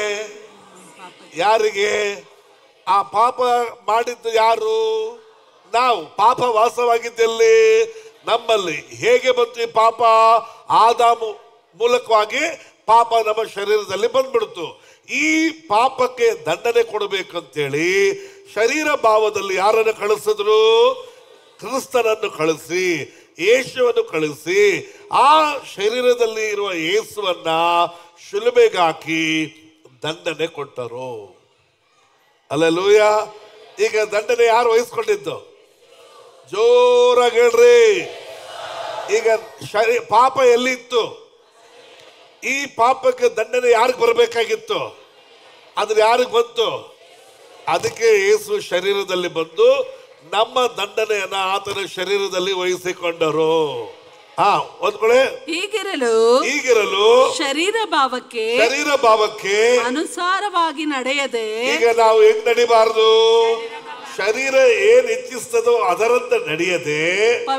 ಯಾರಿಗೆ ಆ ಪಾಪ ಮಾಡಿದ್ದು ಯಾರು ನಾವು ಪಾಪ ವಾಸವಾಗಿದ್ದಲ್ಲಿ ನಮ್ಮಲ್ಲಿ ಹೇಗೆ ಬಂತು ಈ ಪಾಪ ಆದಾಮು ಮೂಲಕವಾಗಿ ಪಾಪ ನಮ್ಮ ಶರೀರದಲ್ಲಿ ಬಂದ್ಬಿಡ್ತು ಈ ಪಾಪಕ್ಕೆ ದಂಡನೆ ಕೊಡಬೇಕಂತೇಳಿ ಶರೀರ ಭಾವದಲ್ಲಿ ಯಾರನ್ನು ಕಳಿಸಿದ್ರು ಕ್ರಿಸ್ತನನ್ನು ಕಳಿಸಿ ಯೇಸುವನ್ನು ಕಳಿಸಿ ಆ ಶರೀರದಲ್ಲಿ ಇರುವ ಯೇಸುವನ್ನ ಶಿಲುಬೆಗೆ ಹಾಕಿ ದಂಡನೆ ಕೊಟ್ಟರು ಅಲ್ಲೂಯ ಈಗ ದಂಡನೆ ಯಾರು ವಹಿಸ್ಕೊಂಡಿದ್ದು ಜೋರಾಗಿ ಹೇಳ್ರಿ ಈಗ ಶರೀ ಪಾಪ ಎಲ್ಲಿತ್ತು ಈ ಪಾಪಕ್ಕೆ ದಂಡನೆ ಯಾರಿಗೆ ಬರಬೇಕಾಗಿತ್ತು ಆದ್ರೆ ಯಾರಿಗೆ ಬಂತು ಅದಕ್ಕೆ ಯೇಸು ಶರೀರದಲ್ಲಿ ಬಂದು ನಮ್ಮ ದಂಡನೆಯನ್ನ ಆತನ ಶರೀರದಲ್ಲಿ ವಹಿಸಿಕೊಂಡರು ಹಾ ಓದ್ಕೊಳ್ಳಿ ಹೀಗಿರಲು ಈಗಿರಲು ಶರೀರ ಭಾವಕ್ಕೆ ಶರೀರ ಭಾವಕ್ಕೆ ಅನುಸಾರವಾಗಿ ನಡೆಯದೆ ಈಗ ನಾವು ಹೆಂಗ್ ನಡಿಬಾರ್ದು ಶರೀರ ಏನ್ ಇಚ್ಛಿಸ್ತದೋ ಅದರಂತೆ ನಡೆಯದೆ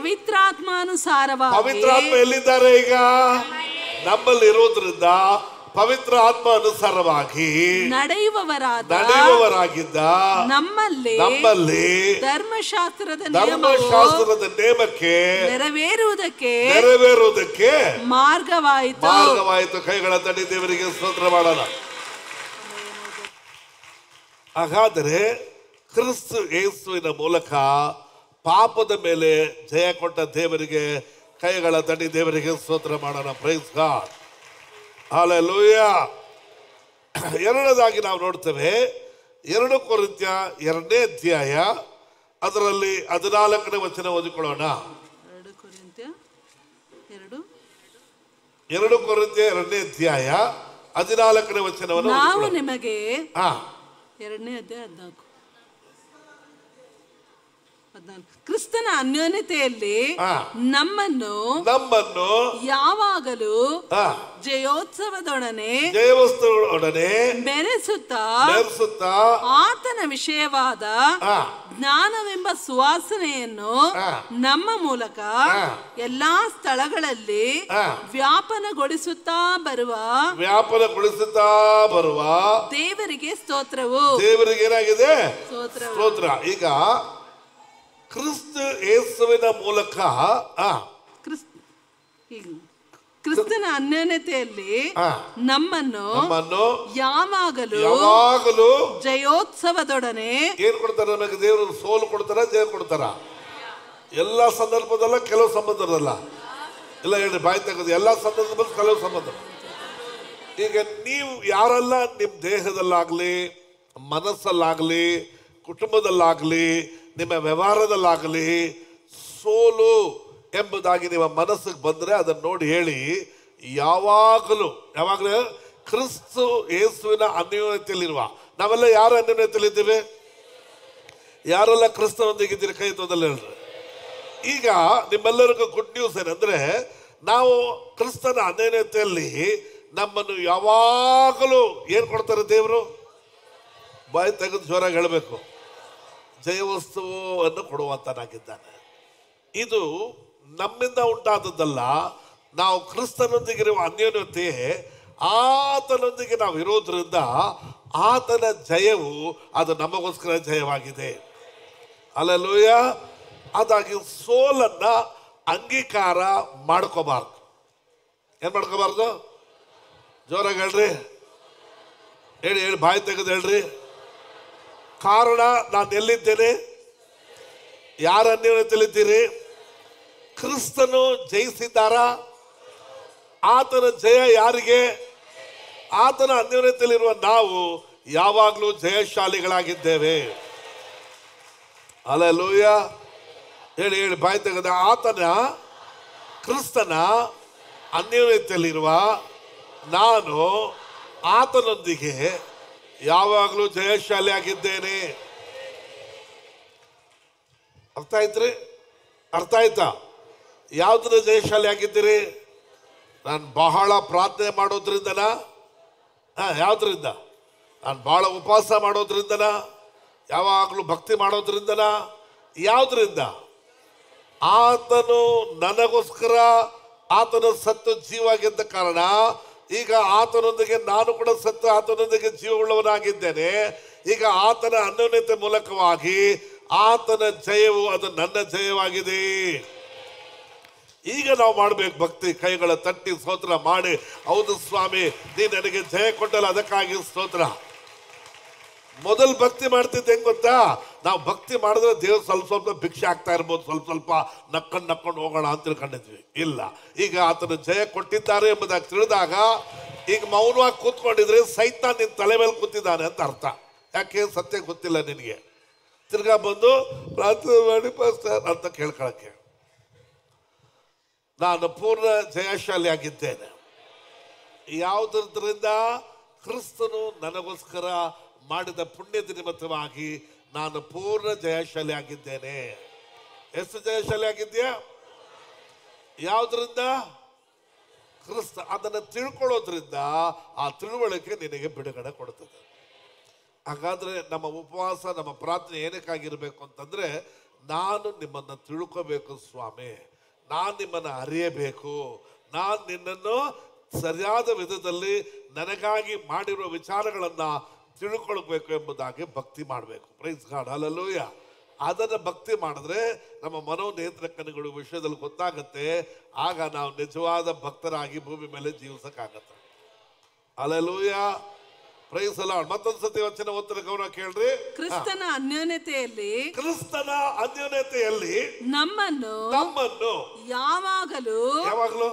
ಪವಿತ್ರಾತ್ಮಾನುಸಾರವಾಗಿ ಪವಿತ್ರಾತ್ಮ ಎಲ್ಲಿದ್ದಾರೆ ಈಗ ನಮ್ಮಲ್ಲಿ ಇರೋದ್ರಿಂದ ಪವಿತ್ರ ಆತ್ಮ ಅನುಸಾರವಾಗಿ ನಡೆಯುವವರಾದ ನಡೆಯುವವರಾಗಿದ್ದ ನಮ್ಮಲ್ಲಿ ನಮ್ಮಲ್ಲಿ ಧರ್ಮಶಾಸ್ತ್ರದ ನಿಯಮವು ಧರ್ಮಶಾಸ್ತ್ರದ ನೇಮಕ್ಕೆ ನೆರವೇರುವುದಕ್ಕೆ ನೆರವೇರುವುದಕ್ಕೆ ಮಾರ್ಗವಾಯಿತು ಮಾರ್ಗವಾಯಿತು ಕೈಗಳ ತಡಿ ದೇವರಿಗೆ ಸ್ತೋತ್ರ ಮಾಡೋಣ ಹಾಗಾದರೆ ಕ್ರಿಸ್ತು ಯೇಸುವಿನ ಮೂಲಕ ಪಾಪದ ಮೇಲೆ ಜಯ ಕೊಟ್ಟ ದೇವರಿಗೆ ಕೈಗಳ ತಡಿ ದೇವರಿಗೆ ಸ್ತೋತ್ರ ಮಾಡೋಣ ಪ್ರೈಸ್ ಗಾಡ್ ಹಾಲೆಲೂಯ ಎರಡನೇದಾಗಿ ನಾವು ನೋಡ್ತೇವೆ ಎರಡು ಕೊರಿತ್ಯ ಎರಡನೇ ಅಧ್ಯಾಯ ಅದರಲ್ಲಿ ಹದಿನಾಲ್ಕನೇ ವಚನ ಓದಿಕೊಳ್ಳೋಣ ಎರಡು ಕೊರಿಂಥ್ಯ ಎರಡು ಎರಡು ಕೊರಿತ್ಯ ಎರಡನೇ ಅಧ್ಯಾಯ ಹದಿನಾಲ್ಕನೇ ವಚನವನ್ನು ನಾವು ಓದಿಕೊಳ್ಳೋಣ. ನಿಮಗೆ ಹಾ ಎರಡನೇ ಅಧ್ಯಾಯ ಹದಿನಾಲ್ಕು ಹದಿನಾಲ್ಕು ಕ್ರಿಸ್ತನ ಅನ್ಯೋನ್ಯತೆಯಲ್ಲಿ ಹಾ. ನಮ್ಮನ್ನು ನಮ್ಮನ್ನು ಯಾವಾಗಲೂ ಹಾ, ಜಯೋತ್ಸವದೊಡನೆ ದೇವಸ್ಥಾನದೊಡನೆ ಬೆರೆಸುತ್ತಾ ಬೆರೆಸುತ್ತಾ ಆತನ ವಿಷಯವಾದ ಹಾ, ಜ್ಞಾನವೆಂಬ ಸುವಾಸನೆಯನ್ನು ಹಾ. ನಮ್ಮ ಮೂಲಕ ಹಾ. ಎಲ್ಲಾ ಸ್ಥಳಗಳಲ್ಲಿ ಹಾ. ವ್ಯಾಪನಗೊಳಿಸುತ್ತಾ ಬರುವ ವ್ಯಾಪನಗೊಳಿಸುತ್ತಾ ಬರುವ ದೇವರಿಗೆ ಸ್ತೋತ್ರವು ದೇವರಿಗೆ ಏನಾಗಿದೆ ಸ್ತೋತ್ರವು ಸ್ತೋತ್ರ ಈಗ ಕ್ರಿಸ್ತ ಯೇಸುವಿನ ಮೂಲಕ ಆ, ಕ್ರಿಸ್- ಈಗ ಕ್ರಿಸ್ತನ ಅನ್ಯೋನ್ಯತೆಯಲ್ಲಿ ಹಾ. ನಮ್ಮನ್ನು ನಮ್ಮನ್ನು ಯಾವಾಗಲೂ ಯಾವಾಗಲೂ ಜಯೋತ್ಸವದೊಡನೆ ಏನ್ ಕೊಡ್ತಾರ ನಮಗೆ ದೇವರು ಸೋಲು ಕೊಡ್ತಾರ ಜಯ ಕೊಡ್ತಾರ ಎಲ್ಲ ಸಂದರ್ಭದಲ್ಲ ಕೆಲವು ಸಂಬಂಧದಲ್ಲ ಇಲ್ಲ ಹೇಳಿ ಬಾಯಿ ತೆಗೆದು ಎಲ್ಲ ಸಂದರ್ಭದಲ್ಲಿ ಕೆಲವು ಸಂಬಂಧ ಈಗ ನೀವು ಯಾರೆಲ್ಲ ನಿಮ್ಮ ದೇಹದಲ್ಲಾಗ್ಲಿ ಮನಸ್ಸಲ್ಲಾಗ್ಲಿ ಕುಟುಂಬದಲ್ಲಾಗ್ಲಿ ನಿಮ್ಮ ವ್ಯವಹಾರದಲ್ಲಾಗಲಿ ಸೋಲು ಎಂಬುದಾಗಿ ನಿಮ್ಮ ಮನಸ್ಸಿಗೆ ಬಂದರೆ ಅದನ್ನು ನೋಡಿ ಹೇಳಿ ಯಾವಾಗಲೂ ಯಾವಾಗಲೂ ಕ್ರಿಸ್ತು ಯೇಸುವಿನ ಅನ್ಯೋನ್ಯತೆಯಲ್ಲಿರುವ ನಾವೆಲ್ಲ ಯಾರ ಅನ್ಯೋನ್ಯತೆಯಲ್ಲಿದ್ದೇವೆ ಯಾರೆಲ್ಲ ಕ್ರಿಸ್ತನೊಂದಿಗಿದ್ದೀರಿ ಕೈ ತೊಂದಲ್ಲಿ ಹೇಳ್ರಿ ಈಗ ನಿಮ್ಮೆಲ್ಲರಿಗೂ ಗುಡ್ ನ್ಯೂಸ್ ಏನಂದ್ರೆ ನಾವು ಕ್ರಿಸ್ತನ ಅನ್ಯೋನ್ಯತೆಯಲ್ಲಿ ನಮ್ಮನ್ನು ಯಾವಾಗಲೂ ಏನು ಕೊಡ್ತಾರೆ ದೇವರು ಬಾಯಿ ತೆಗೆದು ಜೋರಾಗಿ ಹೇಳಬೇಕು ಜಯವಸ್ತುವನ್ನು ಕೊಡುವಂತನಾಗಿದ್ದಾನೆ ಇದು ನಮ್ಮಿಂದ ಉಂಟಾದದ್ದಲ್ಲ ನಾವು ಕ್ರಿಸ್ತನೊಂದಿಗಿರುವ ಅನ್ಯೋನ್ಯತೆ ಆತನೊಂದಿಗೆ ನಾವು ಇರೋದ್ರಿಂದ ಆತನ ಜಯವು ಅದು ನಮಗೋಸ್ಕರ ಜಯವಾಗಿದೆ ಅಲ್ಲೂಯ ಅದಾಗಿ ಸೋಲನ್ನ ಅಂಗೀಕಾರ ಮಾಡ್ಕೋಬಾರ್ದು ಏನ್ ಮಾಡ್ಕೋಬಾರ್ದು ಜೋರಾಗಿ ಹೇಳ್ರಿ ಹೇಳಿ ಹೇಳಿ ಬಾಯಿ ತೆಗೆದು ಹೇಳ್ರಿ ಕಾರಣ ನಾನು ಎಲ್ಲಿದ್ದೇನೆ ಯಾರ ಅನ್ಯೋನ್ಯತೆಯಲ್ಲಿದ್ದೀರಿ ಕ್ರಿಸ್ತನು ಜಯಿಸಿದ್ದಾರ ಆತನ ಜಯ ಯಾರಿಗೆ ಆತನ ಅನ್ಯೋನ್ಯತೆಯಲ್ಲಿರುವ ನಾವು ಯಾವಾಗಲೂ ಜಯಶಾಲಿಗಳಾಗಿದ್ದೇವೆ ಅಲ್ಲೂಯ ಹೇಳಿ ಹೇಳಿ ಬಾಯಿ ತೆಗೆದ ಆತನ ಕ್ರಿಸ್ತನ ಅನ್ಯೋನ್ಯತೆಯಲ್ಲಿರುವ ನಾನು ಆತನೊಂದಿಗೆ ಯಾವಾಗಲೂ ಜಯಶಾಲಿ ಆಗಿದ್ದೇನೆ ಅರ್ಥ ಆಯ್ತ್ರಿ ಅರ್ಥ ಆಯ್ತಾ ಯಾವ್ದ್ರ ಜಯಶಾಲಿ ಆಗಿದ್ದೀರಿ ನಾನು ಬಹಳ ಪ್ರಾರ್ಥನೆ ಮಾಡೋದ್ರಿಂದನ ಹಾ ಯಾವ್ದ್ರಿಂದ ನಾನು ಬಹಳ ಉಪವಾಸ ಮಾಡೋದ್ರಿಂದನ ಯಾವಾಗಲೂ ಭಕ್ತಿ ಮಾಡೋದ್ರಿಂದನ ಯಾವ್ದ್ರಿಂದ ಆತನು ನನಗೋಸ್ಕರ ಆತನ ಸತ್ತು ಜೀವ ಗೆದ್ದ ಕಾರಣ ಈಗ ಆತನೊಂದಿಗೆ ನಾನು ಕೂಡ ಸತ್ತು ಆತನೊಂದಿಗೆ ಜೀವವುಳ್ಳವನಾಗಿದ್ದೇನೆ ಈಗ ಆತನ ಅನ್ಯೋನ್ಯತೆ ಮೂಲಕವಾಗಿ ಆತನ ಜಯವು ಅದು ನನ್ನ ಜಯವಾಗಿದೆ ಈಗ ನಾವು ಮಾಡಬೇಕು ಭಕ್ತಿ ಕೈಗಳ ತಟ್ಟಿ ಸ್ತೋತ್ರ ಮಾಡಿ ಹೌದು ಸ್ವಾಮಿ ನೀ ನನಗೆ ಜಯ ಕೊಟ್ಟಲ್ಲ ಅದಕ್ಕಾಗಿ ಸ್ತೋತ್ರ ಮೊದಲು ಭಕ್ತಿ ಮಾಡ್ತಿದ್ದೆ ಹೆಂಗ್ ಗೊತ್ತಾ ನಾವು ಭಕ್ತಿ ಮಾಡಿದ್ರೆ ದೇವ್ರು ಸ್ವಲ್ಪ ಸ್ವಲ್ಪ ಭಿಕ್ಷೆ ಆಗ್ತಾ ಇರ್ಬೋದು ಸ್ವಲ್ಪ ಸ್ವಲ್ಪ ನಕ್ಕೊಂಡು ನಕ್ಕೊಂಡು ಹೋಗೋಣ ಅಂತ ತಿಳ್ಕೊಂಡಿದ್ವಿ ಇಲ್ಲ ಈಗ ಆತನ ಜಯ ಕೊಟ್ಟಿದ್ದಾರೆ ಎಂಬುದಾಗಿ ತಿಳಿದಾಗ ಈಗ ಮೌನವಾಗಿ ಕೂತ್ಕೊಂಡಿದ್ರೆ ಸೈತಾನ ನಿನ್ನ ತಲೆ ಮೇಲೆ ಕೂತಿದ್ದಾನೆ ಅಂತ ಅರ್ಥ ಯಾಕೆ ಸತ್ಯ ಗೊತ್ತಿಲ್ಲ ನಿನಗೆ ತಿರ್ಗಾ ಬಂದು ಪ್ರಾರ್ಥನೆ ಮಾಡಿ ಪಾಸ್ಟರ್ ಅಂತ ಕೇಳ್ಕೊಳಕ್ಕೆ ನಾನು ಪೂರ್ಣ ಜಯಶಾಲಿ ಆಗಿದ್ದೇನೆ ಯಾವುದರಿಂದ ಕ್ರಿಸ್ತನು ನನಗೋಸ್ಕರ ಮಾಡಿದ ಪುಣ್ಯದ ನಿಮಿತ್ತವಾಗಿ ನಾನು ಪೂರ್ಣ ಜಯಶಾಲಿ ಆಗಿದ್ದೇನೆ ಎಷ್ಟು ಜಯಶಾಲಿ ಆಗಿದ್ಯಾ ಯಾವುದರಿಂದ ಕ್ರಿಸ್ತ ಅದನ್ನು ತಿಳ್ಕೊಳ್ಳೋದ್ರಿಂದ ಆ ತಿಳುವಳಿಕೆ ನಿನಗೆ ಬಿಡುಗಡೆ ಕೊಡುತ್ತದೆ ಹಾಗಾದ್ರೆ ನಮ್ಮ ಉಪವಾಸ ನಮ್ಮ ಪ್ರಾರ್ಥನೆ ಏನಕ್ಕಾಗಿರ್ಬೇಕು ಅಂತಂದ್ರೆ ನಾನು ನಿಮ್ಮನ್ನು ತಿಳ್ಕೋಬೇಕು ಸ್ವಾಮಿ ನಾನು ನಿಮ್ಮನ್ನು ಅರಿಯಬೇಕು ನಾನು ನಿನ್ನನ್ನು ಸರಿಯಾದ ವಿಧದಲ್ಲಿ ನನಗಾಗಿ ಮಾಡಿರುವ ವಿಚಾರಗಳನ್ನ ತಿಳ್ಕೊಳ್ಬೇಕು ಎಂಬುದಾಗಿ ಭಕ್ತಿ ಮಾಡಬೇಕು ಪ್ರೈಸ್ ಗಾಡ್ ಅಲ್ಲೂಯ ಅದನ್ನ ಭಕ್ತಿ ಮಾಡಿದ್ರೆ ನಮ್ಮ ಮನೋನೇತ್ರಕನಿಗಳು ವಿಷಯದಲ್ಲಿ ಗೊತ್ತಾಗತ್ತೆ ಆಗ ನಾವು ನಿಜವಾದ ಭಕ್ತರಾಗಿ ಭೂಮಿ ಮೇಲೆ ಜೀವಿಸಕ್ಕಾಗತ್ತೆ ಅಲ್ಲೂಯ ಪ್ರೈಸ್ ಅಲ್ಲ ಮತ್ತೊಂದ್ಸತಿ ವಚನ ಉತ್ತರ ಗೌರವ ಕೇಳ್ರಿ ಕ್ರಿಸ್ತನ ಅನ್ಯೋನ್ಯತೆಯಲ್ಲಿ ಕ್ರಿಸ್ತನ ಅನ್ಯೋನ್ಯತೆಯಲ್ಲಿ ನಮ್ಮನ್ನು ನಮ್ಮನ್ನು ಯಾವಾಗಲೂ ಯಾವಾಗಲೂ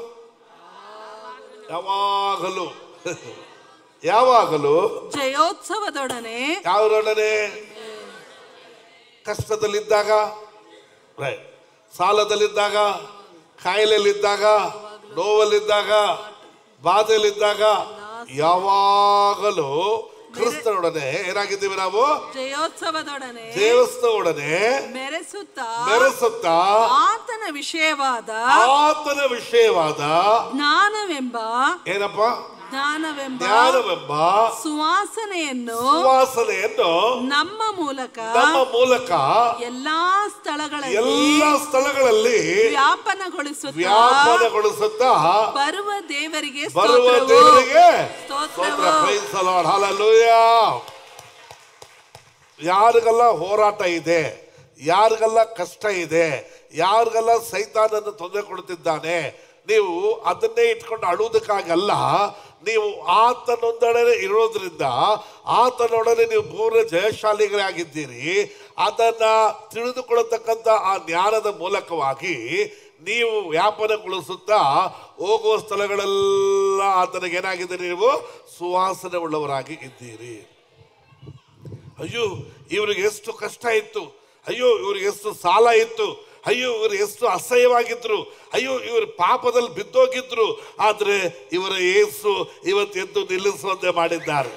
ಯಾವಾಗಲೂ ಯಾವಾಗಲೂ ಜಯೋತ್ಸವದೊಡನೆ ಯಾವರೊಡನೆ ಕಷ್ಟದಲ್ಲಿದ್ದಾಗ ರೈಟ್ ಸಾಲದಲ್ಲಿದ್ದಾಗ ಕಾಯಿಲೆಯಲ್ಲಿದ್ದಾಗ ನೋವಲ್ಲಿದ್ದಾಗ ಬಾಧೆಯಲ್ಲಿದ್ದಾಗ ಯಾವಾಗಲೂ ಕ್ರಿಸ್ತನೊಡನೆ ಏನಾಗಿದ್ದೀವಿ ನಾವು ಜಯೋತ್ಸವದೊಡನೆ ದೇವಸ್ಥನೊಡನೆ ಮೆರೆಸುತ್ತಾ ಮೆರೆಸುತ್ತಾ ಆತನ ವಿಷಯವಾದ ಆತನ ವಿಷಯವಾದ ಜ್ಞಾನವೆಂಬ ಏನಪ್ಪ ಜ್ಞಾನವೆಂಬ ಜ್ಞಾನವೆಂಬ ಸುವಾಸನೆಯನ್ನು ಸುವಾಸನೆಯನ್ನು ನಮ್ಮ ಮೂಲಕ ನಮ್ಮ ಮೂಲಕ ಎಲ್ಲಾ ಸ್ಥಳಗಳಲ್ಲಿ ಎಲ್ಲ ಸ್ಥಳಗಳಲ್ಲಿ ವ್ಯಾಪನಗೊಳಿಸುತ್ತಾ ವ್ಯಾಪನಗೊಳಿಸುತ್ತಾ ಬರುವ ದೇವರಿಗೆ ಬರುವ ಸ್ತೋತ್ರವು. ದೇವರಿಗೆ ಸ್ತೋತ್ರವು. ಸ್ತೋತ್ರ praise the Lord. Hallelujah. ಯಾರಿಗೆಲ್ಲ ಹೋರಾಟ ಇದೆ ಯಾರಿಗೆಲ್ಲ ಕಷ್ಟ ಇದೆ ಯಾರಿಗೆಲ್ಲ ಸೈತಾನನ್ನು ತೊಂದರೆ ಕೊಡುತ್ತಿದ್ದಾನೆ ನೀವು ಅದನ್ನೇ ಇಟ್ಕೊಂಡು ಅಳುವುದಕ್ಕಾಗಲ್ಲ ನೀವು ಆತನೊಂದೊಡನೆ ಇರೋದ್ರಿಂದ ಆತನೊಡನೆ ನೀವು ಪೂರ್ಣ ಜಯಶಾಲಿಗಳಾಗಿದ್ದೀರಿ ಅದನ್ನ ತಿಳಿದುಕೊಳ್ಳತಕ್ಕಂಥ ಆ ಜ್ಞಾನದ ಮೂಲಕವಾಗಿ ನೀವು ವ್ಯಾಪನಗೊಳಿಸುತ್ತಾ ಹೋಗುವ ಸ್ಥಳಗಳೆಲ್ಲ ಆತನಿಗೆ ಏನಾಗಿದೆ ನೀವು ಸುವಾಸನೆ ಉಳ್ಳವರಾಗಿ ಇದ್ದೀರಿ ಅಯ್ಯೋ ಇವ್ರಿಗೆ ಎಷ್ಟು ಕಷ್ಟ ಇತ್ತು ಅಯ್ಯೋ ಇವ್ರಿಗೆ ಎಷ್ಟು ಸಾಲ ಇತ್ತು ಅಯ್ಯೋ ಇವರು ಎಷ್ಟು ಅಸಹ್ಯವಾಗಿದ್ರು ಅಯ್ಯೋ ಇವರು ಪಾಪದಲ್ಲಿ ಬಿದ್ದೋಗಿದ್ರು ಆದ್ರೆ ಇವರ ಏಸು ಇವತ್ತು ಎದ್ದು ನಿಲ್ಲಿಸುವಂತೆ ಮಾಡಿದ್ದಾರೆ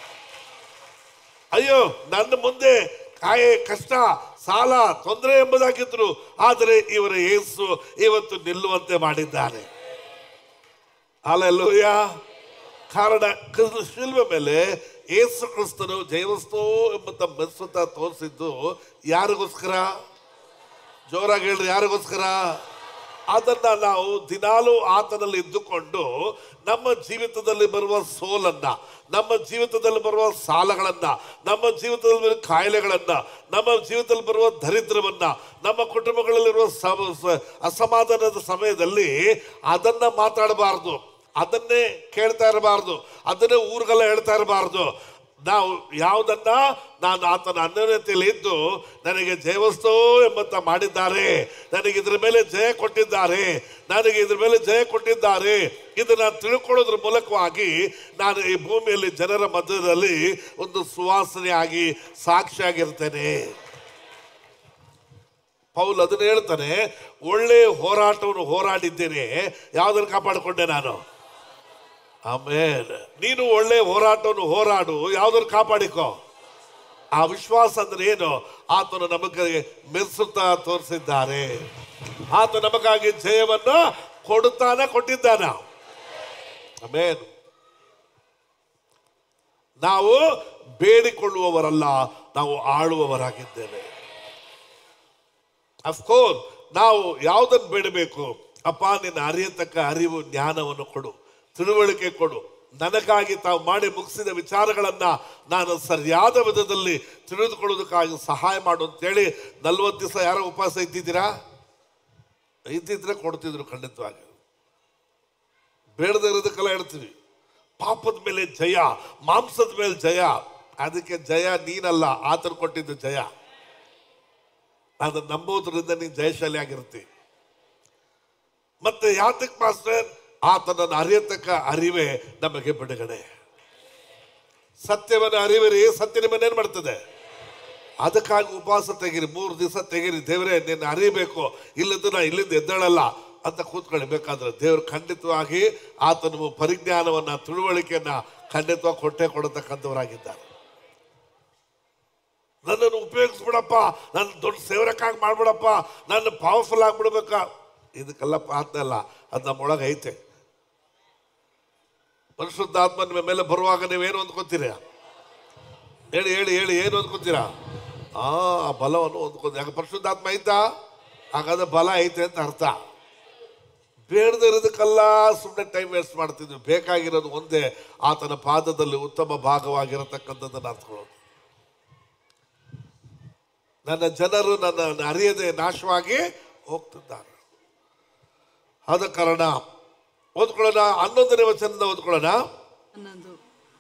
ಅಯ್ಯೋ ನನ್ನ ಮುಂದೆ ಕಾಯೆ ಕಷ್ಟ ಸಾಲ ತೊಂದರೆ ಎಂಬುದಾಗಿದ್ರು ಆದರೆ ಇವರ ಏಸು ಇವತ್ತು ನಿಲ್ಲುವಂತೆ ಮಾಡಿದ್ದಾನೆ ಅಲ್ಲೂಯ ಕಾರಣ ಕ್ರಿಸ್ತ ಶಿಲ್ವೆ ಮೇಲೆ ಏಸು ಕ್ರಿಸ್ತನು ಜೈವಸ್ತೋ ಎಂಬಂತ ಮೆಸ್ಸುತ್ತ ತೋರಿಸಿದ್ದು ಯಾರಿಗೋಸ್ಕರ ಜೋರಾಗಿ ಹೇಳ್ರಿ ಯಾರಿಗೋಸ್ಕರ ಅದನ್ನ ನಾವು ದಿನಾಲೂ ಆತನಲ್ಲಿ ಇದ್ದುಕೊಂಡು ನಮ್ಮ ಜೀವಿತದಲ್ಲಿ ಬರುವ ಸೋಲನ್ನ ನಮ್ಮ ಜೀವಿತದಲ್ಲಿ ಬರುವ ಸಾಲಗಳನ್ನ ನಮ್ಮ ಜೀವಿತದಲ್ಲಿ ಬರುವ ಕಾಯಿಲೆಗಳನ್ನ ನಮ್ಮ ಜೀವಿತದಲ್ಲಿ ಬರುವ ದರಿದ್ರವನ್ನ ನಮ್ಮ ಕುಟುಂಬಗಳಲ್ಲಿರುವ ಸಮ- ಸ- ಅಸಮಾಧಾನದ ಸಮಯದಲ್ಲಿ ಅದನ್ನ ಮಾತಾಡಬಾರ್ದು ಅದನ್ನೇ ಕೇಳ್ತಾ ಇರಬಾರ್ದು ಅದನ್ನೇ ಊರಿಗೆಲ್ಲ ಹೇಳ್ತಾ ಇರಬಾರ್ದು ನಾವು ಯಾವುದನ್ನ ನಾನು ಆತನ ಅನ್ಯೋನ್ಯತೆಯಲ್ಲಿ ಇದ್ದು ನನಗೆ ಜಯವಸ್ತೋ ಎಂಬಂತ ಮಾಡಿದ್ದಾರೆ ನನಗೆ ಇದ್ರ ಮೇಲೆ ಜಯ ಕೊಟ್ಟಿದ್ದಾರೆ ನನಗೆ ಇದ್ರ ಮೇಲೆ ಜಯ ಕೊಟ್ಟಿದ್ದಾರೆ ಇದನ್ನ ತಿಳ್ಕೊಳ್ಳೋದ್ರ ಮೂಲಕವಾಗಿ ನಾನು ಈ ಭೂಮಿಯಲ್ಲಿ ಜನರ ಮಧ್ಯದಲ್ಲಿ ಒಂದು ಸುವಾಸನೆಯಾಗಿ ಸಾಕ್ಷಿಯಾಗಿರ್ತೇನೆ ಪೌಲ್ ಅದನ್ನ ಹೇಳ್ತಾನೆ ಒಳ್ಳೆ ಹೋರಾಟವನ್ನು ಹೋರಾಡಿದ್ದೇನೆ ಯಾವುದನ್ನು ಕಾಪಾಡಿಕೊಂಡೆ ನಾನು ಆಮೇಲೆ ನೀನು ಒಳ್ಳೆ ಹೋರಾಟವನ್ನು ಹೋರಾಡು ಯಾವ್ದನ್ನು ಕಾಪಾಡಿಕೋ ಆ ವಿಶ್ವಾಸ ಅಂದ್ರೆ ಏನು ಆತನು ನಮಗೆ ಮೆರೆಸುತ್ತಾ ತೋರಿಸಿದ್ದಾರೆ ಆತ ನಮಗಾಗಿ ಜಯವನ್ನ ಕೊಡುತ್ತಾನ ಕೊಟ್ಟಿದ್ದಾನ ಆಮೇನ್ ನಾವು ಬೇಡಿಕೊಳ್ಳುವವರಲ್ಲ ನಾವು ಆಳುವವರಾಗಿದ್ದೇವೆ ಅಫ್ಕೋರ್ಸ್ ನಾವು ಯಾವುದನ್ನು ಬೇಡಬೇಕು ಅಪ್ಪ ನಿನ್ನ ಅರಿಯತಕ್ಕ ಅರಿವು ಜ್ಞಾನವನ್ನು ಕೊಡು ತಿಳುವಳಿಕೆ ಕೊಡು ನನಗಾಗಿ ತಾವು ಮಾಡಿ ಮುಗಿಸಿದ ವಿಚಾರಗಳನ್ನ ನಾನು ಸರಿಯಾದ ವಿಧದಲ್ಲಿ ತಿಳಿದುಕೊಳ್ಳೋದಕ್ಕಾಗಿ ಸಹಾಯ ಮಾಡು ಅಂತೇಳಿ ನಲ್ವತ್ತು ದಿವಸ ಯಾರೋ ಉಪವಾಸ ಇದ್ದಿದ್ದೀರಾ ಇದ್ದಿದ್ರೆ ಕೊಡ್ತಿದ್ರು ಖಂಡಿತವಾಗಿ ಬೇಡದೇ ಇರೋದಕ್ಕೆಲ್ಲ ಹೇಳ್ತೀವಿ ಪಾಪದ ಮೇಲೆ ಜಯ ಮಾಂಸದ ಮೇಲೆ ಜಯ ಅದಕ್ಕೆ ಜಯ ನೀನಲ್ಲ ಆತನು ಕೊಟ್ಟಿದ್ದು ಜಯ ಅದನ್ನ ನಂಬೋದ್ರಿಂದ ನೀನು ಜಯಶಾಲಿ ಆಗಿರ್ತಿ ಮತ್ತೆ ಯಾತಕ್ ಮಾಸ್ಟರ್ ಆತನನ್ನು ಅರಿಯತಕ್ಕ ಅರಿವೇ ನಮಗೆ ಬಿಡುಗಡೆ ಸತ್ಯವನ್ನು ಅರಿವಿರಿ ಸತ್ಯ ನಿಮ್ಮನ್ನ ಏನ್ ಮಾಡ್ತದೆ ಅದಕ್ಕಾಗಿ ಉಪವಾಸ ತೆಗಿರಿ ಮೂರು ದಿವಸ ತೆಗಿರಿ ದೇವರೇ ನಿನ್ನ ಅರಿಬೇಕು ಇಲ್ಲದ ನಾ ಇಲ್ಲಿಂದ ಎದ್ದೇಳಲ್ಲ ಅಂತ ಕೂತ್ಕೊಳ್ಳಿ ಬೇಕಾದ್ರೆ ದೇವರು ಖಂಡಿತವಾಗಿ ಆತನ ಪರಿಜ್ಞಾನವನ್ನ ತಿಳುವಳಿಕೆಯನ್ನ ಖಂಡಿತವಾಗಿ ಕೊಟ್ಟೆ ಕೊಡತಕ್ಕಂಥವರಾಗಿದ್ದಾರೆ ನನ್ನನ್ನು ಉಪಯೋಗಿಸ್ಬಿಡಪ್ಪ ನನ್ನ ದೊಡ್ಡ ಸೇವರಕ್ಕಾಗಿ ಮಾಡ್ಬಿಡಪ್ಪ ನನ್ನ ಪವರ್ಫುಲ್ ಆಗ್ಬಿಡ್ಬೇಕ ಇದಕ್ಕೆಲ್ಲ ಪ್ರಾರ್ಥನೆ ಅಲ್ಲ ಅದು ನಮ್ಮೊಳಗೆ ಐತೆ ಪರಿಶುದ್ಧಾತ್ಮ ನಿಮ್ಮ ಮೇಲೆ ಬರುವಾಗ ನೀವೇನು ಅಂದ್ಕೊತೀರಾ ಹೇಳಿ ಹೇಳಿ ಹೇಳಿ ಏನು ಅಂದ್ಕೊತೀರಾ ಆ ಆ ಬಲವನ್ನು ಹೊಂದ್ಕೊಂಡು ಯಾಕೆ ಪರಿಶುದ್ಧಾತ್ಮ ಐತಾ ಹಾಗಾದ್ರೆ ಬಲ ಐತೆ ಅಂತ ಅರ್ಥ ಬೇಡದೇ ಇರೋದಕ್ಕೆಲ್ಲ ಸುಮ್ಮನೆ ಟೈಮ್ ವೇಸ್ಟ್ ಮಾಡ್ತಿದ್ವಿ ಬೇಕಾಗಿರೋದು ಒಂದೇ ಆತನ ಪಾದದಲ್ಲಿ ಉತ್ತಮ ಭಾಗವಾಗಿರತಕ್ಕಂಥದ್ದನ್ನು ಅರ್ಥಕೊಳ್ಳೋದು ನನ್ನ ಜನರು ನನ್ನ ಅರಿಯದೆ ನಾಶವಾಗಿ ಹೋಗ್ತಿದ್ದಾರೆ ಆದ ಕಾರಣ ಓದ್ಕೊಳ್ಳೋಣ ಹನ್ನೊಂದನೇ ವಚನದಿಂದ ಓದ್ಕೊಳ್ಳೋಣ ಅನ್ನೋದು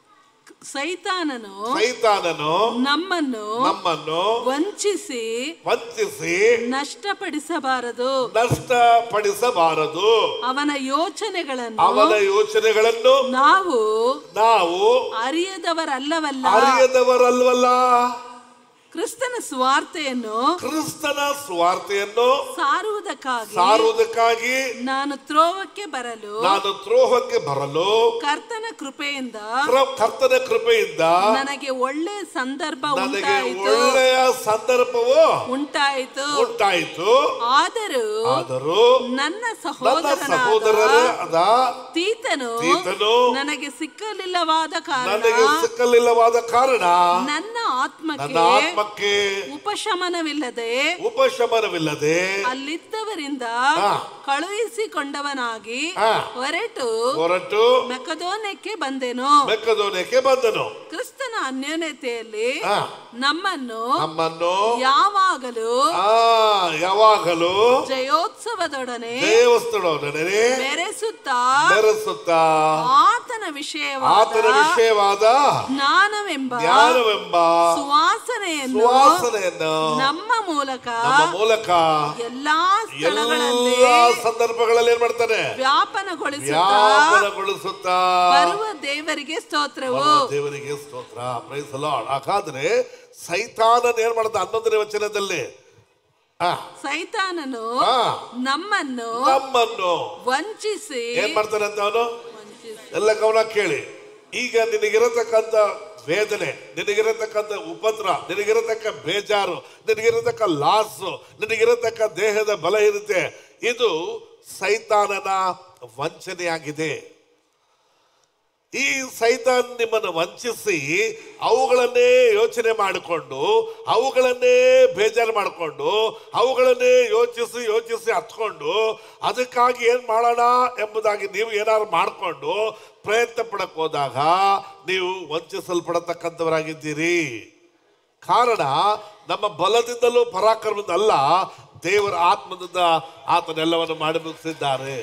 ಸೈತಾನನು ಸೈತಾನನು ನಮ್ಮನ್ನು ನಮ್ಮನ್ನು ವಂಚಿಸಿ ವಂಚಿಸಿ ನಷ್ಟಪಡಿಸಬಾರದು ನಷ್ಟಪಡಿಸಬಾರದು ಅವನ ಯೋಚನೆಗಳನ್ನು ಅವನ ಯೋಚನೆಗಳನ್ನು ನಾವು ನಾವು ಅರಿಯದವರಲ್ಲವಲ್ಲ ಅರಿಯದವರಲ್ವಲ್ಲ ಕ್ರಿಸ್ತನ ಸ್ವಾರ್ಥೆಯನ್ನು ಕ್ರಿಸ್ತನ ಸ್ವಾರ್ಥೆಯನ್ನು ಸಾರುವುದಕ್ಕಾಗಿ ಸಾರುವುದಕ್ಕಾಗಿ ನಾನು ತ್ರೋವಕ್ಕೆ ಬರಲು ನಾನು ದ್ರೋಹಕ್ಕೆ ಬರಲು ಕರ್ತನ ಕೃಪೆಯಿಂದ ಕ್ರ- ಕರ್ತನ ಕೃಪೆಯಿಂದ ನನಗೆ ಒಳ್ಳೆ ಸಂದರ್ಭ ನನಗೆ ಉಂಟಾಯಿತು ಒಳ್ಳೆಯ ಸಂದರ್ಭವು ಉಂಟಾಯಿತು ಉಂಟಾಯಿತು ಆದರೂ ಆದರೂ ನನ್ನ ನನ್ನ ಸಹೋದರನಾದ ಸಹೋದರರಾದ ತೀತನು ತೀತನು ನನಗೆ ಸಿಕ್ಕಲಿಲ್ಲವಾದ ಕಾರಣ ನನಗೆ ಸಿಕ್ಕಲಿಲ್ಲವಾದ ಕಾರಣ ನನ್ನ ಆತ್ಮಕ್ಕೆ ನನ್ನ ಆತ್ಮಕ್ಕೆ ಉಪಶಮನವಿಲ್ಲದೆ ಉಪಶಮನವಿಲ್ಲದೆ ಅಲ್ಲಿದ್ದವರಿಂದ ಹಾ. ಕಳುಹಿಸಿಕೊಂಡವನಾಗಿ ಹಾ. ಹೊರಟು ಹೊರಟು ಮೆಕದೋನಕ್ಕೆ ಬಂದೆನು ಮೆಕ್ಕದೋನೆಗೆ ಬಂದನು ಕ್ರಿಸ್ತನ ಅನ್ಯೋನ್ಯತೆಯಲ್ಲಿ ಹಾ. ನಮ್ಮನ್ನು ನಮ್ಮನ್ನು ಯಾವಾಗಲೂ ಆ ಯಾವಾಗಲೂ ಜಯೋತ್ಸವದೊಡನೆ ದೇವಸ್ಥಳೊಡನೆ ಬೆರೆಸುತ್ತಾ ಬೆರೆಸುತ್ತಾ ಆತನ ವಿಷಯವಾದ ಆತನ ವಿಷಯವಾದ ಜ್ಞಾನವೆಂಬ ಜ್ಞಾನವೆಂಬ ಸುವಾಸನೆಯನ್ನು ಸುವಾಸನೆಯನ್ನು ನಮ್ಮ ಮೂಲಕ ನಮ್ಮ ಮೂಲಕ ಎಲ್ಲಾ ಸ್ಥಳಗಳಲ್ಲಿ ಎಲ್ಲ ಸಂದರ್ಭಗಳಲ್ಲಿ ಏನ್ ಮಾಡ್ತಾನೆ ವ್ಯಾಪನಗೊಳಿಸುತ್ತಾ ವ್ಯಾಪನಗೊಳಿಸುತ್ತಾ ಬರುವ ದೇವರಿಗೆ ಸ್ತೋತ್ರವು ಬರುವ ದೇವರಿಗೆ ಸ್ತೋತ್ರ ಪ್ರೈಸ್ ಲಾರ್ಡ್ ಹಾಗಾದ್ರೆ ಸೈತಾನನ್ ಏನ್ ಮಾಡ್ದ ಹನ್ನೊಂದನೇ ವಚನದಲ್ಲಿ ಆ, ಸೈತಾನನು ಆ, ನಮ್ಮನ್ನು ನಮ್ಮನ್ನು ವಂಚಿಸಿ ಏನ್ ಮಾಡ್ತಾನೆ ಅಂತ ಅವನು ಎಲ್ಲ ಗಮನ ಕೇಳಿ ಈಗ ನಿನಗಿರತಕ್ಕಂಥ ವೇದನೆ ನಿನಗಿರತಕ್ಕಂಥ ಉಪದ್ರ ನಿನಗಿರತಕ್ಕ ಬೇಜಾರು ನಿನಗಿರತಕ್ಕ ಲಾಸು ನಿನಗಿರತಕ್ಕ ದೇಹದ ಬಲಹೀನತೆ ಇದು ಸೈತಾನನ ವಂಚನೆಯಾಗಿದೆ ಈ ಸೈತಾನ್ ನಿಮ್ಮನ್ನು ವಂಚಿಸಿ ಅವುಗಳನ್ನೇ ಯೋಚನೆ ಮಾಡಿಕೊಂಡು ಅವುಗಳನ್ನೇ ಬೇಜಾರು ಮಾಡಿಕೊಂಡು ಅವುಗಳನ್ನೇ ಯೋಚಿಸಿ ಯೋಚಿಸಿ ಹತ್ಕೊಂಡು ಅದಕ್ಕಾಗಿ ಏನು ಮಾಡೋಣ ಎಂಬುದಾಗಿ ನೀವು ಏನಾದ್ರು ಮಾಡಿಕೊಂಡು ಪ್ರಯತ್ನ ಪಡಕ್ಕೆ ಹೋದಾಗ ನೀವು ವಂಚಿಸಲ್ಪಡತಕ್ಕಂಥವರಾಗಿದ್ದೀರಿ ಕಾರಣ ನಮ್ಮ ಬಲದಿಂದಲೂ ಪರಾಕ್ರಮದಿಂದ ಅಲ್ಲ ದೇವರ ಆತ್ಮದಿಂದ ಆತನೆಲ್ಲವನ್ನು ಮಾಡಿ ಮುಗಿಸಿದ್ದಾರೆ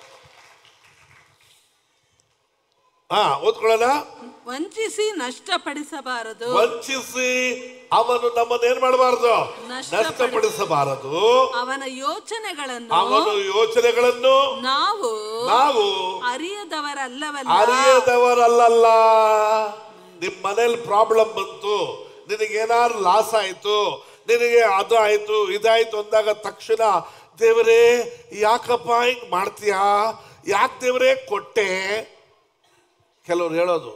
ಹಾ ಓದ್ಕೊಳ್ಳೋಣ ವಂಚಿಸಿ ನಷ್ಟಪಡಿಸಬಾರದು ವಂಚಿಸಿ ಅವನು ನಮ್ಮನ್ನು ಏನ್ ಮಾಡಬಾರದು ನಷ್ಟಪಡಿಸ- ನಷ್ಟಪಡಿಸಬಾರದು ಅವನ ಯೋಚನೆಗಳನ್ನು ಅವನು ಯೋಚನೆಗಳನ್ನು ನಾವು ನಾವು ಅರಿಯದವರಲ್ಲವಲ್ಲ ಅರಿಯದವರಲ್ಲ ನಿಮ್ ಮನೇಲಿ ಪ್ರಾಬ್ಲಮ್ ಬಂತು ನಿನಗೇನಾದ್ರು ಲಾಸ್ ಆಯ್ತು ನಿನಗೆ ಅದು ಆಯ್ತು ಇದಾಯ್ತು ಅಂದಾಗ ತಕ್ಷಣ ದೇವರೇ ಯಾಕಪ್ಪ ಹಿಂಗ್ ಮಾಡ್ತೀಯಾ ಯಾಕೆ ದೇವರೇ ಕೊಟ್ಟೆ ಕೆಲವ್ರು ಹೇಳೋದು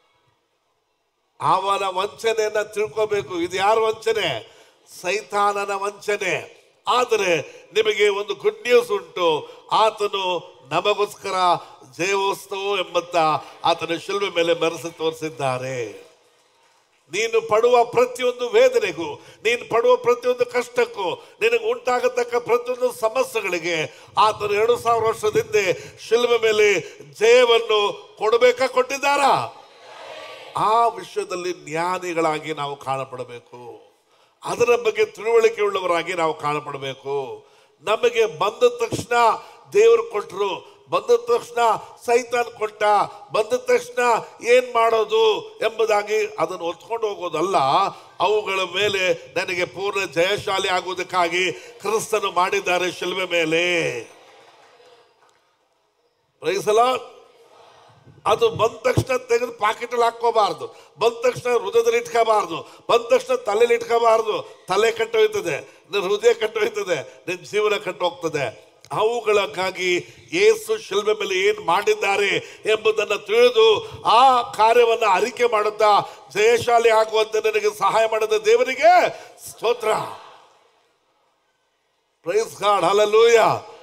ಅವನ ವಂಚನೆಯನ್ನ ತಿಳ್ಕೋಬೇಕು ಇದು ಯಾರ ವಂಚನೆ ಸೈತಾನನ ವಂಚನೆ ಆದರೆ ನಿಮಗೆ ಒಂದು ಗುಡ್ ನ್ಯೂಸ್ ಉಂಟು ಆತನು ನಮಗೋಸ್ಕರ ಜಯೋತ್ಸವ ಎಂಬಂತ ಆತನ ಶಿಲ್ವೆ ಮೇಲೆ ಮೆರೆಸಿ ತೋರಿಸಿದ್ದಾರೆ ನೀನು ಪಡುವ ಪ್ರತಿಯೊಂದು ವೇದನೆಗೂ ನೀನು ಪಡುವ ಪ್ರತಿಯೊಂದು ಕಷ್ಟಕ್ಕೂ ನಿನಗೆ ಉಂಟಾಗತಕ್ಕ ಪ್ರತಿಯೊಂದು ಸಮಸ್ಯೆಗಳಿಗೆ ಆತನು ಎರಡು ಸಾವಿರ ವರ್ಷದಿಂದ ಶಿಲ್ವೆ ಮೇಲೆ ಜಯವನ್ನು ಕೊಡಬೇಕಾ ಕೊಟ್ಟಿದ್ದಾರಾ ಆ ವಿಷಯದಲ್ಲಿ ಜ್ಞಾನಿಗಳಾಗಿ ನಾವು ಕಾಣಪಡಬೇಕು ಅದರ ಬಗ್ಗೆ ತಿಳುವಳಿಕೆ ಉಳ್ಳವರಾಗಿ ನಾವು ಕಾಣಪಡಬೇಕು ನಮಗೆ ಬಂದ ತಕ್ಷಣ ದೇವರು ಕೊಟ್ಟರು ಬಂದ ತಕ್ಷಣ ಸೈತಾನ್ ಕೊಟ್ಟ ಬಂದ ತಕ್ಷಣ ಏನ್ ಮಾಡೋದು ಎಂಬುದಾಗಿ ಅದನ್ನು ಹೊತ್ಕೊಂಡು ಹೋಗೋದಲ್ಲ ಅವುಗಳ ಮೇಲೆ ನನಗೆ ಪೂರ್ಣ ಜಯಶಾಲಿ ಆಗುವುದಕ್ಕಾಗಿ ಕ್ರಿಸ್ತನು ಮಾಡಿದ್ದಾರೆ ಶಿಲ್ವೆ ಮೇಲೆ ಪ್ರೈಸಲ ಅದು ಬಂದ ತಕ್ಷಣ ತೆಗೆದು ಪಾಕೆಟಲ್ಲಿ ಹಾಕೋಬಾರ್ದು ಬಂದ ತಕ್ಷಣ ಹೃದಯದಲ್ಲಿ ಇಟ್ಕೋಬಾರ್ದು ಬಂದ ತಕ್ಷಣ ತಲೆಯಲ್ಲಿ ಇಟ್ಕೋಬಾರ್ದು ತಲೆ ಕಟ್ಟೋಯ್ತದೆ ನಿನ್ನ ಹೃದಯ ಕಟ್ಟೋಯ್ತದೆ ನಿನ್ನ ಜೀವನ ಕಟ್ಟೋಗ್ತದೆ ಅವುಗಳಕ್ಕಾಗಿ ಏಸು ಶಿಲ್ಬೆ ಮೇಲೆ ಏನು ಮಾಡಿದ್ದಾರೆ ಎಂಬುದನ್ನು ತಿಳಿದು ಆ ಕಾರ್ಯವನ್ನು ಅರಿಕೆ ಮಾಡುತ್ತಾ ಜಯಶಾಲಿ ಆಗುವಂತೆ ನನಗೆ ಸಹಾಯ ಮಾಡಿದ ದೇವರಿಗೆ ಸ್ತೋತ್ರ ಪ್ರೈಸ್ ಗಾಡ್ ಹಲಲೂಯ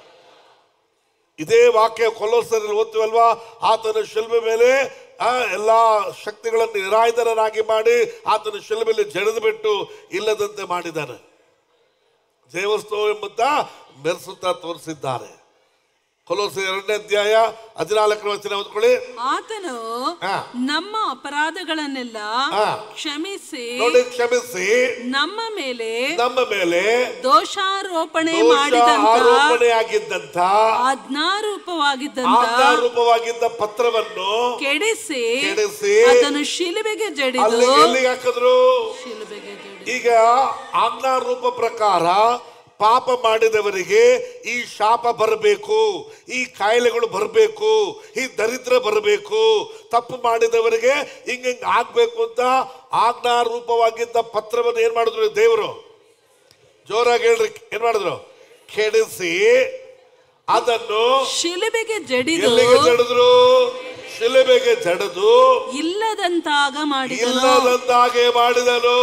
ಇದೇ ವಾಕ್ಯ ಕೊಲೋಸರಲ್ಲಿ ಓದ್ತೀವಲ್ವಾ ಆತನ ಶಿಲ್ಬೆ ಮೇಲೆ ಆ ಎಲ್ಲ ಶಕ್ತಿಗಳನ್ನು ನಿರಾಯುಧರನಾಗಿ ಮಾಡಿ ಆತನ ಶಿಲ್ಬೆಯಲ್ಲಿ ಜಡಿದು ಬಿಟ್ಟು ಇಲ್ಲದಂತೆ ಮಾಡಿದ್ದಾನೆ ಜೈವಸ್ತವ ಎಂಬಂತ ಮೆರೆಸುತ್ತಾ ತೋರಿಸಿದ್ದಾರೆ ಕೊಲೋಸಿ ಎರಡನೇ ಅಧ್ಯಾಯ ಹದಿನಾಲ್ಕನೇ ವಚನ ಓದ್ಕೊಳ್ಳಿ ಆತನು ಹಾ. ನಮ್ಮ ಅಪರಾಧಗಳನ್ನೆಲ್ಲ ಹಾ. ಕ್ಷಮಿಸಿ ನೋಡಿ ಕ್ಷಮಿಸಿ ನಮ್ಮ ಮೇಲೆ ನಮ್ಮ ಮೇಲೆ ದೋಷಾರೋಪಣೆ ದೋಷ ಮಾಡಿದಂತ ಆರೋಪಣೆ ಆಗಿದ್ದಂತ ಆಜ್ಞಾರೂಪವಾಗಿದ್ದಂತ ಆಜ್ಞಾರೂಪವಾಗಿದ್ದ ಪತ್ರವನ್ನು ಕೆಡಿಸಿ ಕೆಡಿಸಿ ಅದನ್ನು ಶಿಲುಬೆಗೆ ಜಡಿದು ಅಲ್ಲಿ ಎಲ್ಲಿಗೆ ಹಾಕಿದ್ರು ಶಿಲುಬೆಗೆ ಜಡಿದು ಈಗ ಆಜ್ಞಾರೂಪ ಪ್ರಕಾರ ಪಾಪ ಮಾಡಿದವರಿಗೆ ಈ ಶಾಪ ಬರಬೇಕು ಈ ಕಾಯಿಲೆಗಳು ಬರಬೇಕು ಈ ದರಿದ್ರ ಬರಬೇಕು ತಪ್ಪು ಮಾಡಿದವರಿಗೆ ಹಿಂಗ ಹಿಂಗ ಆಗ್ಬೇಕು ಅಂತ ಆಜ್ಞಾರೂಪವಾಗಿದ್ದ ಪತ್ರವನ್ನು ಏನ್ ಮಾಡಿದ್ರು ದೇವರು ಜೋರಾಗಿ ಹೇಳ್ರಿ ಏನ್ ಮಾಡಿದ್ರು ಕೆಡಿಸಿ ಅದನ್ನು ಶಿಲುಬೆಗೆ ಜಡಿದು ಎಲ್ಲಿಗೆ ಜಡಿದ್ರು ಶಿಲೆಬೆಗೆ ಜಡದು ಇಲ್ಲದಂತಾಗ ಮಾಡಿದನು ಇಲ್ಲದಂತಾಗೆ ಮಾಡಿದನು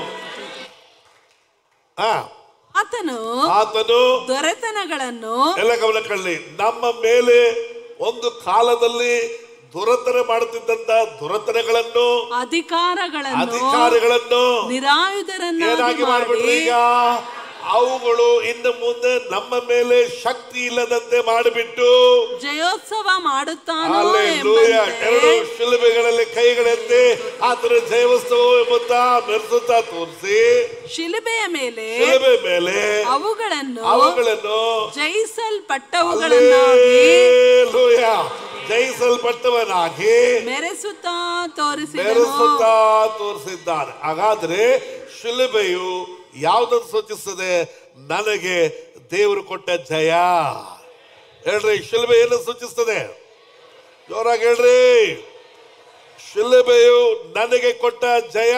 ಆ ಆತನು ಆತನು ದೊರೆತನಗಳನ್ನು ಎಲ್ಲ ಗಮನ ಕಳ್ಳಿ ನಮ್ಮ ಮೇಲೆ ಒಂದು ಕಾಲದಲ್ಲಿ ದುರತನ ಮಾಡುತ್ತಿದ್ದಂತ ದುರತನಗಳನ್ನು ಅಧಿಕಾರಗಳನ್ನು ಅಧಿಕಾರಿಗಳನ್ನು ನಿರಾಯುಧರನ್ನಾಗಿ ಏನಾಗಿ ಮಾಡ್ಬಿಟ್ರು ಮಾಡಿ ಈಗ ಅವುಗಳು ಇನ್ನು ಮುಂದೆ ನಮ್ಮ ಮೇಲೆ ಶಕ್ತಿ ಇಲ್ಲದಂತೆ ಮಾಡಿಬಿಟ್ಟು ಜಯೋತ್ಸವ ಮಾಡುತ್ತಾನೋ ಅಲ್ಲೆಲೂಯ. ಎಂಬಂತೆ ಎರಡು ಶಿಲುಬೆಗಳಲ್ಲಿ ಕೈಗಳೆತ್ತಿ ಆತನ ಜೈವಸ್ತವ ಎಂಬುತ್ತಾ ಮೆರೆಸುತ್ತಾ ತೋರಿಸಿ ಶಿಲುಬೆಯ ಮೇಲೆ ಶಿಲುಬೆ ಮೇಲೆ ಅವುಗಳನ್ನು ಅವುಗಳನ್ನು ಜಯಿಸಲ್ಪಟ್ಟವುಗಳನ್ನಾಗಿ ಅಲ್ಲೇಲೂಯ. ಜಯಿಸಲ್ಪಟ್ಟವನಾಗಿ ಮೆರೆಸುತ್ತಾ ತೋರಿಸಿದನು ಮೆರೆಸುತ್ತಾ ತೋರಿಸಿದ್ದಾನೆ ಹಾಗಾದ್ರೆ ಶಿಲುಬೆಯು ಯಾವುದನ್ನು ಸೂಚಿಸ್ತದೆ ನನಗೆ ದೇವರು ಕೊಟ್ಟ ಜಯ ಹೇಳ್ರಿ ಶಿಲುಬೆ ಏನು ಸೂಚಿಸ್ತದೆ ಜೋರಾಗಿ ಹೇಳ್ರಿ ಶಿಲುಬೆಯು ನನಗೆ ಕೊಟ್ಟ ಜಯ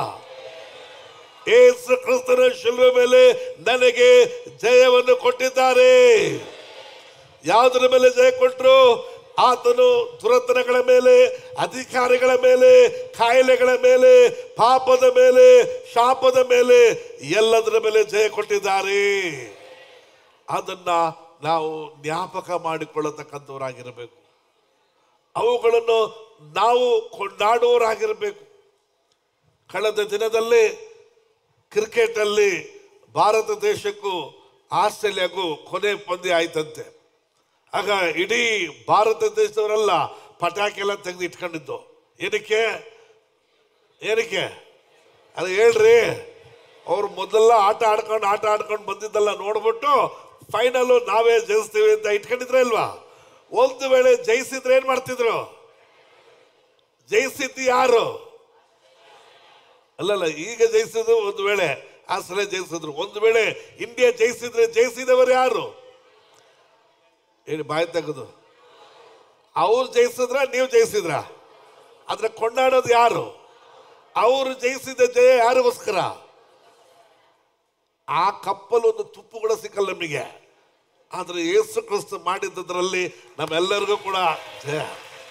ಏಸು ಕ್ರಿಸ್ತನ ಶಿಲುಬೆ ಮೇಲೆ ನನಗೆ ಜಯವನ್ನು ಕೊಟ್ಟಿದ್ದಾರೆ ಯಾವುದರ ಮೇಲೆ ಜಯ ಕೊಟ್ಟರು ಆತನು ದುರತನಗಳ ಮೇಲೆ ಅಧಿಕಾರಿಗಳ ಮೇಲೆ ಕಾಯಿಲೆಗಳ ಮೇಲೆ ಪಾಪದ ಮೇಲೆ ಶಾಪದ ಮೇಲೆ ಎಲ್ಲದರ ಮೇಲೆ ಜಯ ಕೊಟ್ಟಿದ್ದಾರೆ ಅದನ್ನ ನಾವು ಜ್ಞಾಪಕ ಮಾಡಿಕೊಳ್ಳತಕ್ಕಂಥವರಾಗಿರಬೇಕು ಅವುಗಳನ್ನು ನಾವು ಕೊಂಡಾಡುವವರಾಗಿರಬೇಕು ಕಳೆದ ದಿನದಲ್ಲಿ ಕ್ರಿಕೆಟ್ ಅಲ್ಲಿ ಭಾರತ ದೇಶಕ್ಕೂ ಆಸ್ಟ್ರೇಲಿಯಾಗೂ ಕೊನೆ ಪಂದ್ಯ ಆಯ್ತಂತೆ ಆಗ ಇಡೀ ಭಾರತ ದೇಶದವರೆಲ್ಲ ಪಟಾಕಿ ಎಲ್ಲ ತೆಗೆದು ಇಟ್ಕೊಂಡಿದ್ದು ಏನಕ್ಕೆ ಏನಕ್ಕೆ ಅದು ಹೇಳ್ರಿ ಅವ್ರು ಮೊದಲೆಲ್ಲ ಆಟ ಆಡ್ಕೊಂಡು ಆಟ ಆಡ್ಕೊಂಡು ಬಂದಿದ್ದಲ್ಲ ನೋಡ್ಬಿಟ್ಟು ಫೈನಲ್ ನಾವೇ ಜಯಿಸ್ತೀವಿ ಅಂತ ಇಟ್ಕೊಂಡಿದ್ರೆ ಇಲ್ವಾ ಒಂದು ವೇಳೆ ಜಯಿಸಿದ್ರೆ ಏನ್ ಮಾಡ್ತಿದ್ರು ಜಯಿಸಿದ್ದು ಯಾರು ಅಲ್ಲಲ್ಲ ಈಗ ಜಯಿಸಿದ್ರು ಒಂದು ವೇಳೆ ಆ ಸಲ ಜಯಿಸಿದ್ರು ಒಂದು ವೇಳೆ ಇಂಡಿಯಾ ಜಯಿಸಿದ್ರೆ ಜಯಿಸಿದವರು ಯಾರು ಹೇಳಿ ಬಾಯಿ ತೆಗೆದು ಅವ್ರು ಜಯಿಸಿದ್ರ ನೀವು ಜಯಿಸಿದ್ರ ಅದ್ರ ಕೊಂಡಾಡೋದು ಯಾರು ಅವರು ಜಯಿಸಿದ ಜಯ ಯಾರಿಗೋಸ್ಕರ ಆ ಕಪ್ಪಲು ಒಂದು ತುಪ್ಪು ಕೂಡ ಸಿಕ್ಕಲ್ಲ ನಮಗೆ ಆದ್ರೆ ಯೇಸು ಕ್ರಿಸ್ತು ಮಾಡಿದ್ದರಲ್ಲಿ ನಮ್ಮೆಲ್ಲರಿಗೂ ಕೂಡ ಜಯ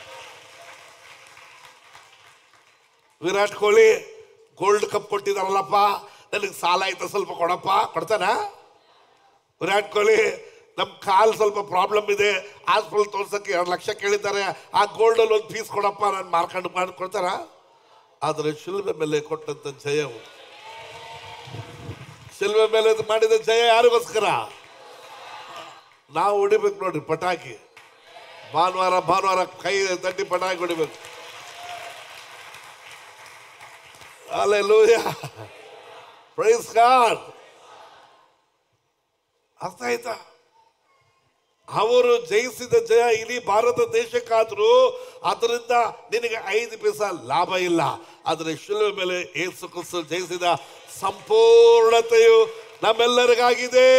ವಿರಾಟ್ ಕೊಹ್ಲಿ ಗೋಲ್ಡ್ ಕಪ್ ಕೊಟ್ಟಿದಾರಲ್ಲಪ್ಪ ನನಗೆ ಸಾಲ ಆಯ್ತಾ ಸ್ವಲ್ಪ ಕೊಡಪ್ಪ ಕೊಡ್ತಾನ ವಿರಾಟ್ ಕೊಹ್ಲಿ ನಮ್ಮ ಕಾಲ್ ಸ್ವಲ್ಪ ಪ್ರಾಬ್ಲಮ್ ಇದೆ ಹಾಸ್ಪಿಟಲ್ ತೋರ್ಸಕ್ಕೆ ಎರಡು ಲಕ್ಷ ಕೇಳಿದ್ದಾರೆ ಆ ಗೋಲ್ಡ್ ಅಲ್ಲಿ ಒಂದು ಪೀಸ್ ಕೊಡಪ್ಪ ನಾನು ಮಾರ್ಕೊಂಡು ಮಾಡಿ ಕೊಡ್ತಾರ ಆದರೆ ಶಿಲ್ಬೆ ಮೇಲೆ ಕೊಟ್ಟಂತ ಜಯವು ಶಿಲ್ಬೆ ಮೇಲೆ ಇದು ಮಾಡಿದ ಜಯ ಯಾರಿಗೋಸ್ಕರ ನಾವು ಹೊಡಿಬೇಕು ನೋಡ್ರಿ ಪಟಾಕಿ ಭಾನುವಾರ ಭಾನುವಾರ ಕೈ ತಟ್ಟಿ ಪಟಾಕಿ ಹೊಡಿಬೇಕು Hallelujah. Praise God. ಅರ್ಥ ಆಯ್ತಾ ಅವರು ಜಯಿಸಿದ ಜಯ ಇಡೀ ಭಾರತ ದೇಶಕ್ಕಾದ್ರೂ ಅದರಿಂದ ನಿನಗೆ ಐದು ಪೈಸಾ ಲಾಭ ಇಲ್ಲ ಆದರೆ ಶಿಲುವೆ ಮೇಲೆ ಏಸು ಕ್ರಿಸ್ತು ಜಯಿಸಿದ ಸಂಪೂರ್ಣತೆಯು ನಮ್ಮೆಲ್ಲರಿಗಾಗಿದೆ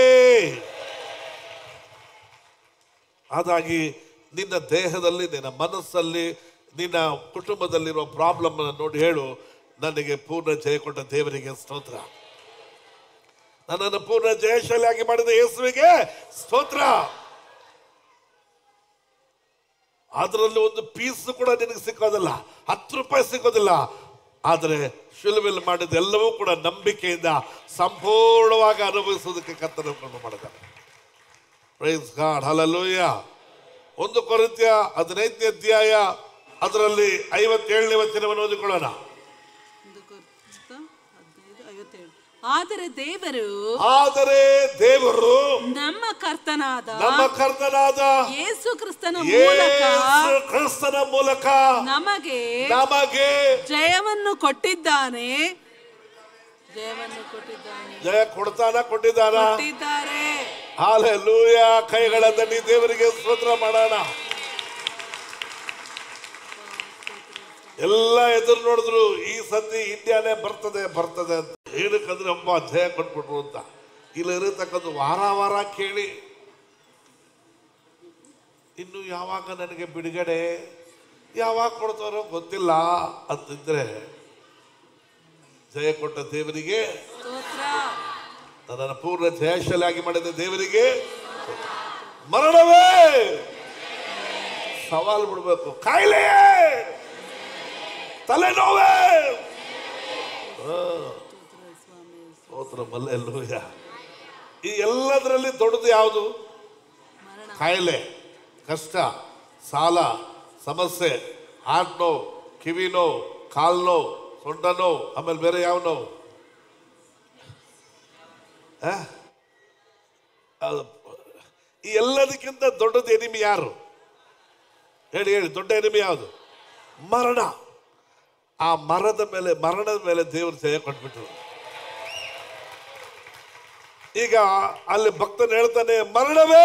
ಹಾಗಾಗಿ ನಿನ್ನ ದೇಹದಲ್ಲಿ ನಿನ್ನ ಮನಸ್ಸಲ್ಲಿ ನಿನ್ನ ಕುಟುಂಬದಲ್ಲಿರುವ ಪ್ರಾಬ್ಲಮ್ ನೋಡಿ ಹೇಳು ನನಗೆ ಪೂರ್ಣ ಜಯ ಕೊಟ್ಟ ದೇವರಿಗೆ ಸ್ತೋತ್ರ ನನ್ನನ್ನು ಪೂರ್ಣ ಜಯಶಾಲಿಯಾಗಿ ಮಾಡಿದ ಯೇಸುವಿಗೆ ಸ್ತೋತ್ರ ಅದರಲ್ಲಿ ಒಂದು ಪೀಸ್ ಕೂಡ ನಿನಗೆ ಸಿಕ್ಕೋದಿಲ್ಲ ಹತ್ತು ರೂಪಾಯಿ ಸಿಕ್ಕೋದಿಲ್ಲ ಆದರೆ ಶಿಲುಬೆಲ್ ಮಾಡಿದ ಎಲ್ಲವೂ ಕೂಡ ನಂಬಿಕೆಯಿಂದ ಸಂಪೂರ್ಣವಾಗಿ ಅನುಭವಿಸೋದಕ್ಕೆ ಕರ್ತನ ಕೃಪೆ ಮಾಡಿದ್ದಾರೆ ಪ್ರೈಸ್ ಗಾಡ್ ಹಲಲೂಯ ಒಂದು ಕೊರತ್ಯ ಹದಿನೈದನೇ ಅಧ್ಯಾಯ ಅದರಲ್ಲಿ ಐವತ್ತೇಳನೇ ವಚನವನ್ನು ಓದಿಕೊಳ್ಳೋಣ ಒಂದು ಕೊರಿಂಥ ಹದಿನೈದು ಐವತ್ತೇಳು ಆದರೆ ದೇವರು ಆದರೆ ದೇವರು ನಮ್ಮ ಕರ್ತನಾದ ನಮ್ಮ ಕರ್ತನಾದ ಯೇಸು ಕ್ರಿಸ್ತನ ಮೂಲಕ ಯೇಸು ಕ್ರಿಸ್ತನ ಮೂಲಕ ನಮಗೆ ನಮಗೆ ಜಯವನ್ನು ಕೊಟ್ಟಿದ್ದಾನೆ ಜಯವನ್ನು ಕೊಟ್ಟಿದ್ದಾನೆ ಜಯ ಕೊಡ್ತಾನ ಕೊಟ್ಟಿದ್ದಾನ ಕೊಟ್ಟಿದ್ದಾರೆ ಹಾಲೆಲೂಯ ಕೈಗಳ ದಂಡಿ ದೇವರಿಗೆ ಸ್ತೋತ್ರ ಮಾಡೋಣ ಎಲ್ಲ ಎದುರು ನೋಡಿದ್ರು ಈ ಸತಿ ಇಂಡಿಯಾನೇ ಬರ್ತದೆ ಬರ್ತದೆ ಅಂತ ಏನಕ್ಕಂದ್ರೆ ಅಮ್ಮ ಜಯ ಕೊಟ್ಬಿಟ್ರು ಅಂತ ಇಲ್ಲಿ ಇರತಕ್ಕದ್ದು ವಾರ ವಾರ ಕೇಳಿ ಇನ್ನು ಯಾವಾಗ ನನಗೆ ಬಿಡುಗಡೆ ಯಾವಾಗ ಕೊಡ್ತಾರೋ ಗೊತ್ತಿಲ್ಲ ಅಂತಿದ್ರೆ ಜಯ ಕೊಟ್ಟ ದೇವರಿಗೆ ಸ್ತೋತ್ರ ನನ್ನನ್ನು ಪೂರ್ಣ ಜಯಶಾಲಿಯಾಗಿ ಮಾಡಿದ ದೇವರಿಗೆ ಮರಣವೇ ಸವಾಲು ಬಿಡಬೇಕು ಕಾಯಿಲೆಯೇ ತಲೆನೋವೇ ಆ. ಸ್ತೋತ್ರ ಮಲ್ಲೆಲ್ಲೂಯ ಈ ಎಲ್ಲದರಲ್ಲಿ ದೊಡ್ಡದು ಯಾವುದು ಕಾಯಿಲೆ ಕಷ್ಟ ಸಾಲ ಸಮಸ್ಯೆ ಹಾರ್ಟ್ ನೋವು ಕಿವಿ ನೋವು ಕಾಲು ನೋವು ಸೊಂಟ ನೋವು ಆಮೇಲೆ ಬೇರೆ ಯಾವ ನೋವು ಆ? ಅದು ಈ ಎಲ್ಲದಕ್ಕಿಂತ ದೊಡ್ಡದು ಎನಿಮಿ ಯಾರು ಹೇಳಿ ಹೇಳಿ ದೊಡ್ಡ ಎನಿಮಿ ಯಾವುದು ಮರಣ ಆ ಮರದ ಮೇಲೆ ಮರಣದ ಮೇಲೆ ದೇವರು ಜಯ ಕೊಟ್ಬಿಟ್ರು ಈಗ ಅಲ್ಲಿ ಭಕ್ತನು ಹೇಳ್ತಾನೆ ಮರಣವೇ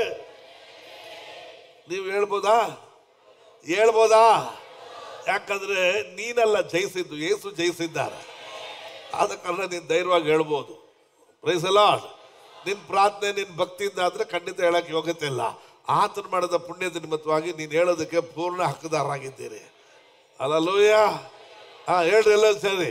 ನೀವು ಹೇಳ್ಬೋದಾ ಹೇಳ್ಬೋದಾ ಯಾಕಂದ್ರೆ ನೀನಲ್ಲ ಜಯಿಸಿದ್ದು ಏಸು ಜಯಿಸಿದ್ದಾರೆ ಆದ ಕಾರಣ ನೀನು ಧೈರ್ಯವಾಗಿ ಹೇಳ್ಬೋದು ಪ್ರೈಸ್ ಲಾರ್ಡ್ ನಿನ್ನ ಪ್ರಾರ್ಥನೆ ನಿನ್ನ ಭಕ್ತಿಯಿಂದ ಆದ್ರೆ ಖಂಡಿತ ಹೇಳಕ್ಕೆ ಯೋಗ್ಯತೆ ಇಲ್ಲ ಆತನ ಮಾಡಿದ ಪುಣ್ಯದ ನಿಮಿತ್ತವಾಗಿ ನೀನು ಹೇಳೋದಕ್ಕೆ ಪೂರ್ಣ ಹಕ್ಕದಾರರಾಗಿದ್ದೀರಿ ಅಲ್ಲೂಯ ಹಾ ಹೇಳ್ರಿ ಎಲ್ಲ ಸರಿ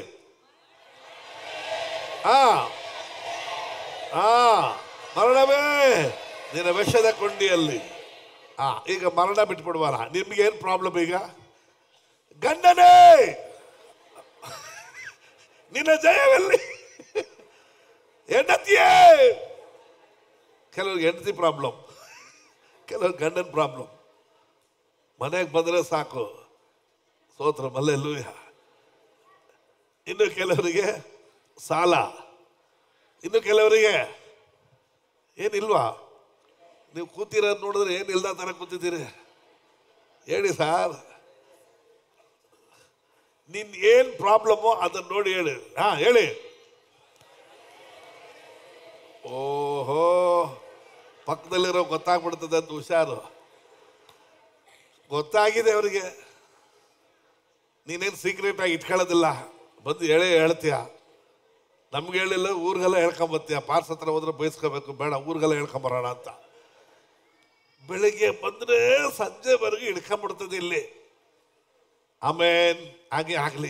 ಹಾ ಹಾ ಮರಣವೇ ನಿನ್ನ ವಿಷದ ಕೊಂಡಿಯಲ್ಲಿ ಹಾ ಈಗ ಮರಣ ಬಿಟ್ಬಿಡ್ಬಾರ ನಿಮ್ಗೆ ಏನು ಪ್ರಾಬ್ಲಮ್ ಈಗ ಗಂಡನೇ ನಿನ್ನ ಜಯವೆಲ್ಲಿ ಹೆಂಡತಿಯೇ ಕೆಲವ್ರಿಗೆ ಹೆಂಡತಿ ಪ್ರಾಬ್ಲಮ್ ಕೆಲವ್ರಿಗೆ ಗಂಡನ ಪ್ರಾಬ್ಲಮ್ ಮನೆಗೆ ಬಂದರೆ ಸಾಕು ಸೋತ್ರ ಮಲ್ಲೆಲ್ಲೂಯ ಇನ್ನು ಕೆಲವರಿಗೆ ಸಾಲ ಇನ್ನು ಕೆಲವರಿಗೆ ಏನಿಲ್ವಾ ನೀವು ಕೂತಿರೋದು ನೋಡಿದ್ರೆ ಏನು ಇಲ್ದ ಥರ ಕೂತಿದ್ದೀರಿ ಹೇಳಿ ಸಾರ್ ನಿನ್ ಏನ್ ಪ್ರಾಬ್ಲಮ್ಮೋ ಅದನ್ನ ನೋಡಿ ಹೇಳಿ ಹಾ ಹೇಳಿ ಓಹೋ ಪಕ್ಕದಲ್ಲಿರೋ ಗೊತ್ತಾಗ್ಬಿಡ್ತದೆ ಅಂತ ಹುಷಾರು ಗೊತ್ತಾಗಿದೆ ಅವರಿಗೆ ನೀನೇನು ಸೀಕ್ರೆಟ್ ಆಗಿ ಇಟ್ಕೊಳ್ಳೋದಿಲ್ಲ ಬಂದು ಹೇಳೇ ಹೇಳ್ತೀಯ ನಮ್ಗೆ ಹೇಳಿಲ್ಲ ಊರಿಗೆಲ್ಲ ಹೇಳ್ಕೊಂಬತ್ತೀಯ ಪಾರ್ಸ್ ಹತ್ರ ಹೋದ್ರೆ ಬಯಸ್ಕೋಬೇಕು ಬೇಡ ಊರಿಗೆಲ್ಲ ಹೇಳ್ಕೊಂಬರೋಣ ಅಂತ ಬೆಳಿಗ್ಗೆ ಬಂದ್ರೆ ಸಂಜೆವರೆಗೂ ಹಿಡ್ಕೊಂಬಿಡ್ತದೆ ಇಲ್ಲಿ ಆಮೇನ್ ಹಾಗೆ ಆಗ್ಲಿ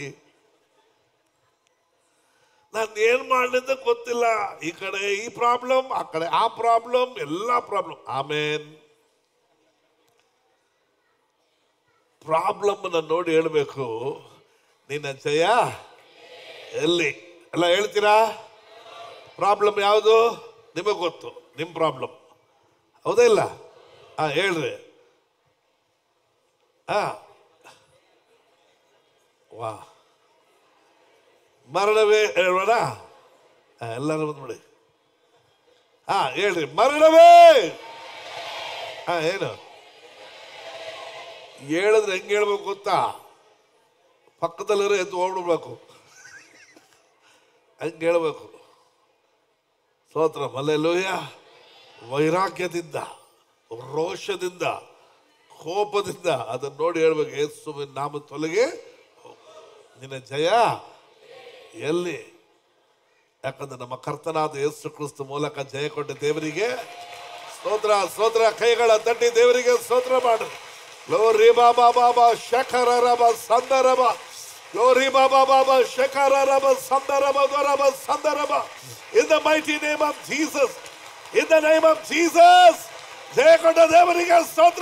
ನಾನು ಏನ್ ಮಾಡಲಿಂದ ಗೊತ್ತಿಲ್ಲ ಈ ಕಡೆ ಈ ಪ್ರಾಬ್ಲಮ್ ಆ ಕಡೆ ಆ ಪ್ರಾಬ್ಲಮ್ ಎಲ್ಲ ಪ್ರಾಬ್ಲಮ್ ಆಮೇನ್ ಪ್ರಾಬ್ಲಮ್ ನೋಡಿ ಹೇಳ್ಬೇಕು ನಿನ್ನ ಜಯ ಎಲ್ಲಿ ಎಲ್ಲ ಹೇಳ್ತೀರಾ ಪ್ರಾಬ್ಲಮ್ ಯಾವುದು ನಿಮಗೆ ಗೊತ್ತು ನಿಮ್ಮ ಪ್ರಾಬ್ಲಮ್ ಹೌದಾ ಇಲ್ಲ ಹಾ ಹೇಳ್ರಿ ಹಾ ವಾ ಮರಣವೇ ಹೇಳೋಣ ಹಾ, ಎಲ್ಲರೂ ಬಂದ್ಬಿಡಿ ಹಾ ಹೇಳ್ರಿ ಮರಣವೇ ಹಾ ಏನು ಹೇಳಿದ್ರೆ ಹೆಂಗೆ ಹೇಳ್ಬೇಕು ಗೊತ್ತಾ ಪಕ್ಕದಲ್ಲಿರೋ ಎದ್ದು ಹೋಗ್ಬಿಡ್ಬೇಕು ಹಂಗೆ ಹೇಳ್ಬೇಕು ಸ್ತೋತ್ರ ಮಲ್ಲೆಲೂಯ ವೈರಾಗ್ಯದಿಂದ ರೋಷದಿಂದ ಕೋಪದಿಂದ ಅದನ್ನ ನೋಡಿ ಹೇಳ್ಬೇಕು ಯೇಸುವಿನ ನಾಮ ತೊಲಗೆ ನಿನ್ನ ಜಯ ಎಲ್ಲಿ ಯಾಕಂದ್ರೆ ನಮ್ಮ ಕರ್ತನಾದ ಯೇಸು ಕ್ರಿಸ್ತು ಮೂಲಕ ಜಯ ಕೊಟ್ಟ ದೇವರಿಗೆ ಸ್ತೋತ್ರ ಸ್ತೋತ್ರ ಕೈಗಳ ತಟ್ಟಿ ದೇವರಿಗೆ ಸ್ತೋತ್ರ ಮಾಡು ಲೋರಿ ಬಾಬಾ ಬಾಬಾ ಶಖರ ರಬ ಸಂದರಬ ಲೋರಿ ಬಾಬಾ ಬಾಬಾ ಶಖರ ರಬ ಸಂದರಬ ದೊರಬ ಸಂದರಬ in the mighty name of Jesus in the name of Jesus ಜಯ ಕೊಟ್ಟ ದೇವರಿಗೆ ಸ್ತೋತ್ರ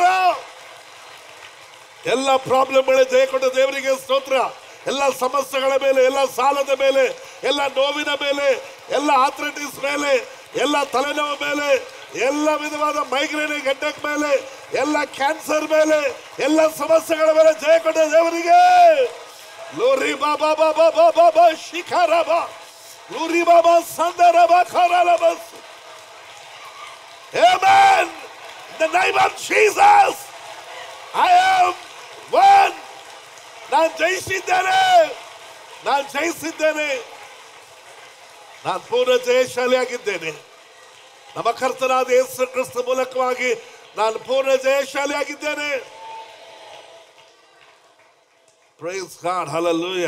ಎಲ್ಲ ಪ್ರಾಬ್ಲಮ್ಗಳ ಜಯ ಕೊಟ್ಟ ದೇವರಿಗೆ ಸ್ತೋತ್ರ ಎಲ್ಲ ಸಮಸ್ಯೆಗಳ ಮೇಲೆ ಎಲ್ಲ ಸಾಲದ ಮೇಲೆ ಎಲ್ಲ ನೋವಿನ ಮೇಲೆ ಎಲ್ಲ ಆಥ್ರೈಟಿಸ್ ಮೇಲೆ ಎಲ್ಲ ತಲೆನೋವು ಮೇಲೆ ಎಲ್ಲ ವಿಧವಾದ ಮೈಗ್ರೇನ್ ಗಡ್ಡಕ್ ಮೇಲೆ ಎಲ್ಲ ಕ್ಯಾನ್ಸರ್ ಮೇಲೆ ಎಲ್ಲ ಸಮಸ್ಯೆಗಳ ಮೇಲೆ ಜಯ ಕೊಟ್ಟ ದೇವರಿಗೆ ಲೋರಿ ಬಾಬಾ ಬಾಬಾ ಬಾಬಾ ಬಾ ಶಿಖರ ಬಾ Glory Baba Sandara Bakaralabas. Amen. In the name of Jesus. I am one. ನಾನು ಜಯಿಸಿದ್ದೇನೆ ನಾನು ಜಯಿಸಿದ್ದೇನೆ ನಾನು ಪೂರ್ಣ ಜಯಶಾಲಿಯಾಗಿದ್ದೇನೆ ನಮ್ಮ ಕರ್ತನಾದ ಯೇಸು ಕ್ರಿಸ್ತ ಮೂಲಕವಾಗಿ ನಾನು ಪೂರ್ಣ ಜಯಶಾಲಿಯಾಗಿದ್ದೇನೆ ಪ್ರೈಸ್ ಗಾಡ್ ಹಲಲ್ಲೂಯ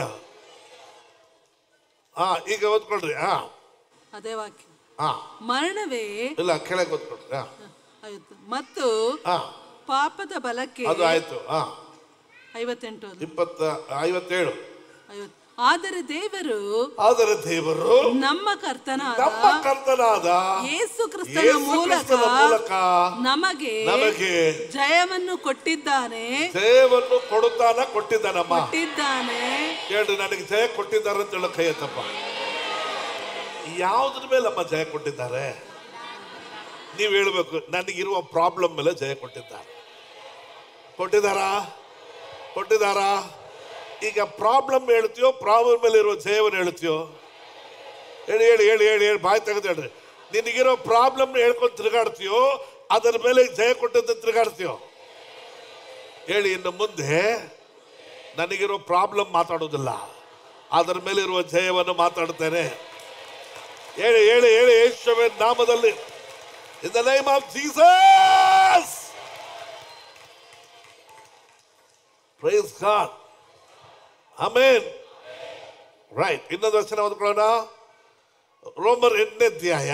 ಹಾ ಈಗ ಓದ್ಕೊಳ್ರಿ ಹಾ ಅದೇ ವಾಕ್ಯ ಹಾ ಮರಣವೇ ಇಲ್ಲ ಕೆಳಗೆ ಓದ್ಕೊಳ್ರಿ ಹಾ ಆಯ್ತು ಮತ್ತು ಹಾ ಪಾಪದ ಬಲಕ್ಕೆ ಅದು ಆಯ್ತು ಹಾ ಐವತ್ತೆಂಟು ಅದು. ಇಪ್ಪತ್ತ ಐವತ್ತೇಳು ಐವತ್ತು ಆದರೆ ದೇವರು ಆದರೆ ದೇವರು ನಮ್ಮ ಕರ್ತನಾದ ನಮ್ಮ ಕರ್ತನಾದ ಯೇಸು ಕ್ರಿಸ್ತನ ಯೇಸು ಮೂಲಕ ಕ್ರಿಸ್ತನ ಮೂಲಕ ನಮಗೆ ನಮಗೆ ಜಯವನ್ನು ಕೊಟ್ಟಿದ್ದಾನೆ ಜಯವನ್ನು ಕೊಡುತ್ತಾನ ಕೊಟ್ಟಿದ್ದಾನಮ್ಮ ಕೊಟ್ಟಿದ್ದಾನೆ ಹೇಳ್ರಿ ನನಗೆ ಜಯ ಕೊಟ್ಟಿದ್ದಾರೆ ಅಂತ ಹೇಳೋ ಕೈ ಎತ್ತಪ್ಪ ಯಾವುದ್ರ ಮೇಲೆ ಅಮ್ಮ ಜಯ ಕೊಟ್ಟಿದ್ದಾರೆ ನೀವು ಹೇಳ್ಬೇಕು ನನಗಿರುವ ಪ್ರಾಬ್ಲಮ್ ಮೇಲೆ ಜಯ ಕೊಟ್ಟಿದ್ದಾರೆ ಕೊಟ್ಟಿದ್ದಾರಾ ಕೊಟ್ಟಿದ್ದಾರಾ ಈಗ ಪ್ರಾಬ್ಲಮ್ ಹೇಳ್ತೀಯೋ ಪ್ರಾಬ್ಲಮ್ ಮೇಲೆ ಇರುವ ಜಯವನ್ನು ಹೇಳ್ತೀಯೋ ಹೇಳಿ ಹೇಳಿ ಹೇಳಿ ಹೇಳಿ ಹೇಳಿ ಬಾಯಿ ತೆಗೆದು ಹೇಳ್ರಿ ನಿನಗಿರೋ ಪ್ರಾಬ್ಲಮ್ ಹೇಳ್ಕೊಂಡು ತಿರುಗಾಡ್ತೀಯೋ ಅದರ ಮೇಲೆ ಜಯ ಕೊಟ್ಟಂತ ತಿರುಗಾಡ್ತೀಯೋ ಹೇಳಿ ಇನ್ನು ಮುಂದೆ ನನಗಿರೋ ಪ್ರಾಬ್ಲಮ್ ಮಾತಾಡೋದಿಲ್ಲ ಅದರ ಮೇಲೆ ಇರುವ ಜಯವನ್ನು ಮಾತಾಡ್ತೇನೆ ಹೇಳಿ ಹೇಳಿ ಹೇಳಿ ಯೇಸುವಿನ ನಾಮದಲ್ಲಿ in the name of Jesus praise God amen right ಇನ್ನೊಂದು ವಚನ ಓದ್ಕೊಳ್ಳೋಣ ರೋಮರ್ ಎಂಟನೇ ಅಧ್ಯಾಯ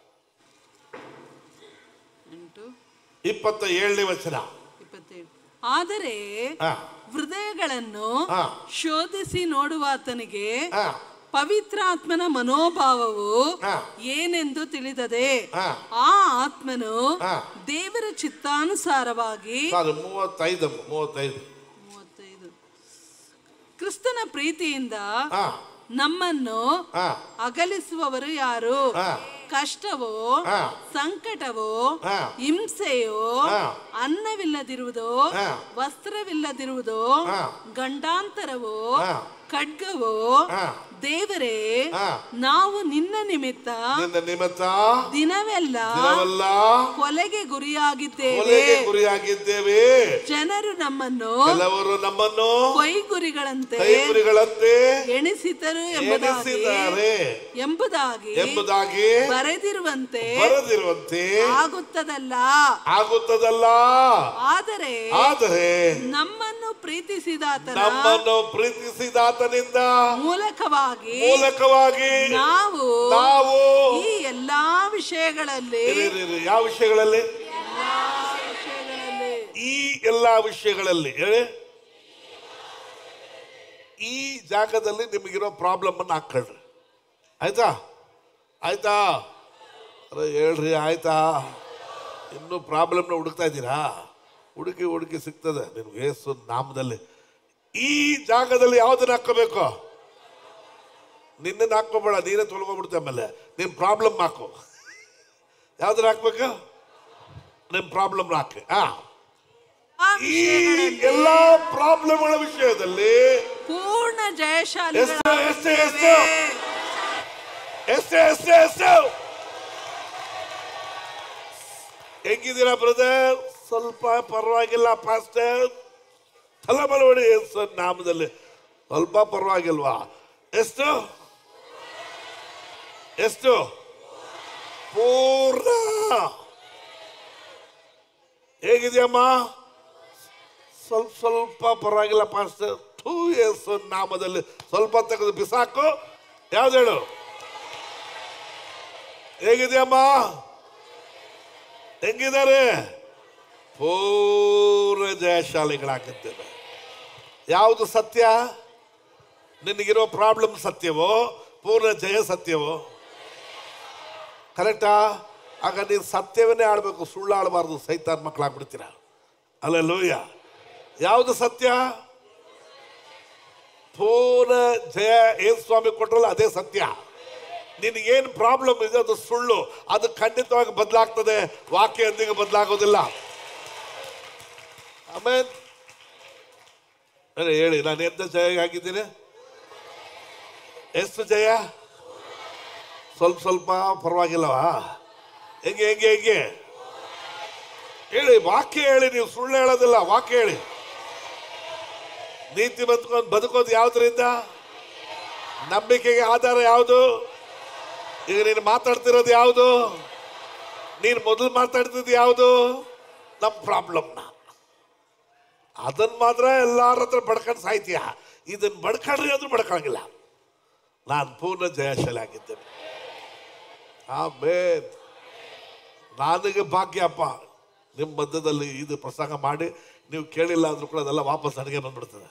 ಎಂಟು ಇಪ್ಪತ್ತ ಏಳನೇ ವಚನ ಇಪ್ಪತ್ತೇಳು ಆದರೆ ಹಾ ಹೃದಯಗಳನ್ನು ಹಾ. ಶೋಧಿಸಿ ನೋಡುವಾತನಿಗೆ ಹಾ ಪವಿತ್ರಾತ್ಮನ ಮನೋಭಾವವು ಹಾ. ಏನೆಂದು ತಿಳಿದದೆ ಹಾ. ಆ ಆತ್ಮನು ಹಾ. ದೇವರ ಚಿತ್ತಾನುಸಾರವಾಗಿ ಸಾರಿ ಮೂವತ್ತೈದು ಮೂವತ್ತೈದು ಮೂವತ್ತೈದು ಕ್ರಿಸ್ತನ ಪ್ರೀತಿಯಿಂದ ಹಾ ನಮ್ಮನ್ನು ಹಾ ಅಗಲಿಸುವವರು ಯಾರು ಹಾ. ಕಷ್ಟವೋ ಹಾ. ಸಂಕಟವೋ ಹಾ. ಹಿಂಸೆಯೋ ಹಾ. ಅನ್ನವಿಲ್ಲದಿರುವುದೋ ಹಾ. ವಸ್ತ್ರವಿಲ್ಲದಿರುವುದೋ ಹಾ. ಗಂಡಾಂತರವೋ ಹಾ. ಖಡ್ಗವೋ ಹಾ. ದೇವರೇ ಹಾ. ನಾವು ನಿನ್ನ ನಿಮಿತ್ತ ನಿನ್ನ ನಿಮಿತ್ತ ದಿನವೆಲ್ಲ ದಿನವೆಲ್ಲ ಕೊಲೆಗೆ ಗುರಿಯಾಗಿದ್ದೇವೆ ಕೊಲೆಗೆ ಗುರಿಯಾಗಿದ್ದೇವೆ ಜನರು ನಮ್ಮನ್ನು ಕೆಲವರು ನಮ್ಮನ್ನು ಕೊಯ್ಗುರಿಗಳಂತೆ ಕೈಗುರಿಗಳಂತೆ ಎಣಿಸಿದರು ಎಂಬುದಾಗಿ ಎಣಿಸಿದ್ದಾರೆ ಎಂಬುದಾಗಿ ಎಂಬುದಾಗಿ ಬರೆದಿರುವಂತೆ ಬರೆದಿರುವಂತೆ ಆಗುತ್ತದಲ್ಲ ಆಗುತ್ತದಲ್ಲ ಆದರೆ ಆದರೆ ನಮ್ಮನ್ನು ಪ್ರೀತಿಸಿದಾತನ ನಮ್ಮನ್ನು ಪ್ರೀತಿಸಿದಾತನಿಂದ ಮೂಲಕವಾಗಿ ಮೂಲಕವಾಗಿ ನಾವು ನಾವು ಈ ಎಲ್ಲಾ ವಿಷಯಗಳಲ್ಲಿ ಇರಿ, ಇರಿ, ಇರಿ. ಯಾವ ವಿಷಯಗಳಲ್ಲಿ ಎಲ್ಲಾ ವಿಷಯಗಳಲ್ಲಿ ಈ ಎಲ್ಲಾ ವಿಷಯಗಳಲ್ಲಿ ಹೇಳಿ ಈ ಜಾಗದಲ್ಲಿ ನಿಮಗಿರೋ ಪ್ರಾಬ್ಲಮ್ ಅನ್ನು ಹಾಕೊಳ್ರಿ ಆಯ್ತಾ ಆಯ್ತಾ ಅರೆ ಹೇಳ್ರಿ ಆಯ್ತಾ ಇನ್ನೂ ಪ್ರಾಬ್ಲಮ್ನ ಹುಡುಕ್ತಾ ಇದ್ದೀರಾ ಹುಡುಕಿ ಹುಡುಕಿ ಸಿಗ್ತದೆ ನಿಮ್ಗೆ ಏಸು ನಾಮದಲ್ಲಿ ಈ ಜಾಗದಲ್ಲಿ ಯಾವ್ದನ್ನ ಹಾಕೋಬೇಕು ನಿನ್ನನ್ನು ಹಾಕೋಬೇಡ ನೀನೇ ತೊಳ್ಕೊಬಿಡ್ತೆ ಆಮೇಲೆ ನಿನ್ನ ಪ್ರಾಬ್ಲಮ್ ಹಾಕು ಯಾವ್ದನ್ನ ಹಾಕ್ಬೇಕು ನಿಮ್ಮ ಪ್ರಾಬ್ಲಮ್ ಹಾಕಿ ಹಾ ಆ ಈ ವಿಷಯಗಳಲ್ಲಿ ಎಲ್ಲಾ ಪ್ರಾಬ್ಲಮ್ಗಳ ವಿಷಯದಲ್ಲಿ ಪೂರ್ಣ ಎಷ್ಟು ಜಯಶಾಲಿ ಎಷ್ಟು ಎಷ್ಟು ಎಷ್ಟು ಎಷ್ಟು ಎಷ್ಟು ಹೆಂಗಿದ್ದೀರಾ ಬ್ರದರ್ ಸ್ವಲ್ಪ ಪರವಾಗಿಲ್ಲ ಪಾಸ್ಟರ್ ತಲೆಮಲವಡಿ ಸರ್ ನಾಮದಲ್ಲಿ ಸ್ವಲ್ಪ ಪರವಾಗಿಲ್ವಾ ಎಷ್ಟು ಎಷ್ಟು ಪೂರ್ಣ ಹೇಗಿದೆಯಮ್ಮ ಸ್ವಲ್ಪ ಸ್ವಲ್ಪ ಪರವಾಗಿಲ್ಲ ಪಾಸ್ಟರ್ ಟೂ ಇಯರ್ಸ್ ನಾಮದಲ್ಲಿ ಸ್ವಲ್ಪ ತೆಗೆದು ಬಿಸಾಕು ಯಾವ್ದು ಹೇಳು ಹೇಗಿದೆಯಮ್ಮ ಹೆಂಗಿದ್ದಾರೆ ಪೂರ್ಣ ಜಯಶಾಲಿಗಳಾಗಿದ್ದೇವೆ ಯಾವುದು ಸತ್ಯ ನಿನಗಿರೋ ಪ್ರಾಬ್ಲಮ್ ಸತ್ಯವೋ ಪೂರ್ಣ ಜಯ ಸತ್ಯವೋ ಕರೆಕ್ಟಾ ಆಗ ನೀನು ಸತ್ಯವನ್ನೇ ಆಡಬೇಕು ಸುಳ್ಳು ಆಡಬಾರ್ದು ಸೈತಾನ್ ಮಕ್ಕಳಾಗ್ಬಿಡ್ತೀರ ಅಲ್ಲ ಲೂಯ ಯಾವುದು ಸತ್ಯ ಪೂರ್ಣ ಜಯ ಏನ್ ಸ್ವಾಮಿ ಕೊಟ್ರಲ್ಲ ಅದೇ ಸತ್ಯ ನಿನಗೇನು ಪ್ರಾಬ್ಲಮ್ ಇದೆ ಅದು ಸುಳ್ಳು ಅದು ಖಂಡಿತವಾಗಿ ಬದಲಾಗ್ತದೆ ವಾಕ್ಯ ಎಂದಿಗೂ ಬದಲಾಗೋದಿಲ್ಲ ಆಮೇಲೆ ಅರೆ ಹೇಳಿ ನಾನು ಎಂತ ಜಯ ಆಗಿದ್ದೀನಿ ಎಷ್ಟು ಜಯ ಸ್ವಲ್ಪ ಸ್ವಲ್ಪ ಪರವಾಗಿಲ್ಲವಾ ಹೆಂಗೆ ಹೆಂಗೆ ಹೆಂಗೆ ಹೇಳಿ ವಾಕ್ಯ ಹೇಳಿ ನೀವು ಸುಳ್ಳು ಹೇಳೋದಿಲ್ಲ ವಾಕ್ಯ ಹೇಳಿ ನೀತಿ ಬದುಕೊಂಡು ಬದುಕೋದು ಯಾವ್ದ್ರಿಂದ ನಂಬಿಕೆಗೆ ಆಧಾರ ಯಾವುದು ಈಗ ನೀನು ಮಾತಾಡ್ತಿರೋದು ಯಾವುದು ನೀನು ಮೊದಲು ಮಾತಾಡ್ತಿದ್ದು ಯಾವುದು ನಮ್ಮ ಪ್ರಾಬ್ಲಮ್ನ ಅದನ್ನ ಮಾತ್ರ ಎಲ್ಲಾರ ಹತ್ರ ಬಡ್ಕೊಂಡು ಸಾಯ್ತೀಯ ಇದನ್ನ ಬಡ್ಕೊಂಡ್ರಿ ಆದ್ರೂ ಬಡ್ಕೊಂಗಿಲ್ಲ ನಾನು ಪೂರ್ಣ ಜಯಶಾಲಿ ಆಗಿದ್ದೇನೆ ಆಮೇನ್ ನನಗೆ ಭಾಗ್ಯಪ್ಪ ನಿಮ್ಮ ಮಧ್ಯದಲ್ಲಿ ಇದು ಪ್ರಸಂಗ ಮಾಡಿ ನೀವು ಕೇಳಿಲ್ಲ ಅಂದ್ರೂ ಕೂಡ ಅದೆಲ್ಲ ವಾಪಸ್ ನನಗೆ ಬಂದ್ಬಿಡ್ತದೆ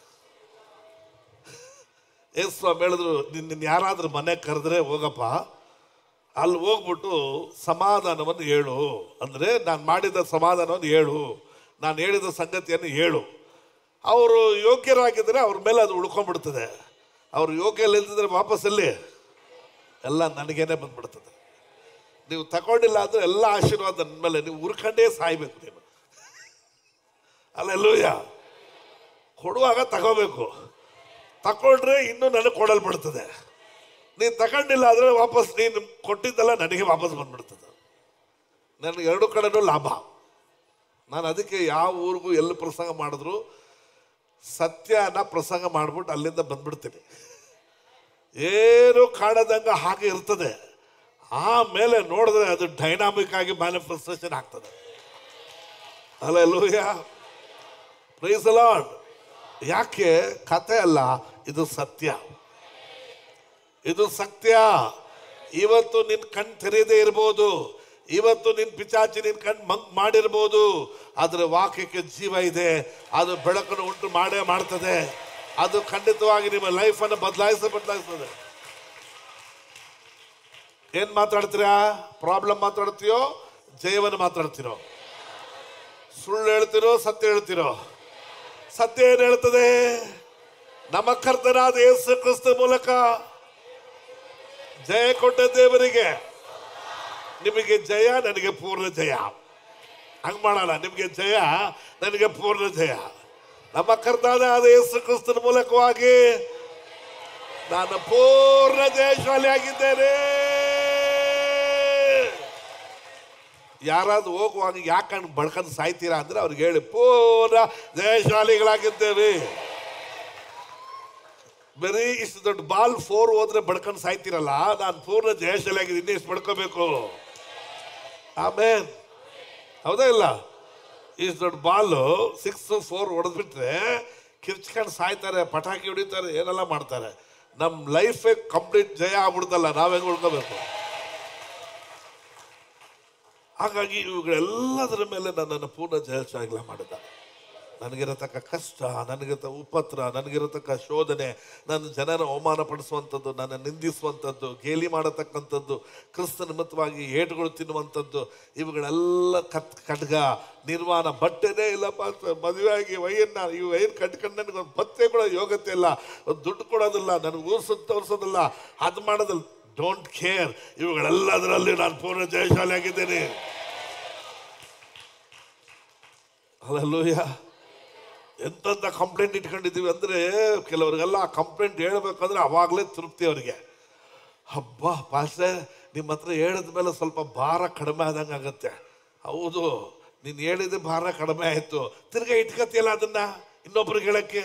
ಏನ್ ಸ್ವಾಮಿ ಹೇಳಿದ್ರು ನಿನ್ನ ಯಾರಾದ್ರೂ ಮನೆ ಕರೆದ್ರೆ ಹೋಗಪ್ಪ ಅಲ್ಲಿ ಹೋಗ್ಬಿಟ್ಟು ಸಮಾಧಾನವನ್ನು ಹೇಳು ಅಂದರೆ ನಾನು ಮಾಡಿದ ಸಮಾಧಾನವನ್ನು ಹೇಳು ನಾನು ಹೇಳಿದ ಸಂಗತಿಯನ್ನು ಹೇಳು ಅವರು ಯೋಗ್ಯರಾಗಿದ್ದರೆ ಅವ್ರ ಮೇಲೆ ಅದು ಉಳ್ಕೊಂಡ್ಬಿಡ್ತದೆ ಅವ್ರು ಯೋಗ್ಯ ಇಲ್ದಿದ್ರೆ ವಾಪಸ್ ಎಲ್ಲಿ ಎಲ್ಲ ನನಗೇನೆ ಬಂದ್ಬಿಡ್ತದೆ ನೀವು ತಗೊಂಡಿಲ್ಲ ಅಂದ್ರೆ ಎಲ್ಲ ಆಶೀರ್ವಾದ ನನ್ನ ಮೇಲೆ ನೀವು ಉರ್ಕಂಡೇ ಸಾಯ್ಬೇಕು ನೀವು ಅಲ್ಲೆಲ್ಲೂಯ್ಯ ಕೊಡುವಾಗ ತಗೋಬೇಕು ತಗೊಂಡ್ರೆ ಇನ್ನೂ ನನಗೆ ಕೊಡಲ್ಪಡ್ತದೆ ನೀನು ತಗೊಂಡಿಲ್ಲ ಆದರೆ ವಾಪಸ್ ನೀನು ಕೊಟ್ಟಿದ್ದೆಲ್ಲ ನನಗೆ ವಾಪಸ್ ಬಂದ್ಬಿಡ್ತದೆ ನನಗೆ ಎರಡು ಕಡೆನೂ ಲಾಭ ನಾನು ಅದಕ್ಕೆ ಯಾವ ಊರಿಗೂ ಎಲ್ಲಿ ಪ್ರಸಂಗ ಮಾಡಿದ್ರು ಸತ್ಯನ ಪ್ರಸಂಗ ಮಾಡ್ಬಿಟ್ಟು ಅಲ್ಲಿಂದ ಬಂದ್ಬಿಡ್ತೀನಿ ಏನು ಕಾಣದಂಗ ಹಾಗೆ ಇರ್ತದೆ ಆಮೇಲೆ ನೋಡಿದ್ರೆ ಅದು ಡೈನಾಮಿಕ್ ಆಗಿ ಮ್ಯಾನಿಫೆಸ್ಟೇಷನ್ ಆಗ್ತದೆ ಅಲ್ಲ ಲೂಯ ಪ್ರೈಸ್ ಲಾರ್ಡ್ ಯಾಕೆ ಕತೆ ಅಲ್ಲ ಇದು ಸತ್ಯ ಇದು ಸತ್ಯ ಇವತ್ತು ನಿನ್ ಕಣ್ ತೆರೆಯದೇ ಇರ್ಬೋದು ಇವತ್ತು ನಿನ್ ಪಿಚಾಚಿ ನಿನ್ ಕಣ್ ಮಂಕ್ ಮಾಡಿರ್ಬೋದು ಆದ್ರೆ ವಾಕ್ಯಕ್ಕೆ ಜೀವ ಇದೆ ಅದು ಬೆಳಕನ್ನು ಉಂಟು ಮಾಡೇ ಮಾಡ್ತದೆ ಅದು ಖಂಡಿತವಾಗಿ ನಿಮ್ಮ ಲೈಫ್ ಅನ್ನು ಬದಲಾಯಿಸ ಬದಲಾಯಿಸ್ತದೆ ಏನ್ ಮಾತಾಡ್ತೀರಾ ಪ್ರಾಬ್ಲಮ್ ಮಾತಾಡ್ತೀಯೋ ಜಯವನ್ನು ಮಾತಾಡ್ತೀರೋ ಸುಳ್ಳು ಹೇಳ್ತಿರೋ ಸತ್ಯ ಹೇಳ್ತಿರೋ ಸತ್ಯ ಏನ್ ಹೇಳ್ತದೆ ನಮ್ಮ ಕರ್ತನಾದ ಯೇಸು ಕ್ರಿಸ್ತ ಮೂಲಕ ಜಯ ಕೊಟ್ಟ ದೇವರಿಗೆ ನಿಮಗೆ ಜಯ ನನಗೆ ಪೂರ್ಣ ಜಯ ಹಂಗ್ ಮಾಡೋಣ ನಿಮಗೆ ಜಯ ನನಗೆ ಪೂರ್ಣ ಜಯ ನಮ್ಮ ಕರ್ತನಾದ ಯೇಸು ಕ್ರಿಸ್ತನ ಮೂಲಕವಾಗಿ ನಾನು ಪೂರ್ಣ ಜಯಶಾಲಿ ಆಗಿದ್ದೇನೆ ಯಾರಾದ್ರೂ ಹೋಗುವಾಗ ಯಾಕಂಡು ಬಡ್ಕೊಂಡು ಸಾಯ್ತೀರಾ ಅಂದ್ರೆ ಅವ್ರಿಗೆ ಹೇಳಿ ಪೂರ್ಣ ಜಯಶಾಲಿಗಳಾಗಿದ್ದೇವೆ ಬರೀ ಇಷ್ಟು ದೊಡ್ಡ ಬಾಲ್ ಫೋರ್ ಹೋದ್ರೆ ಬಡ್ಕೊಂಡು ಸಾಯ್ತಿರಲ್ಲ ನಾನು ಪೂರ್ಣ ಜಯಶಾಲಿ ಆಗಿದೆ ಇನ್ನೆಷ್ಟು ಬಡ್ಕೋಬೇಕು ಆಮೇನ್ ಹೌದಾ ಇಲ್ಲ ಇಷ್ಟು ದೊಡ್ಡ ಬಾಲು ಸಿಕ್ಸ್ ಫೋರ್ ಹೊಡೆದ್ಬಿಟ್ರೆ ಕಿರ್ಚ್ಕೊಂಡು ಸಾಯ್ತಾರೆ ಪಟಾಕಿ ಹೊಡಿತಾರೆ ಏನೆಲ್ಲ ಮಾಡ್ತಾರೆ ನಮ್ಮ ಲೈಫೇ ಕಂಪ್ಲೀಟ್ ಜಯ ಆಗ್ಬಿಡ್ತಲ್ಲ ನಾವ್ ಹೆಂಗ್ ಉಳ್ಕೋಬೇಕು ಹಾಗಾಗಿ ಇವುಗಳೆಲ್ಲದರ ಮೇಲೆ ನನ್ನನ್ನು ಪೂರ್ಣ ಜಯಶಾಲಿಗಳ ಮಾಡಿದ ನನಗಿರತಕ್ಕ ಕಷ್ಟ ನನಗಿರತ ಉಪತ್ರ ನನಗಿರತಕ್ಕ ಶೋಧನೆ ನನ್ನ ಜನರ ಅವಮಾನ ಪಡಿಸುವಂಥದ್ದು ನನ್ನ ನಿಂದಿಸುವಂಥದ್ದು ಗೇಲಿ ಮಾಡತಕ್ಕಂಥದ್ದು ಕ್ರಿಸ್ತ ನಿಮಿತ್ತವಾಗಿ ಏಟುಗಳು ತಿನ್ನುವಂಥದ್ದು ಇವುಗಳೆಲ್ಲ ಕತ್ ಖಡ್ಗ ನಿರ್ಮಾಣ ಬಟ್ಟೆನೇ ಇಲ್ಲಪ್ಪ ಮದುವೆ ಆಗಿ ವೈಯನ್ನ ಈ ವೈನ್ ಕಟ್ಕೊಂಡು ನನಗೆ ಒಂದು ಬತ್ತೆ ಕೂಡ ಯೋಗ್ಯತೆ ಇಲ್ಲ ಒಂದು ದುಡ್ಡು ಕೊಡೋದಿಲ್ಲ ನನಗೆ ಊರ್ಸೋದು ತೋರಿಸೋದಿಲ್ಲ ಅದು ಮಾಡೋದಿಲ್ಲ ಡೋಂಟ್ ಕೇರ್ ಇವುಗಳೆಲ್ಲದರಲ್ಲಿ ನಾನು ಪೂರ್ಣ ಜಯಶಾಲಿ ಆಗಿದ್ದೇನೆ ಅಲ್ಲೂಯ್ಯ ಎಂತೆಂಥ ಕಂಪ್ಲೇಂಟ್ ಇಟ್ಕೊಂಡಿದ್ದೀವಿ ಅಂದರೆ ಕೆಲವರಿಗೆಲ್ಲ ಆ ಕಂಪ್ಲೇಂಟ್ ಹೇಳ್ಬೇಕಂದ್ರೆ ಅವಾಗಲೇ ತೃಪ್ತಿ ಅವರಿಗೆ ಹಬ್ಬ ಪಾಸ್ಟೆ ನಿಮ್ಮ ಹತ್ರ ಹೇಳಿದ ಮೇಲೆ ಸ್ವಲ್ಪ ಭಾರ ಕಡಿಮೆ ಆದಂಗೆ ಆಗುತ್ತೆ ಹೌದು ನೀನು ಹೇಳಿದ ಭಾರ ಕಡಿಮೆ ಆಯಿತು ತಿರ್ಗಾ ಇಟ್ಕತಿಯಲ್ಲ ಅದನ್ನ ಇನ್ನೊಬ್ರಿಗೆ ಹೇಳಕ್ಕೆ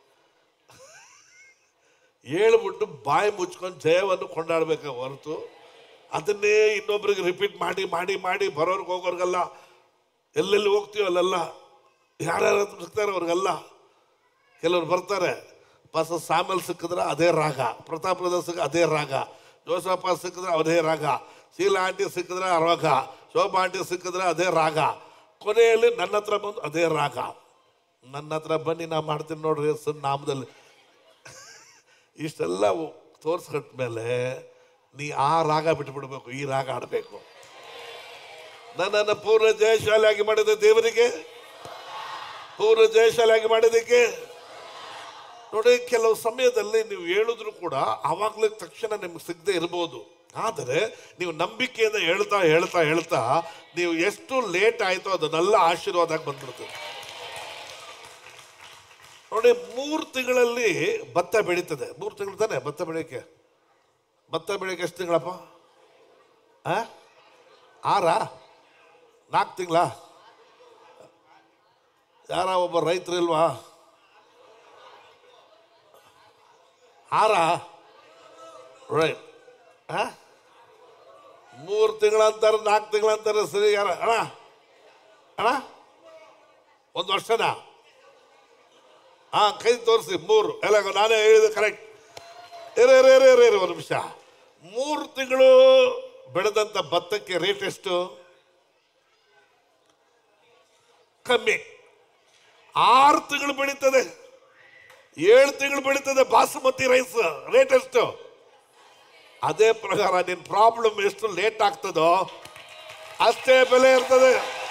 ಹೇಳ್ಬಿಟ್ಟು ಬಾಯಿ ಮುಚ್ಕೊಂಡು ಜಯವನ್ನು ಕೊಂಡಾಡ್ಬೇಕು ಹೊರತು ಅದನ್ನೇ ಇನ್ನೊಬ್ರಿಗೆ ರಿಪೀಟ್ ಮಾಡಿ ಮಾಡಿ ಮಾಡಿ ಬರೋರ್ಗೆ ಹೋಗೋರ್ಗೆಲ್ಲ ಎಲ್ಲೆಲ್ಲಿ ಹೋಗ್ತೀವೋ ಅಲ್ಲೆಲ್ಲ ಯಾರ್ಯಾರು ಸಿಗ್ತಾರೆ ಅವ್ರಿಗೆಲ್ಲ ಕೆಲವ್ರು ಬರ್ತಾರೆ ಪಾಸ ಸಾಮೇಲ್ ಸಿಕ್ಕಿದ್ರೆ ಅದೇ ರಾಗ ಪ್ರತಾಪದ ಸಿಕ್ಕ ಅದೇ ರಾಗ ಜೋಸಪ್ಪ ಸಿಕ್ಕಿದ್ರೆ ಅದೇ ರಾಗ ಶೀಲಾ ಆಂಟಿ ಸಿಕ್ಕಿದ್ರೆ ಆ ರಾಗ ಶೋಭಾ ಆಂಟಿ ಸಿಕ್ಕಿದ್ರೆ ಅದೇ ರಾಗ ಕೊನೆಯಲ್ಲಿ ನನ್ನ ಹತ್ರ ಬಂದು ಅದೇ ರಾಗ ನನ್ನ ಹತ್ರ ಬನ್ನಿ ನಾ ಮಾಡ್ತೀನಿ ನೋಡ್ರಿ ಸಣ್ಣ ನಾಮದಲ್ಲಿ ಇಷ್ಟೆಲ್ಲ ತೋರ್ಸ್ಕೊಟ್ಟ ಮೇಲೆ ನೀ ಆ ರಾಗ ಬಿಟ್ಬಿಡ್ಬೇಕು ಈ ರಾಗ ಆಡಬೇಕು ನನ್ನನ್ನು ಪೂರ್ಣ ಜಯಶಾಲಿಯಾಗಿ ಮಾಡಿದ ದೇವರಿಗೆ ಪೂರ್ಣ ಜಯಶಾಲಿಯಾಗಿ ಮಾಡಿದ್ದಕ್ಕೆ ನೋಡಿ ಕೆಲವು ಸಮಯದಲ್ಲಿ ನೀವು ಹೇಳಿದ್ರು ಕೂಡ ಆವಾಗಲೇ ತಕ್ಷಣ ನಿಮ್ಗೆ ಸಿಗದೆ ಇರ್ಬೋದು ಆದರೆ ನೀವು ನಂಬಿಕೆಯಿಂದ ಹೇಳ್ತಾ ಹೇಳ್ತಾ ಹೇಳ್ತಾ ನೀವು ಎಷ್ಟು ಲೇಟ್ ಆಯ್ತೋ ಅದನ್ನೆಲ್ಲ ಆಶೀರ್ವಾದ ಬಂದ್ಬಿಡ್ತದೆ ನೋಡಿ ಮೂರು ತಿಂಗಳಲ್ಲಿ ಭತ್ತ ಬೆಳೀತದೆ ಮೂರು ತಿಂಗಳು ತಾನೆ ಭತ್ತ ಬೆಳೆಯಕ್ಕೆ ಭತ್ತ ಬೆಳೆಯಕ್ಕೆ ಎಷ್ಟು ತಿಂಗಳಪ್ಪ ಆ? ಆರಾ ನಾಲ್ಕು ತಿಂಗಳ ಯಾರ ಒಬ್ಬ ರೈತರು ಇಲ್ವಾ ಆರ ರೈಟ್ ಆ ಮೂರು ತಿಂಗಳ ಅಂತಾರೆ ನಾಲ್ಕು ತಿಂಗಳ ಅಂತಾರೆ ಸರಿ ಯಾರ ಅಣ್ಣ ಅಣ್ಣ ಒಂದು ವರ್ಷನಾ ಹಾ ಕೈ ತೋರಿಸಿ ಮೂರು ಎಲ್ಲ ನಾನೇ ಹೇಳಿದೆ ಕರೆಕ್ಟ್ ಇರ ಇರ ಇರ ಇರ ಇರ ಒಂದು ನಿಮಿಷ ಮೂರು ತಿಂಗಳು ಬೆಳೆದಂಥ ಭತ್ತಕ್ಕೆ ರೇಟ್ ಎಷ್ಟು ಕಮ್ಮಿ ಆರು ತಿಂಗಳು ಬೆಳೀತದೆ ಏಳು ತಿಂಗಳು ಬೆಳೀತದೆ ಬಾಸುಮತಿ ರೈಸ್ ರೇಟ್ ಎಷ್ಟು ಅದೇ ಪ್ರಕಾರ ನಿನ್ ಪ್ರಾಬ್ಲಮ್ ಎಷ್ಟು ಲೇಟ್ ಆಗ್ತದೋ ಅಷ್ಟೇ ಬೆಲೆ ಇರ್ತದೆ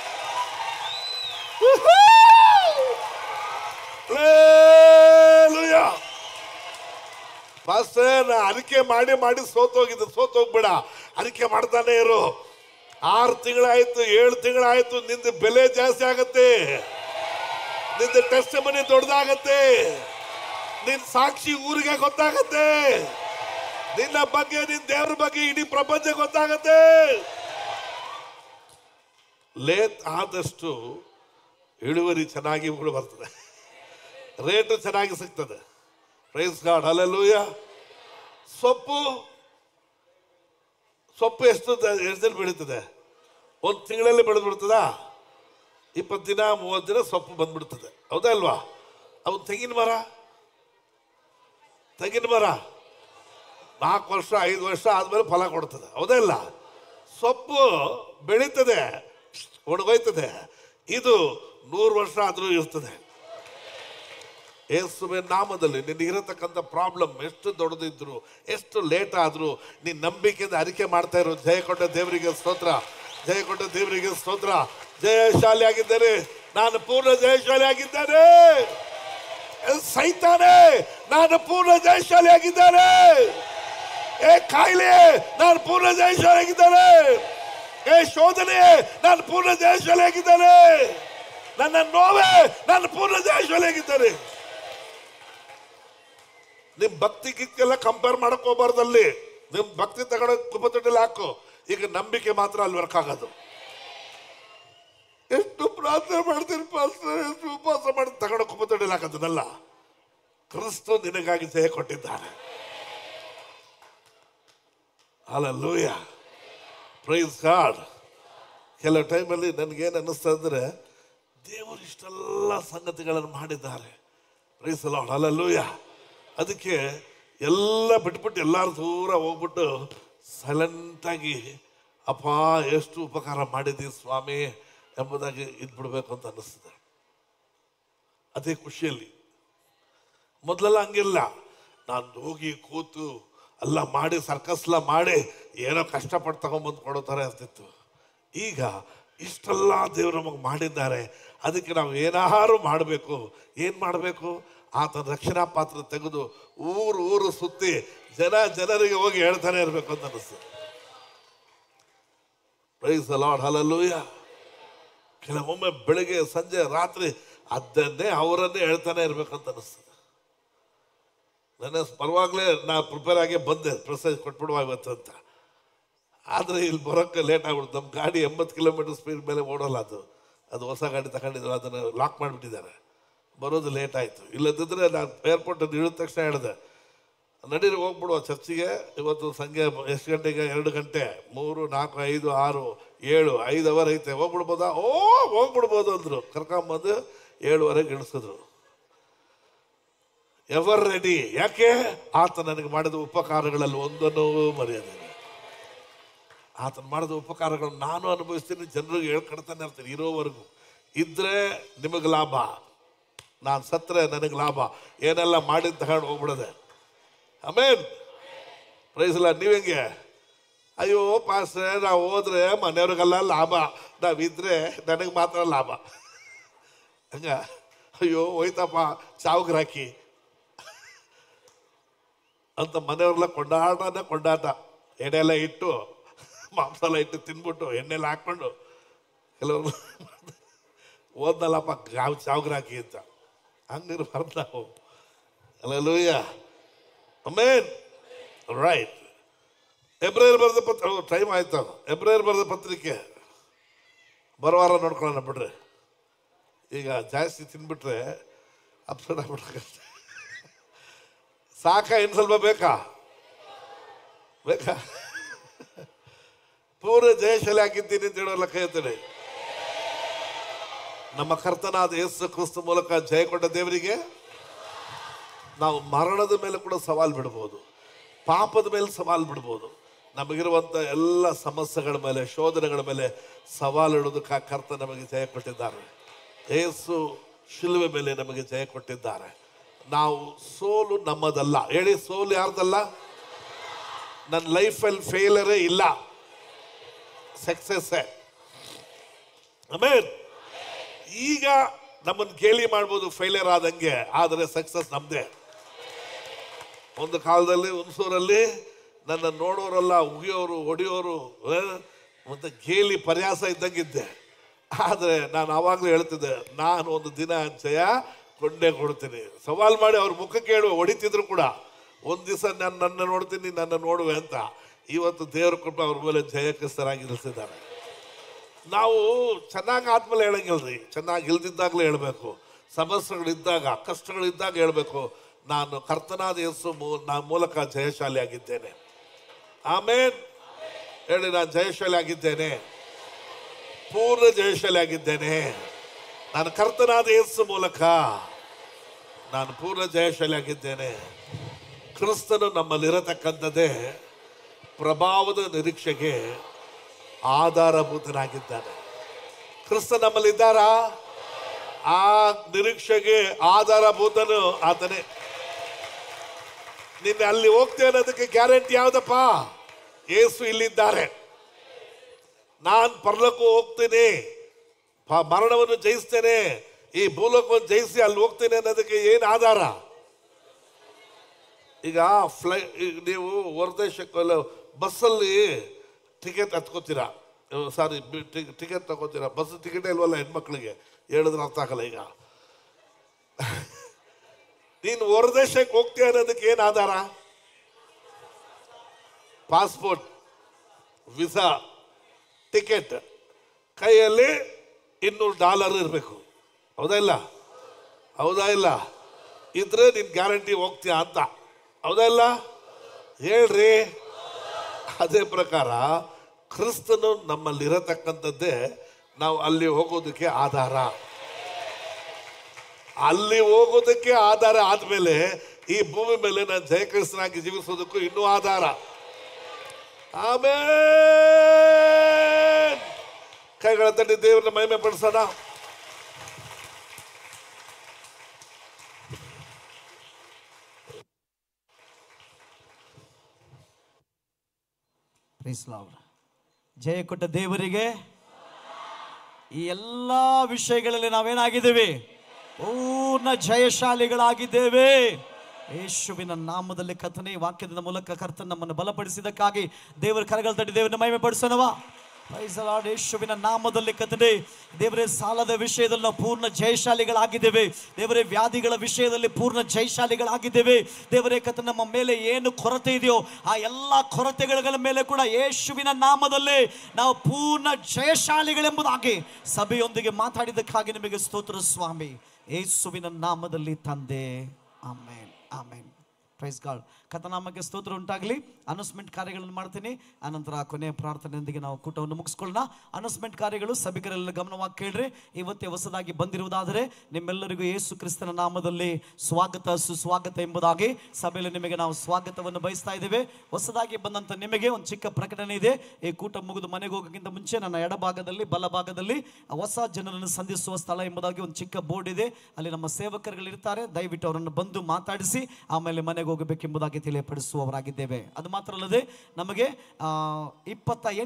Hallelujah. ಪಾಸ್ಟರ್ ನಾ ಅರಿಕೆ ಮಾಡಿ ಮಾಡಿ ಸೋತೋಗಿದ್ದು ಸೋತೋಗ್ಬೇಡ ಅರಿಕೆ ಮಾಡ್ತಾನೆ ಇರು ಆರು ತಿಂಗಳಾಯ್ತು ಏಳು ತಿಂಗಳಾಯ್ತು ನಿಂದ ಬೆಲೆ ಜಾಸ್ತಿ ಆಗತ್ತೆ ನಿಂದ ಟೆಸ್ಟ್ ಮನಿ ದೊಡ್ಡದಾಗತ್ತೆ ನಿನ್ ಸಾಕ್ಷಿ ಊರಿಗೆ ಗೊತ್ತಾಗತ್ತೆ ನಿನ್ನ ಬಗ್ಗೆ ನಿನ್ ದೇವ್ರ ಬಗ್ಗೆ ಇಡೀ ಪ್ರಪಂಚ ಗೊತ್ತಾಗತ್ತೆ ಲೇಟ್ ಆದಷ್ಟು ಇಳುವರಿ ಚೆನ್ನಾಗಿ ಕೂಡ ಬರ್ತದೆ ರೇಟು ಚೆನ್ನಾಗಿ ಸಿಗ್ತದೆ ಪ್ರೈಸ್ ಗಾಡ್ ಅಲ್ಲೆಲ್ಲೂಯ ಸೊಪ್ಪು ಸೊಪ್ಪು ಎಷ್ಟು ದ- ಎಷ್ಟು ದಿನ ಬೆಳೀತದೆ ಒಂದು ತಿಂಗಳಲ್ಲಿ ಬೆಳೆದು ಬಿಡ್ತದಾ ಇಪ್ಪತ್ತು ದಿನ ಮೂವತ್ತು ದಿನ ಸೊಪ್ಪು ಬಂದ್ಬಿಡ್ತದೆ ಹೌದಾ ಅಲ್ವಾ ಅವು ತೆಂಗಿನ ಮರ ತೆಂಗಿನ ಮರ ನಾಲ್ಕು ವರ್ಷ ಐದು ವರ್ಷ ಆದ್ಮೇಲೆ ಫಲ ಕೊಡ್ತದೆ ಹೌದಾ ಇಲ್ಲ ಸೊಪ್ಪು ಬೆಳೀತದೆ ಒಣಗೋಯ್ತದೆ ಇದು ನೂರು ವರ್ಷ ಆದರೂ ಇರ್ತದೆ ಯೇಸುವಿನ ನಾಮದಲ್ಲಿ ನಿನಗಿರತಕ್ಕಂಥ ಪ್ರಾಬ್ಲಮ್ ಎಷ್ಟು ದೊಡ್ಡದಿದ್ರು ಎಷ್ಟು ಲೇಟ್ ಆದರೂ ನೀನು ನಂಬಿಕೆಯಿಂದ ಅರಿಕೆ ಮಾಡ್ತಾ ಇರೋ ಜಯ ಕೊಟ್ಟ ದೇವರಿಗೆ ಸ್ತೋತ್ರ ಜಯ ಕೊಟ್ಟ ದೇವರಿಗೆ ಸ್ತೋತ್ರ ಜಯಶಾಲಿ ಆಗಿದ್ದೇನೆ ನಾನು ಪೂರ್ಣ ಜಯಶಾಲಿ ಆಗಿದ್ದೇನೆ ಸೈತಾನೆ ನಾನು ಪೂರ್ಣ ಜಯಶಾಲಿ ಆಗಿದ್ದೇನೆ ಏ ಕಾಯಿಲೆ ನಾನು ಪೂರ್ಣ ಜಯಶಾಲಿ ಆಗಿದ್ದೇನೆ ಏ ಶೋಧನೆ ನಾನು ಪೂರ್ಣ ಜಯಶಾಲಿ ಆಗಿದ್ದೇನೆ ನನ್ನ ನೋವೇ ನಾನು ಪೂರ್ಣ ಜಯಶಾಲಿ ಆಗಿದ್ದೇನೆ ನಿಮ್ ಭಕ್ತಿ ಗಿಕ್ಕೆಲ್ಲ ಕಂಪೇರ್ ಮಾಡಕ್ ಹೋಗ್ಬಾರ್ದಲ್ಲಿ ನಿಮ್ ಭಕ್ತಿ ತಗೊಂಡು ಕುಪ್ಪತೊಟ್ಟಿಲಿ ಹಾಕು ಈಗ ನಂಬಿಕೆ ಮಾತ್ರ ಅಲ್ಲಿ ವರ್ಕ್ ಆಗೋದು ಎಷ್ಟು ಪ್ರಾರ್ಥನೆ ಮಾಡ್ತೀನಿ ಪಾಸ್ಟರ್ ಎಷ್ಟು ಉಪವಾಸ ಮಾಡಿ ತಗೊಂಡು ಕುಪ್ಪತೊಟ್ಟಿಲಿ ಹಾಕೋದನ್ನಲ್ಲ ಕ್ರಿಸ್ತು ನಿನಗಾಗಿ ಜಯ ಕೊಟ್ಟಿದ್ದಾನೆ ಅಲ್ಲೂಯ ಪ್ರೈಸ್ ಗಾಡ್ ಕೆಲವು ಟೈಮಲ್ಲಿ ನನಗೇನು ಅನ್ನಿಸ್ತಾ ಅಂದ್ರೆ ದೇವರು ಇಷ್ಟೆಲ್ಲ ಸಂಗತಿಗಳನ್ನು ಮಾಡಿದ್ದಾರೆ ಪ್ರೈಸ್ ಲಾರ್ಡ್ ಅಲ್ಲೂಯ ಅದಕ್ಕೆ ಎಲ್ಲ ಬಿಟ್ಬಿಟ್ಟು ಎಲ್ಲರೂ ದೂರ ಹೋಗ್ಬಿಟ್ಟು ಸೈಲೆಂಟಾಗಿ ಅಪ್ಪ ಎಷ್ಟು ಉಪಕಾರ ಮಾಡಿದ್ದೀವಿ ಸ್ವಾಮಿ ಎಂಬುದಾಗಿ ಇದ್ಬಿಡ್ಬೇಕು ಅಂತ ಅನ್ನಿಸ್ತದೆ ಅದೇ ಖುಷಿಯಲ್ಲಿ ಮೊದಲೆಲ್ಲ ಹಂಗಿಲ್ಲ ನಾನು ಹೋಗಿ ಕೂತು ಎಲ್ಲ ಮಾಡಿ ಸರ್ಕಸ್ಲ ಮಾಡಿ ಏನೋ ಕಷ್ಟಪಟ್ಟು ತಗೊಂಬಂದು ಕೊಡೋ ಥರ ಇರ್ತಿತ್ತು ಈಗ ಇಷ್ಟೆಲ್ಲ ದೇವರು ನಮಗೆ ಮಾಡಿದ್ದಾರೆ ಅದಕ್ಕೆ ನಾವು ಏನಾರು ಮಾಡಬೇಕು ಏನು ಮಾಡಬೇಕು ಆತನ ರಕ್ಷಣಾ ಪಾತ್ರ ತೆಗೆದು ಊರು ಊರು ಸುತ್ತಿ ಜನ ಜನರಿಗೆ ಹೋಗಿ ಹೇಳ್ತಾನೆ ಇರಬೇಕು ಅಂತ ಅನಿಸ್ತದೆ ಪ್ರೈಸ್ ಲಾರ್ಡ್ ಹಲಲ್ಲೂಯ ಕೆಲವೊಮ್ಮೆ ಬೆಳಿಗ್ಗೆ ಸಂಜೆ ರಾತ್ರಿ ಅದನ್ನೇ ಅವರನ್ನೇ ಹೇಳ್ತಾನೆ ಇರ್ಬೇಕಂತ ಅನಿಸ್ತದೆ ನನ್ನ ಪರವಾಗಲೇ ನಾ ಪ್ರಿಪೇರ್ ಆಗಿ ಬಂದೆ ಪ್ರೆಸೇಜ್ ಕೊಟ್ಬಿಡುವ ಇವತ್ತು ಅಂತ ಆದರೆ ಇಲ್ಲಿ ಬರೋಕ್ಕೆ ಲೇಟ್ ಆಗ್ಬಿಡ್ತು ನಮ್ಮ ಗಾಡಿ ಎಂಬತ್ತು ಕಿಲೋಮೀಟರ್ ಸ್ಪೀಡ್ ಮೇಲೆ ಓಡೋಲ್ಲ ಅದು ಅದು ಹೊಸ ಗಾಡಿ ತಗೊಂಡಿದ್ರು ಅದನ್ನು ಲಾಕ್ ಮಾಡಿಬಿಟ್ಟಿದ್ದಾರೆ ಬರೋದು ಲೇಟ್ ಆಯಿತು ಇಲ್ಲದಿದ್ದರೆ ನಾನು ಏರ್ಪೋರ್ಟ್ ಇಳಿದ ತಕ್ಷಣ ಹೇಳಿದೆ ನಡೀರಿ ಹೋಗ್ಬಿಡುವ ಚರ್ಚಿಗೆ ಇವತ್ತು ಸಂಜೆ ಎಷ್ಟು ಗಂಟೆಗೆ ಎರಡು ಗಂಟೆ ಮೂರು ನಾಲ್ಕು ಐದು ಆರು ಏಳು ಐದು ಅವರ್ ಐತೆ ಹೋಗ್ಬಿಡ್ಬೋದಾ ಓ ಹೋಗ್ಬಿಡ್ಬೋದು ಅಂದರು ಕರ್ಕೊಂಬಂದು ಏಳುವರೆಗೆ ಇಳಿಸಿದ್ರು ಎವರ್ ರೆಡಿ ಯಾಕೆ ಆತ ನನಗೆ ಮಾಡಿದ ಉಪಕಾರಗಳಲ್ಲಿ ಒಂದನ್ನು ಮರೆಯೋದಿಲ್ಲ ಆತನ ಮಾಡಿದ ಉಪಕಾರಗಳನ್ನು ನಾನು ಅನುಭವಿಸ್ತೀನಿ ಜನರಿಗೆ ಹೇಳ್ಕೊಡ್ತಾನೆ ಇರ್ತೀನಿ ಇರೋವರೆಗೂ ಇದ್ರೆ ನಿಮಗೆ ಲಾಭ ನಾನು ಸತ್ತರೆ ನನಗೆ ಲಾಭ ಏನೆಲ್ಲ ಮಾಡಿದ ತಗೊಂಡು ಹೋಗ್ಬಿಡದೆ ಆಮೇನ್ ಪ್ರೈಸ್ ಇಲ್ಲ ನೀವೆಂಗೆ ಅಯ್ಯೋ ಪಾಸ್ಟ್ರೆ ನಾವು ಹೋದ್ರೆ ಮನೆಯವ್ರಿಗೆಲ್ಲ ಲಾಭ ನಾವಿದ್ರೆ ನನಗೆ ಮಾತ್ರ ಲಾಭ ಹಂಗ ಅಯ್ಯೋ ಹೋಯ್ತಪ್ಪ ಚಾವ್ಗೆ ಹಾಕಿ ಅಂತ ಮನೆಯವ್ರೆಲ್ಲ ಕೊಂಡಾಟನೇ ಕೊಂಡಾಟ ಎಣ್ಣೆ ಎಲ್ಲ ಇಟ್ಟು ಮಾಂಸ ಎಲ್ಲ ಇಟ್ಟು ತಿನ್ಬಿಟ್ಟು ಎಣ್ಣೆಲ್ಲ ಹಾಕ್ಕೊಂಡು ಕೆಲವರು ಓದ್ನಲ್ಲಪ್ಪ ಗಾವ್ ಚಾವ್ಗ್ರ ಹಾಕಿ ಅಂತ ಹಂಗಿರ್ಬಾರ್ದು ನಾವು ಅಲ್ಲೂಯ್ಯ ಅಮೇನ್ ರೈಟ್ ಎಬ್ರೇರ್ ಬರೆದ ಪತ್ರ ಟೈಮ್ ಆಯ್ತು ಎಬ್ರೇರ್ ಬರೆದ ಪತ್ರಿಕೆ ಬರುವಾರ ನೋಡ್ಕೊಳ್ಳೋಣ ಬಿಡ್ರಿ ಈಗ ಜಾಸ್ತಿ ತಿನ್ಬಿಟ್ರೆ ಅಪ್ಸೆಟ್ ಆಗ್ಬಿಡ್ಬೇಕಷ್ಟೆ ಸಾಕ ಇನ್ನು ಸ್ವಲ್ಪ ಬೇಕಾ ಬೇಕಾ ಪೂರ್ಣ ಜಯಶಾಲಿ ಆಗಿದ್ದೀನಿ ಅಂತ ಹೇಳೋಲ್ಲ ಕೈ ಎತ್ತಡಿ ನಮ್ಮ ಕರ್ತನಾದ ಯೇಸು ಕ್ರಿಸ್ತ ಮೂಲಕ ಜಯ ಕೊಟ್ಟ ದೇವರಿಗೆ ನಾವು ಮರಣದ ಮೇಲೆ ಕೂಡ ಸವಾಲು ಬಿಡ್ಬೋದು ಪಾಪದ ಮೇಲೆ ಸವಾಲು ಬಿಡ್ಬೋದು ನಮಗಿರುವಂಥ ಎಲ್ಲ ಸಮಸ್ಯೆಗಳ ಮೇಲೆ ಶೋಧನೆಗಳ ಮೇಲೆ ಸವಾಲು ಇಡೋದಕ್ಕೆ ಕರ್ತ ನಮಗೆ ಜಯ ಕೊಟ್ಟಿದ್ದಾರೆ ಏಸು ಶಿಲುವೆ ಮೇಲೆ ನಮಗೆ ಜಯ ಕೊಟ್ಟಿದ್ದಾರೆ ನಾವು ಸೋಲು ನಮ್ಮದಲ್ಲ ಹೇಳಿ ಸೋಲು ಯಾರ್ದಲ್ಲ ನನ್ನ ಲೈಫಲ್ಲಿ ಫೇಲರೇ ಇಲ್ಲ ಸಕ್ಸಸ್ಸೇ ಆಮೇಲೆ ಈಗ ನಮ್ಮನ್ನು ಗೇಲಿ ಮಾಡ್ಬೋದು ಫೇಲಿಯರ್ ಆದಂಗೆ ಆದರೆ ಸಕ್ಸಸ್ ನಮ್ಮದೇ ಒಂದು ಕಾಲದಲ್ಲಿ ಹುಣಸೂರಲ್ಲಿ ನನ್ನ ನೋಡೋರೆಲ್ಲ ಉಗಿಯೋರು ಹೊಡಿಯೋರು ಆ, ಮತ್ತೆ ಗೇಲಿ ಪರ್ಯಾಸ ಇದ್ದಂಗಿದ್ದೆ ಆದರೆ ನಾನು ಆವಾಗಲೂ ಹೇಳ್ತಿದ್ದೆ ನಾನು ಒಂದು ದಿನ ಜಯ ಕೊಂಡೇ ಕೊಡ್ತೀನಿ ಸವಾಲು ಮಾಡಿ ಅವ್ರ ಮುಖಕ್ಕೆ ಹೇಳುವ ಹೊಡಿತಿದ್ರು ಕೂಡ ಒಂದು ದಿವಸ ನಾನು ನನ್ನ ನೋಡ್ತೀನಿ ನನ್ನ ನೋಡುವೆ ಅಂತ ಇವತ್ತು ದೇವ್ರ ಕೃಪೆ ಅವ್ರ ಮೇಲೆ ಜಯಕಸ್ತರಾಗಿ ನಿಲ್ಲಿಸಿದ್ದಾರೆ ನಾವು ಚೆನ್ನಾಗಿ ಆದ್ಮೇಲೆ ಹೇಳಂಗಿಲ್ರಿ ಚೆನ್ನಾಗಿ ಇಲ್ದಿದ್ದಾಗಲೇ ಹೇಳಬೇಕು ಸಮಸ್ಯೆಗಳಿದ್ದಾಗ ಕಷ್ಟಗಳಿದ್ದಾಗ ಹೇಳಬೇಕು ನಾನು ಕರ್ತನಾದ ಯೇಸು ಮೂ- ನಾ ಮೂಲಕ ಜಯಶಾಲಿ ಆಗಿದ್ದೇನೆ ಆಮೇನ್ ಹೇಳಿ ನಾನು ಜಯಶಾಲಿ ಆಗಿದ್ದೇನೆ ಪೂರ್ಣ ಜಯಶಾಲಿ ಆಗಿದ್ದೇನೆ ನಾನು ಕರ್ತನಾದ ಯೇಸು ಮೂಲಕ ನಾನು ಪೂರ್ಣ ಜಯಶಾಲಿ ಆಗಿದ್ದೇನೆ ಕ್ರಿಸ್ತನು ನಮ್ಮಲ್ಲಿರತಕ್ಕಂಥದ್ದೇ ಪ್ರಭಾವದ ನಿರೀಕ್ಷೆಗೆ ಆಧಾರಭೂತನಾಗಿದ್ದಾನೆ ಕ್ರಿಸ್ತ ನಮ್ಮಲ್ಲಿದ್ದಾರಾ ಆ ನಿರೀಕ್ಷೆಗೆ ಆಧಾರಭೂತನು ಆತನೇ ನಿನ್ನೆ ಅಲ್ಲಿ ಹೋಗ್ತೇವೆ ಅನ್ನೋದಕ್ಕೆ ಗ್ಯಾರಂಟಿ ಯಾವ್ದಪ್ಪ ಏಸು ಇಲ್ಲಿದ್ದಾರೆ ನಾನ್ ಪರಲೋಕ ಹೋಗ್ತೀನಿ ಪ- ಮರಣವನ್ನು ಜಯಿಸ್ತೇನೆ ಈ ಭೂಲೋಕವನ್ನು ಜಯಿಸಿ ಅಲ್ಲಿ ಹೋಗ್ತೇನೆ ಅನ್ನೋದಕ್ಕೆ ಏನು ಆಧಾರ ಈಗ ಫ್ಲೈ ಈಗ ನೀವು ಹೊರದೇಶಕ್ಕೆ ಬಸ್ಸಲ್ಲಿ ಟಿಕೆಟ್ ಹತ್ಕೋತೀರಾ ಸಾರಿ ಟಿಕೆಟ್ ತಗೋತೀರಾ ಬಸ್ ಟಿಕೆಟ್ ಇಲ್ವಲ್ಲ ಹೆಣ್ಮಕ್ಳಿಗೆ ಹೇಳಿದ್ರೆ ಅರ್ಥ ಆಗಲ್ಲ ಈಗ ನೀನು ಹೊರದೇಶಕ್ಕೆ ಹೋಗ್ತೀಯ ಅನ್ನೋದಕ್ಕೆ ಏನು ಆಧಾರ ಪಾಸ್ಪೋರ್ಟ್ ವಿಸಾ ಟಿಕೆಟ್ ಕೈಯಲ್ಲಿ ಇನ್ನೂರು ಡಾಲರ್ ಇರಬೇಕು ಹೌದಾ ಇಲ್ಲ ಹೌದಾ ಇಲ್ಲ ಇದ್ರೆ ನೀನು ಗ್ಯಾರಂಟಿ ಹೋಗ್ತೀಯಾ ಅಂತ ಹೌದಾ ಇಲ್ಲ ಹೇಳ್ರಿ ಅದೇ ಪ್ರಕಾರ ಕ್ರಿಸ್ತನು ನಮ್ಮಲ್ಲಿರತಕ್ಕಂಥದ್ದೇ ನಾವು ಅಲ್ಲಿ ಹೋಗೋದಕ್ಕೆ ಆಧಾರ ಅಲ್ಲಿ ಹೋಗೋದಕ್ಕೆ ಆಧಾರ ಆದ್ಮೇಲೆ ಈ ಭೂಮಿ ಮೇಲೆ ನಾನು ಜಯಕೃಷ್ಣನಾಗಿ ಜೀವಿಸೋದಕ್ಕೂ ಇನ್ನೂ ಆಧಾರ ಆಮೇಲೆ ಕೈಗಳ ತಟ್ಟಿ ದೇವರನ್ನ ಮಹಿಮೆ ಪಡಿಸೋಣ Praise Lord. ಜಯ ಕೊಟ್ಟ ದೇವರಿಗೆ ಈ ಎಲ್ಲ ವಿಷಯಗಳಲ್ಲಿ ನಾವೇನಾಗಿದ್ದೇವೆ ಪೂರ್ಣ ಜಯಶಾಲಿಗಳಾಗಿದ್ದೇವೆ ಯೇಸುವಿನ ನಾಮದಲ್ಲಿ ಕಥನೆ ವಾಕ್ಯದ ಮೂಲಕ ಕರ್ತನ ನಮ್ಮನ್ನು ಬಲಪಡಿಸಿದಕ್ಕಾಗಿ ದೇವರ ಕರಗಳ ತಟ್ಟಿ ದೇವರನ್ನ ಮಹಿಮೆ ಪಡಿಸೋಣವಾ Praise the Lord. ಯೇಸುವಿನ ನಾಮದಲ್ಲಿ ಕಥನೆ ದೇವರೇ ಸಾಲದ ವಿಷಯದಲ್ಲಿ ನಾವು ಪೂರ್ಣ ಜಯಶಾಲಿಗಳಾಗಿದ್ದೇವೆ ದೇವರೇ ವ್ಯಾಧಿಗಳ ವಿಷಯದಲ್ಲಿ ಪೂರ್ಣ ಜಯಶಾಲಿಗಳಾಗಿದ್ದೇವೆ ದೇವರೇ ಕಥ ನಮ್ಮ ಮೇಲೆ ಏನು ಕೊರತೆ ಇದೆಯೋ ಆ ಎಲ್ಲ ಕೊರತೆಗಳ ಮೇಲೆ ಕೂಡ ಯೇಸುವಿನ ನಾಮದಲ್ಲಿ ನಾವು ಪೂರ್ಣ ಜಯಶಾಲಿಗಳೆಂಬುದಾಗಿ ಸಭೆಯೊಂದಿಗೆ ಮಾತಾಡಿದ್ದಕ್ಕಾಗಿ ನಿಮಗೆ ಸ್ತೋತ್ರ ಸ್ವಾಮಿ ಯೇಸುವಿನ ನಾಮದಲ್ಲಿ ತಂದೆ ಆಮೇನ್ ಆಮೇನ್ ಪ್ರೈಸ್ ಗಾಡ್ ಕಥನಾಮಕ್ಕೆ ಸ್ತೋತ್ರ ಉಂಟಾಗಲಿ ಅನೌನ್ಸ್ಮೆಂಟ್ ಕಾರ್ಯಗಳನ್ನು ಮಾಡ್ತೀನಿ ಆನಂತರ ಕೊನೆಯ ಪ್ರಾರ್ಥನೆಯೊಂದಿಗೆ ನಾವು ಕೂಟವನ್ನು ಮುಗಿಸ್ಕೊಳ್ಳೋಣ ಅನೌನ್ಸ್ಮೆಂಟ್ ಕಾರ್ಯಗಳು ಸಭಿಕರೆಲ್ಲ ಗಮನವಾಗಿ ಕೇಳ್ರಿ ಇವತ್ತೇ ಹೊಸದಾಗಿ ಬಂದಿರುವುದಾದರೆ ನಿಮ್ಮೆಲ್ಲರಿಗೂ ಯೇಸು ಕ್ರಿಸ್ತನ ನಾಮದಲ್ಲಿ ಸ್ವಾಗತ ಸುಸ್ವಾಗತ ಎಂಬುದಾಗಿ ಸಭೆಯಲ್ಲಿ ನಿಮಗೆ ನಾವು ಸ್ವಾಗತವನ್ನು ಬಯಸ್ತಾ ಇದ್ದೇವೆ ಹೊಸದಾಗಿ ಬಂದಂಥ ನಿಮಗೆ ಒಂದು ಚಿಕ್ಕ ಪ್ರಕಟಣೆ ಇದೆ ಈ ಕೂಟ ಮುಗಿದು ಮನೆಗೆ ಹೋಗೋಕ್ಕಿಂತ ಮುಂಚೆ ನನ್ನ ಎಡಭಾಗದಲ್ಲಿ ಬಲಭಾಗದಲ್ಲಿ ಹೊಸ ಜನರನ್ನು ಸಂಧಿಸುವ ಸ್ಥಳ ಎಂಬುದಾಗಿ ಒಂದು ಚಿಕ್ಕ ಬೋರ್ಡ್ ಇದೆ ಅಲ್ಲಿ ನಮ್ಮ ಸೇವಕರುಗಳಿರ್ತಾರೆ ದಯವಿಟ್ಟು ಅವರನ್ನು ಬಂದು ಮಾತಾಡಿಸಿ ಆಮೇಲೆ ಮನೆಗೆ ಹೋಗಬೇಕೆಂಬುದಾಗಿ ತಿಳಿಯಪಡಿಸುವವರಾಗಿದ್ದೇವೆ ಅದು ಮಾತ್ರ ಅಲ್ಲದೆ ನಮಗೆ ಆ, ಇಪ್ಪತ್ತ ಎಂಟು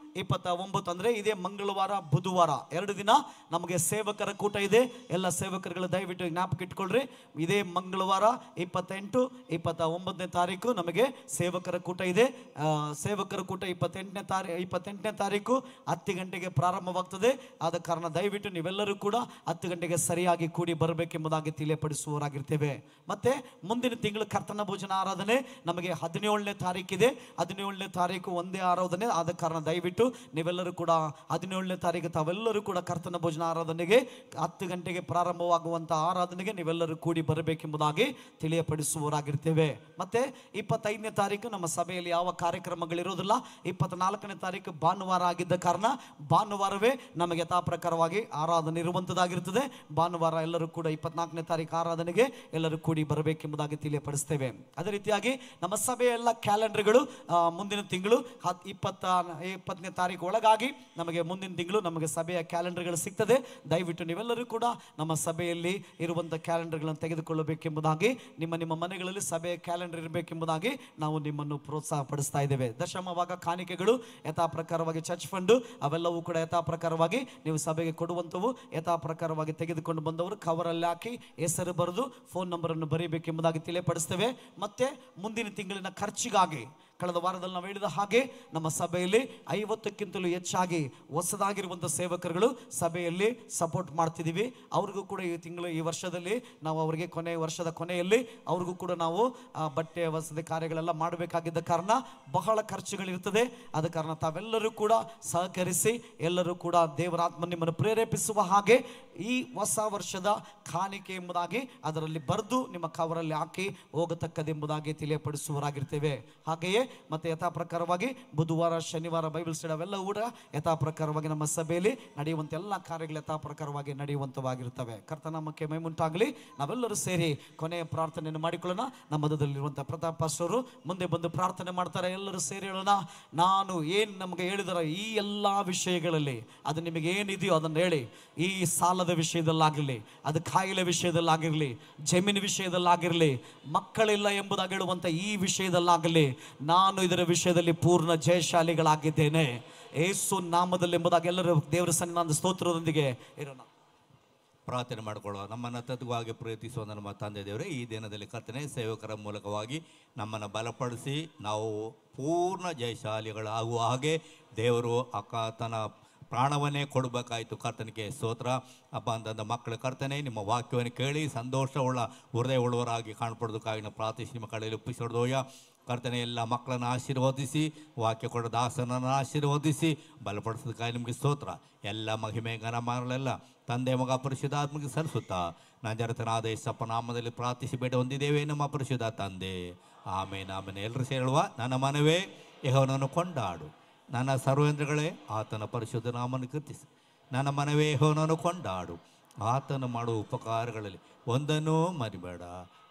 ಇಪ್ಪತ್ತ ಒಂಬತ್ತು ಅಂದರೆ ಇದೇ ಮಂಗಳವಾರ ಬುಧವಾರ ಎರಡು ದಿನ ನಮಗೆ ಸೇವಕರ ಕೂಟ ಇದೆ ಎಲ್ಲ ಸೇವಕರುಗಳು ದಯವಿಟ್ಟು ಜ್ಞಾಪಕ ಇಟ್ಕೊಳ್ರಿ ಇದೇ ಮಂಗಳವಾರ ಇಪ್ಪತ್ತೆಂಟು ಇಪ್ಪತ್ತ ಒಂಬತ್ತನೇ ತಾರೀಕು ನಮಗೆ ಸೇವಕರ ಕೂಟ ಇದೆ ಆ, ಸೇವಕರ ಕೂಟ ಇಪ್ಪತ್ತೆಂಟನೇ ತಾರೀಕು ಇಪ್ಪತ್ತೆಂಟನೇ ತಾರೀಕು ಹತ್ತು ಗಂಟೆಗೆ ಪ್ರಾರಂಭವಾಗ್ತದೆ ಆದ ಕಾರಣ ದಯವಿಟ್ಟು ನೀವೆಲ್ಲರೂ ಕೂಡ ಹತ್ತು ಗಂಟೆಗೆ ಸರಿಯಾಗಿ ಕೂಡಿ ಬರಬೇಕೆಂಬುದಾಗಿ ತಿಳಿಯಪಡಿಸುವವರಾಗಿರ್ತೇವೆ ಮತ್ತೆ ಮುಂದಿನ ತಿಂಗಳು ಕರ್ತನ ಭೋಜನ ಆರಾಧನೆ ನಮಗೆ ಹದಿನೇಳನೇ ತಾರೀಕಿದೆ ಹದಿನೇಳನೇ ತಾರೀಕು ಒಂದೇ ಆರಾಧನೆ ಆದ ಕಾರಣ ದಯವಿಟ್ಟು ನೀವೆಲ್ಲರೂ ಕೂಡ ಹದಿನೇಳನೇ ತಾರೀಕು ತಾವೆಲ್ಲರೂ ಕೂಡ ಕರ್ತನ ಭೋಜನ ಆರಾಧನೆಗೆ ಹತ್ತು ಗಂಟೆಗೆ ಪ್ರಾರಂಭವಾಗುವಂಥ ಆರಾಧನೆಗೆ ನೀವೆಲ್ಲರೂ ಕೂಡಿ ಬರಬೇಕೆಂಬುದಾಗಿ ತಿಳಿಯಪಡಿಸುವವರಾಗಿರ್ತೇವೆ ಮತ್ತೆ ಇಪ್ಪತ್ತೈದನೇ ತಾರೀಕು ನಮ್ಮ ಸಭೆಯಲ್ಲಿ ಯಾವ ಕಾರ್ಯಕ್ರಮಗಳಿರೋದಿಲ್ಲ ಇಪ್ಪತ್ನಾಲ್ಕನೇ ತಾರೀಕು ಭಾನುವಾರ ಆಗಿದ್ದ ಕಾರಣ ಭಾನುವಾರವೇ ನಮಗೆ ಯಥಾ ಪ್ರಕಾರವಾಗಿ ಆರಾಧನೆ ಇರುವಂಥದ್ದಾಗಿರ್ತದೆ ಭಾನುವಾರ ಎಲ್ಲರೂ ಕೂಡ ಇಪ್ಪತ್ನಾಲ್ಕನೇ ತಾರೀಕು ಆರಾಧನೆಗೆ ಎಲ್ಲರೂ ಕೂಡಿ ಬರಬೇಕೆಂಬುದಾಗಿ ತಿಳಿಯಪಡಿಸ್ತೇವೆ ಅದೇ ರೀತಿಯಾಗಿ ನಮ್ಮ ಸಭೆಯ ಎಲ್ಲ ಕ್ಯಾಲೆಂಡರ್ಗಳು ಆ, ಮುಂದಿನ ತಿಂಗಳು ಹತ್ ಇಪ್ಪತ್ತ ಇಪ್ಪತ್ತನೇ ತಾರೀಕು ಒಳಗಾಗಿ ನಮಗೆ ಮುಂದಿನ ತಿಂಗಳು ನಮಗೆ ಸಭೆಯ ಕ್ಯಾಲೆಂಡರ್ಗಳು ಸಿಗ್ತದೆ ದಯವಿಟ್ಟು ನೀವೆಲ್ಲರೂ ಕೂಡ ನಮ್ಮ ಸಭೆಯಲ್ಲಿ ಇರುವಂಥ ಕ್ಯಾಲೆಂಡರ್ಗಳನ್ನು ತೆಗೆದುಕೊಳ್ಳಬೇಕೆಂಬುದಾಗಿ ನಿಮ್ಮ ನಿಮ್ಮ ಮನೆಗಳಲ್ಲಿ ಸಭೆಯ ಕ್ಯಾಲೆಂಡರ್ ಇರಬೇಕೆಂಬುದಾಗಿ ನಾವು ನಿಮ್ಮನ್ನು ಪ್ರೋತ್ಸಾಹ ಪಡಿಸ್ತಾ ಇದ್ದೇವೆ ದಶಮವಾಗ ಕಾಣಿಕೆಗಳು ಯಥಾ ಪ್ರಕಾರವಾಗಿ ಚರ್ಚ್ ಫಂಡು ಅವೆಲ್ಲವೂ ಕೂಡ ಯಥಾ ಪ್ರಕಾರವಾಗಿ ನೀವು ಸಭೆಗೆ ಕೊಡುವಂಥವು ಯಥಾ ಪ್ರಕಾರವಾಗಿ ತೆಗೆದುಕೊಂಡು ಬಂದವರು ಕವರಲ್ಲಿ ಹಾಕಿ ಹೆಸರು ಬರೆದು ಫೋನ್ ನಂಬರನ್ನು ಬರೀಬೇಕೆಂಬುದಾಗಿ ತಿಳಿಯಪಡಿಸ್ತೇವೆ ಮತ್ತೆ ಮುಂದಿನ ತಿಂಗಳಿನ ಖರ್ಚಿಗಾಗಿ ಕಳೆದ ವಾರದಲ್ಲಿ ನಾವು ಹೇಳಿದ ಹಾಗೆ ನಮ್ಮ ಸಭೆಯಲ್ಲಿ ಐವತ್ತಕ್ಕಿಂತಲೂ ಹೆಚ್ಚಾಗಿ ಹೊಸದಾಗಿರುವಂಥ ಸೇವಕರುಗಳು ಸಭೆಯಲ್ಲಿ ಸಪೋರ್ಟ್ ಮಾಡ್ತಿದ್ದೀವಿ ಅವ್ರಿಗೂ ಕೂಡ ಈ ತಿಂಗಳು ಈ ವರ್ಷದಲ್ಲಿ ನಾವು ಅವರಿಗೆ ಕೊನೆ ವರ್ಷದ ಕೊನೆಯಲ್ಲಿ ಅವ್ರಿಗೂ ಕೂಡ ನಾವು ಆ, ಬಟ್ಟೆ ವಸತಿ ಕಾರ್ಯಗಳೆಲ್ಲ ಮಾಡಬೇಕಾಗಿದ್ದ ಕಾರಣ ಬಹಳ ಖರ್ಚುಗಳಿರ್ತದೆ ಆದ ಕಾರಣ ತಾವೆಲ್ಲರೂ ಕೂಡ ಸಹಕರಿಸಿ ಎಲ್ಲರೂ ಕೂಡ ದೇವರಾತ್ಮ ನಿಮ್ಮನ್ನು ಪ್ರೇರೇಪಿಸುವ ಹಾಗೆ ಈ ಹೊಸ ವರ್ಷದ ಕಾಣಿಕೆ ಎಂಬುದಾಗಿ ಅದರಲ್ಲಿ ಬರೆದು ನಿಮ್ಮ ಕವರಲ್ಲಿ ಹಾಕಿ ಹೋಗತಕ್ಕದೆಂಬುದಾಗಿ ತಿಳಿಯಪಡಿಸುವರಾಗಿರ್ತೇವೆ ಹಾಗೆಯೇ ಮತ್ತೆ ಯಥಾ ಪ್ರಕಾರವಾಗಿ ಬುಧವಾರ ಶನಿವಾರ ಬೈಬಲ್ ಸ್ಟಡಿ ಅವೆಲ್ಲ ಕೂಡ ಯಥಾ ಪ್ರಕಾರವಾಗಿ ನಮ್ಮ ಸಭೆಯಲ್ಲಿ ನಡೆಯುವಂಥ ಎಲ್ಲ ಕಾರ್ಯಗಳು ಯಥಾ ಪ್ರಕಾರವಾಗಿ ನಡೆಯುವಂಥವಾಗಿರ್ತವೆ ಕರ್ತನಾಮಕ್ಕೆ ಮೈಮುಂಟಾಗಲಿ ನಾವೆಲ್ಲರೂ ಸೇರಿ ಕೊನೆಯ ಪ್ರಾರ್ಥನೆಯನ್ನು ಮಾಡಿಕೊಳ್ಳೋಣ ನಮ್ಮ ಮಧ್ಯದಲ್ಲಿರುವಂಥ ಪ್ರತಾಪ್ ಪಾಸ್ಟರು ಮುಂದೆ ಬಂದು ಪ್ರಾರ್ಥನೆ ಮಾಡ್ತಾರೆ ಎಲ್ಲರೂ ಸೇರಿ ಹೇಳೋಣ ನಾನು ಏನು ನಮಗೆ ಹೇಳಿದಾರ ಈ ಎಲ್ಲ ವಿಷಯಗಳಲ್ಲಿ ಅದು ನಿಮಗೆ ಏನಿದೆಯೋ ಅದನ್ನು ಹೇಳಿ ಈ ಸಾಲದ ವಿಷಯದಲ್ಲಾಗಿರಲಿ ಅದು ಕಾಯಿಲೆ ವಿಷಯದಲ್ಲಾಗಿರಲಿ ಜಮೀನು ವಿಷಯದಲ್ಲಾಗಿರಲಿ ಮಕ್ಕಳಿಲ್ಲ ಎಂಬುದಾಗಿ ಹೇಳುವಂಥ ಈ ವಿಷಯದಲ್ಲಾಗಲಿ ನಾನು ಇದರ ವಿಷಯದಲ್ಲಿ ಪೂರ್ಣ ಜಯಶಾಲಿಗಳಾಗಿದ್ದೇನೆ ಏಸು ನಾಮದಲ್ಲಿ ಎಂಬುದಾಗಿ ಎಲ್ಲರೂ ದೇವರ ಸನ್ನಿಧಾನದ ಸ್ತೋತ್ರದೊಂದಿಗೆ ಇರೋಣ ಪ್ರಾರ್ಥನೆ ಮಾಡಿಕೊಳ್ಳುವ ನಮ್ಮನ್ನು ತತ್ವವಾಗಿ ಪ್ರೀತಿಸುವ ನಮ್ಮ ತಂದೆ ದೇವರೇ ಈ ದಿನದಲ್ಲಿ ಕರ್ತನೆ ಸೇವಕರ ಮೂಲಕವಾಗಿ ನಮ್ಮನ್ನು ಬಲಪಡಿಸಿ ನಾವು ಪೂರ್ಣ ಜಯಶಾಲಿಗಳಾಗುವ ಹಾಗೆ ದೇವರು ಅಕಾತನ ಪ್ರಾಣವನ್ನೇ ಕೊಡಬೇಕಾಯಿತು ಕರ್ತನಿಗೆ ಸ್ತೋತ್ರ ಅಪ್ಪ ಅಂತಂದ ಮಕ್ಕಳ ಕರ್ತನೆ ನಿಮ್ಮ ವಾಕ್ಯವನ್ನು ಕೇಳಿ ಸಂತೋಷವುಳ್ಳ ಹೃದಯವುಳ್ಳವರಾಗಿ ಕಾಣ್ಪಡೋದಕ್ಕಾಗಿ ನಾವು ಪ್ರಾರ್ಥಿಸಿ ನಿಮ್ಮ ಕಡೆಯಲ್ಲಿ ಒಪ್ಪಿಸೋದೋಯ ಕರ್ತನೆ ಎಲ್ಲ ಮಕ್ಕಳನ್ನು ಆಶೀರ್ವದಿಸಿ ವಾಕ್ಯ ಕೊಡ ದಾಸನನ್ನು ಆಶೀರ್ವದಿಸಿ ಬಲಪಡಿಸೋದಕ್ಕಾಗಿ ನಿಮಗೆ ಸ್ತೋತ್ರ ಎಲ್ಲ ಮಹಿಮೆ ಘನಮಾನಗಳೆಲ್ಲ ತಂದೆ ಮಗ ಪರಿಶುದ್ಧಾತ್ಮಕ್ಕೆ ಸಲ್ಲಿಸುತ್ತಾ ನಂಜರತನಾದ ಯೇಸಪ್ಪ ನಾಮದಲ್ಲಿ ಪ್ರಾರ್ಥಿಸಿ ಬೇಡ ಹೊಂದಿದ್ದೇವೆ ನಮ್ಮ ಪರಿಶುದ್ಧ ತಂದೆ ಆಮೇಲೆ ಆಮೇಲೆ ಎಲ್ಲರೂ ಸೇಳುವ ನನ್ನ ಮನವೇ ಯಹೋನನ್ನು ಕೊಂಡಾಡು ನನ್ನ ಸರ್ವೇಂದ್ರಗಳೇ ಆತನ ಪರಿಶುದ್ಧ ನಾಮನ್ನು ಕೀರ್ತಿಸಿ ನನ್ನ ಮನವೇ ಯಹೋನನ್ನು ಕೊಂಡಾಡು ಆತನು ಮಾಡುವ ಉಪಕಾರಗಳಲ್ಲಿ ಒಂದನ್ನೂ ಮರಿಬೇಡ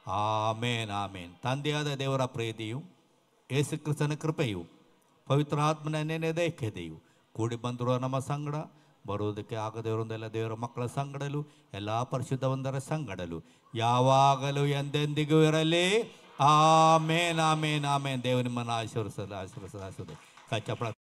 ಆಮೇನ್ ಆಮೇನ್ ತಂದೆಯಾದ ದೇವರ ಪ್ರೀತಿಯು ಯೇಸು ಕ್ರಿಸ್ತನ ಕೃಪೆಯು ಪವಿತ್ರಾತ್ಮನ ನೆನೆದೈಕ್ಯತೆಯು ಕೂಡಿ ಬಂದಿರುವ ನಮ್ಮ ಸಂಗಡ ಬರುವುದಕ್ಕೆ ಆಗದವರೊಂದೆಲ್ಲ ದೇವರ ಮಕ್ಕಳ ಸಂಗಡಲು ಎಲ್ಲ ಪರಿಶುದ್ಧ ಒಂದರ ಸಂಗಡಲು ಯಾವಾಗಲೂ ಎಂದೆಂದಿಗೂ ಇರಲಿ ಆಮೇನ್ ಆಮೇನ್ ಆಮೇನ್ ದೇವ ನಿಮ್ಮನ್ನು ಆಶೀರ್ವಸಲು ಆಶೀರ್ವಸಲು ಆಶೀರ್ವದ ಕಚ್ಚಪಡ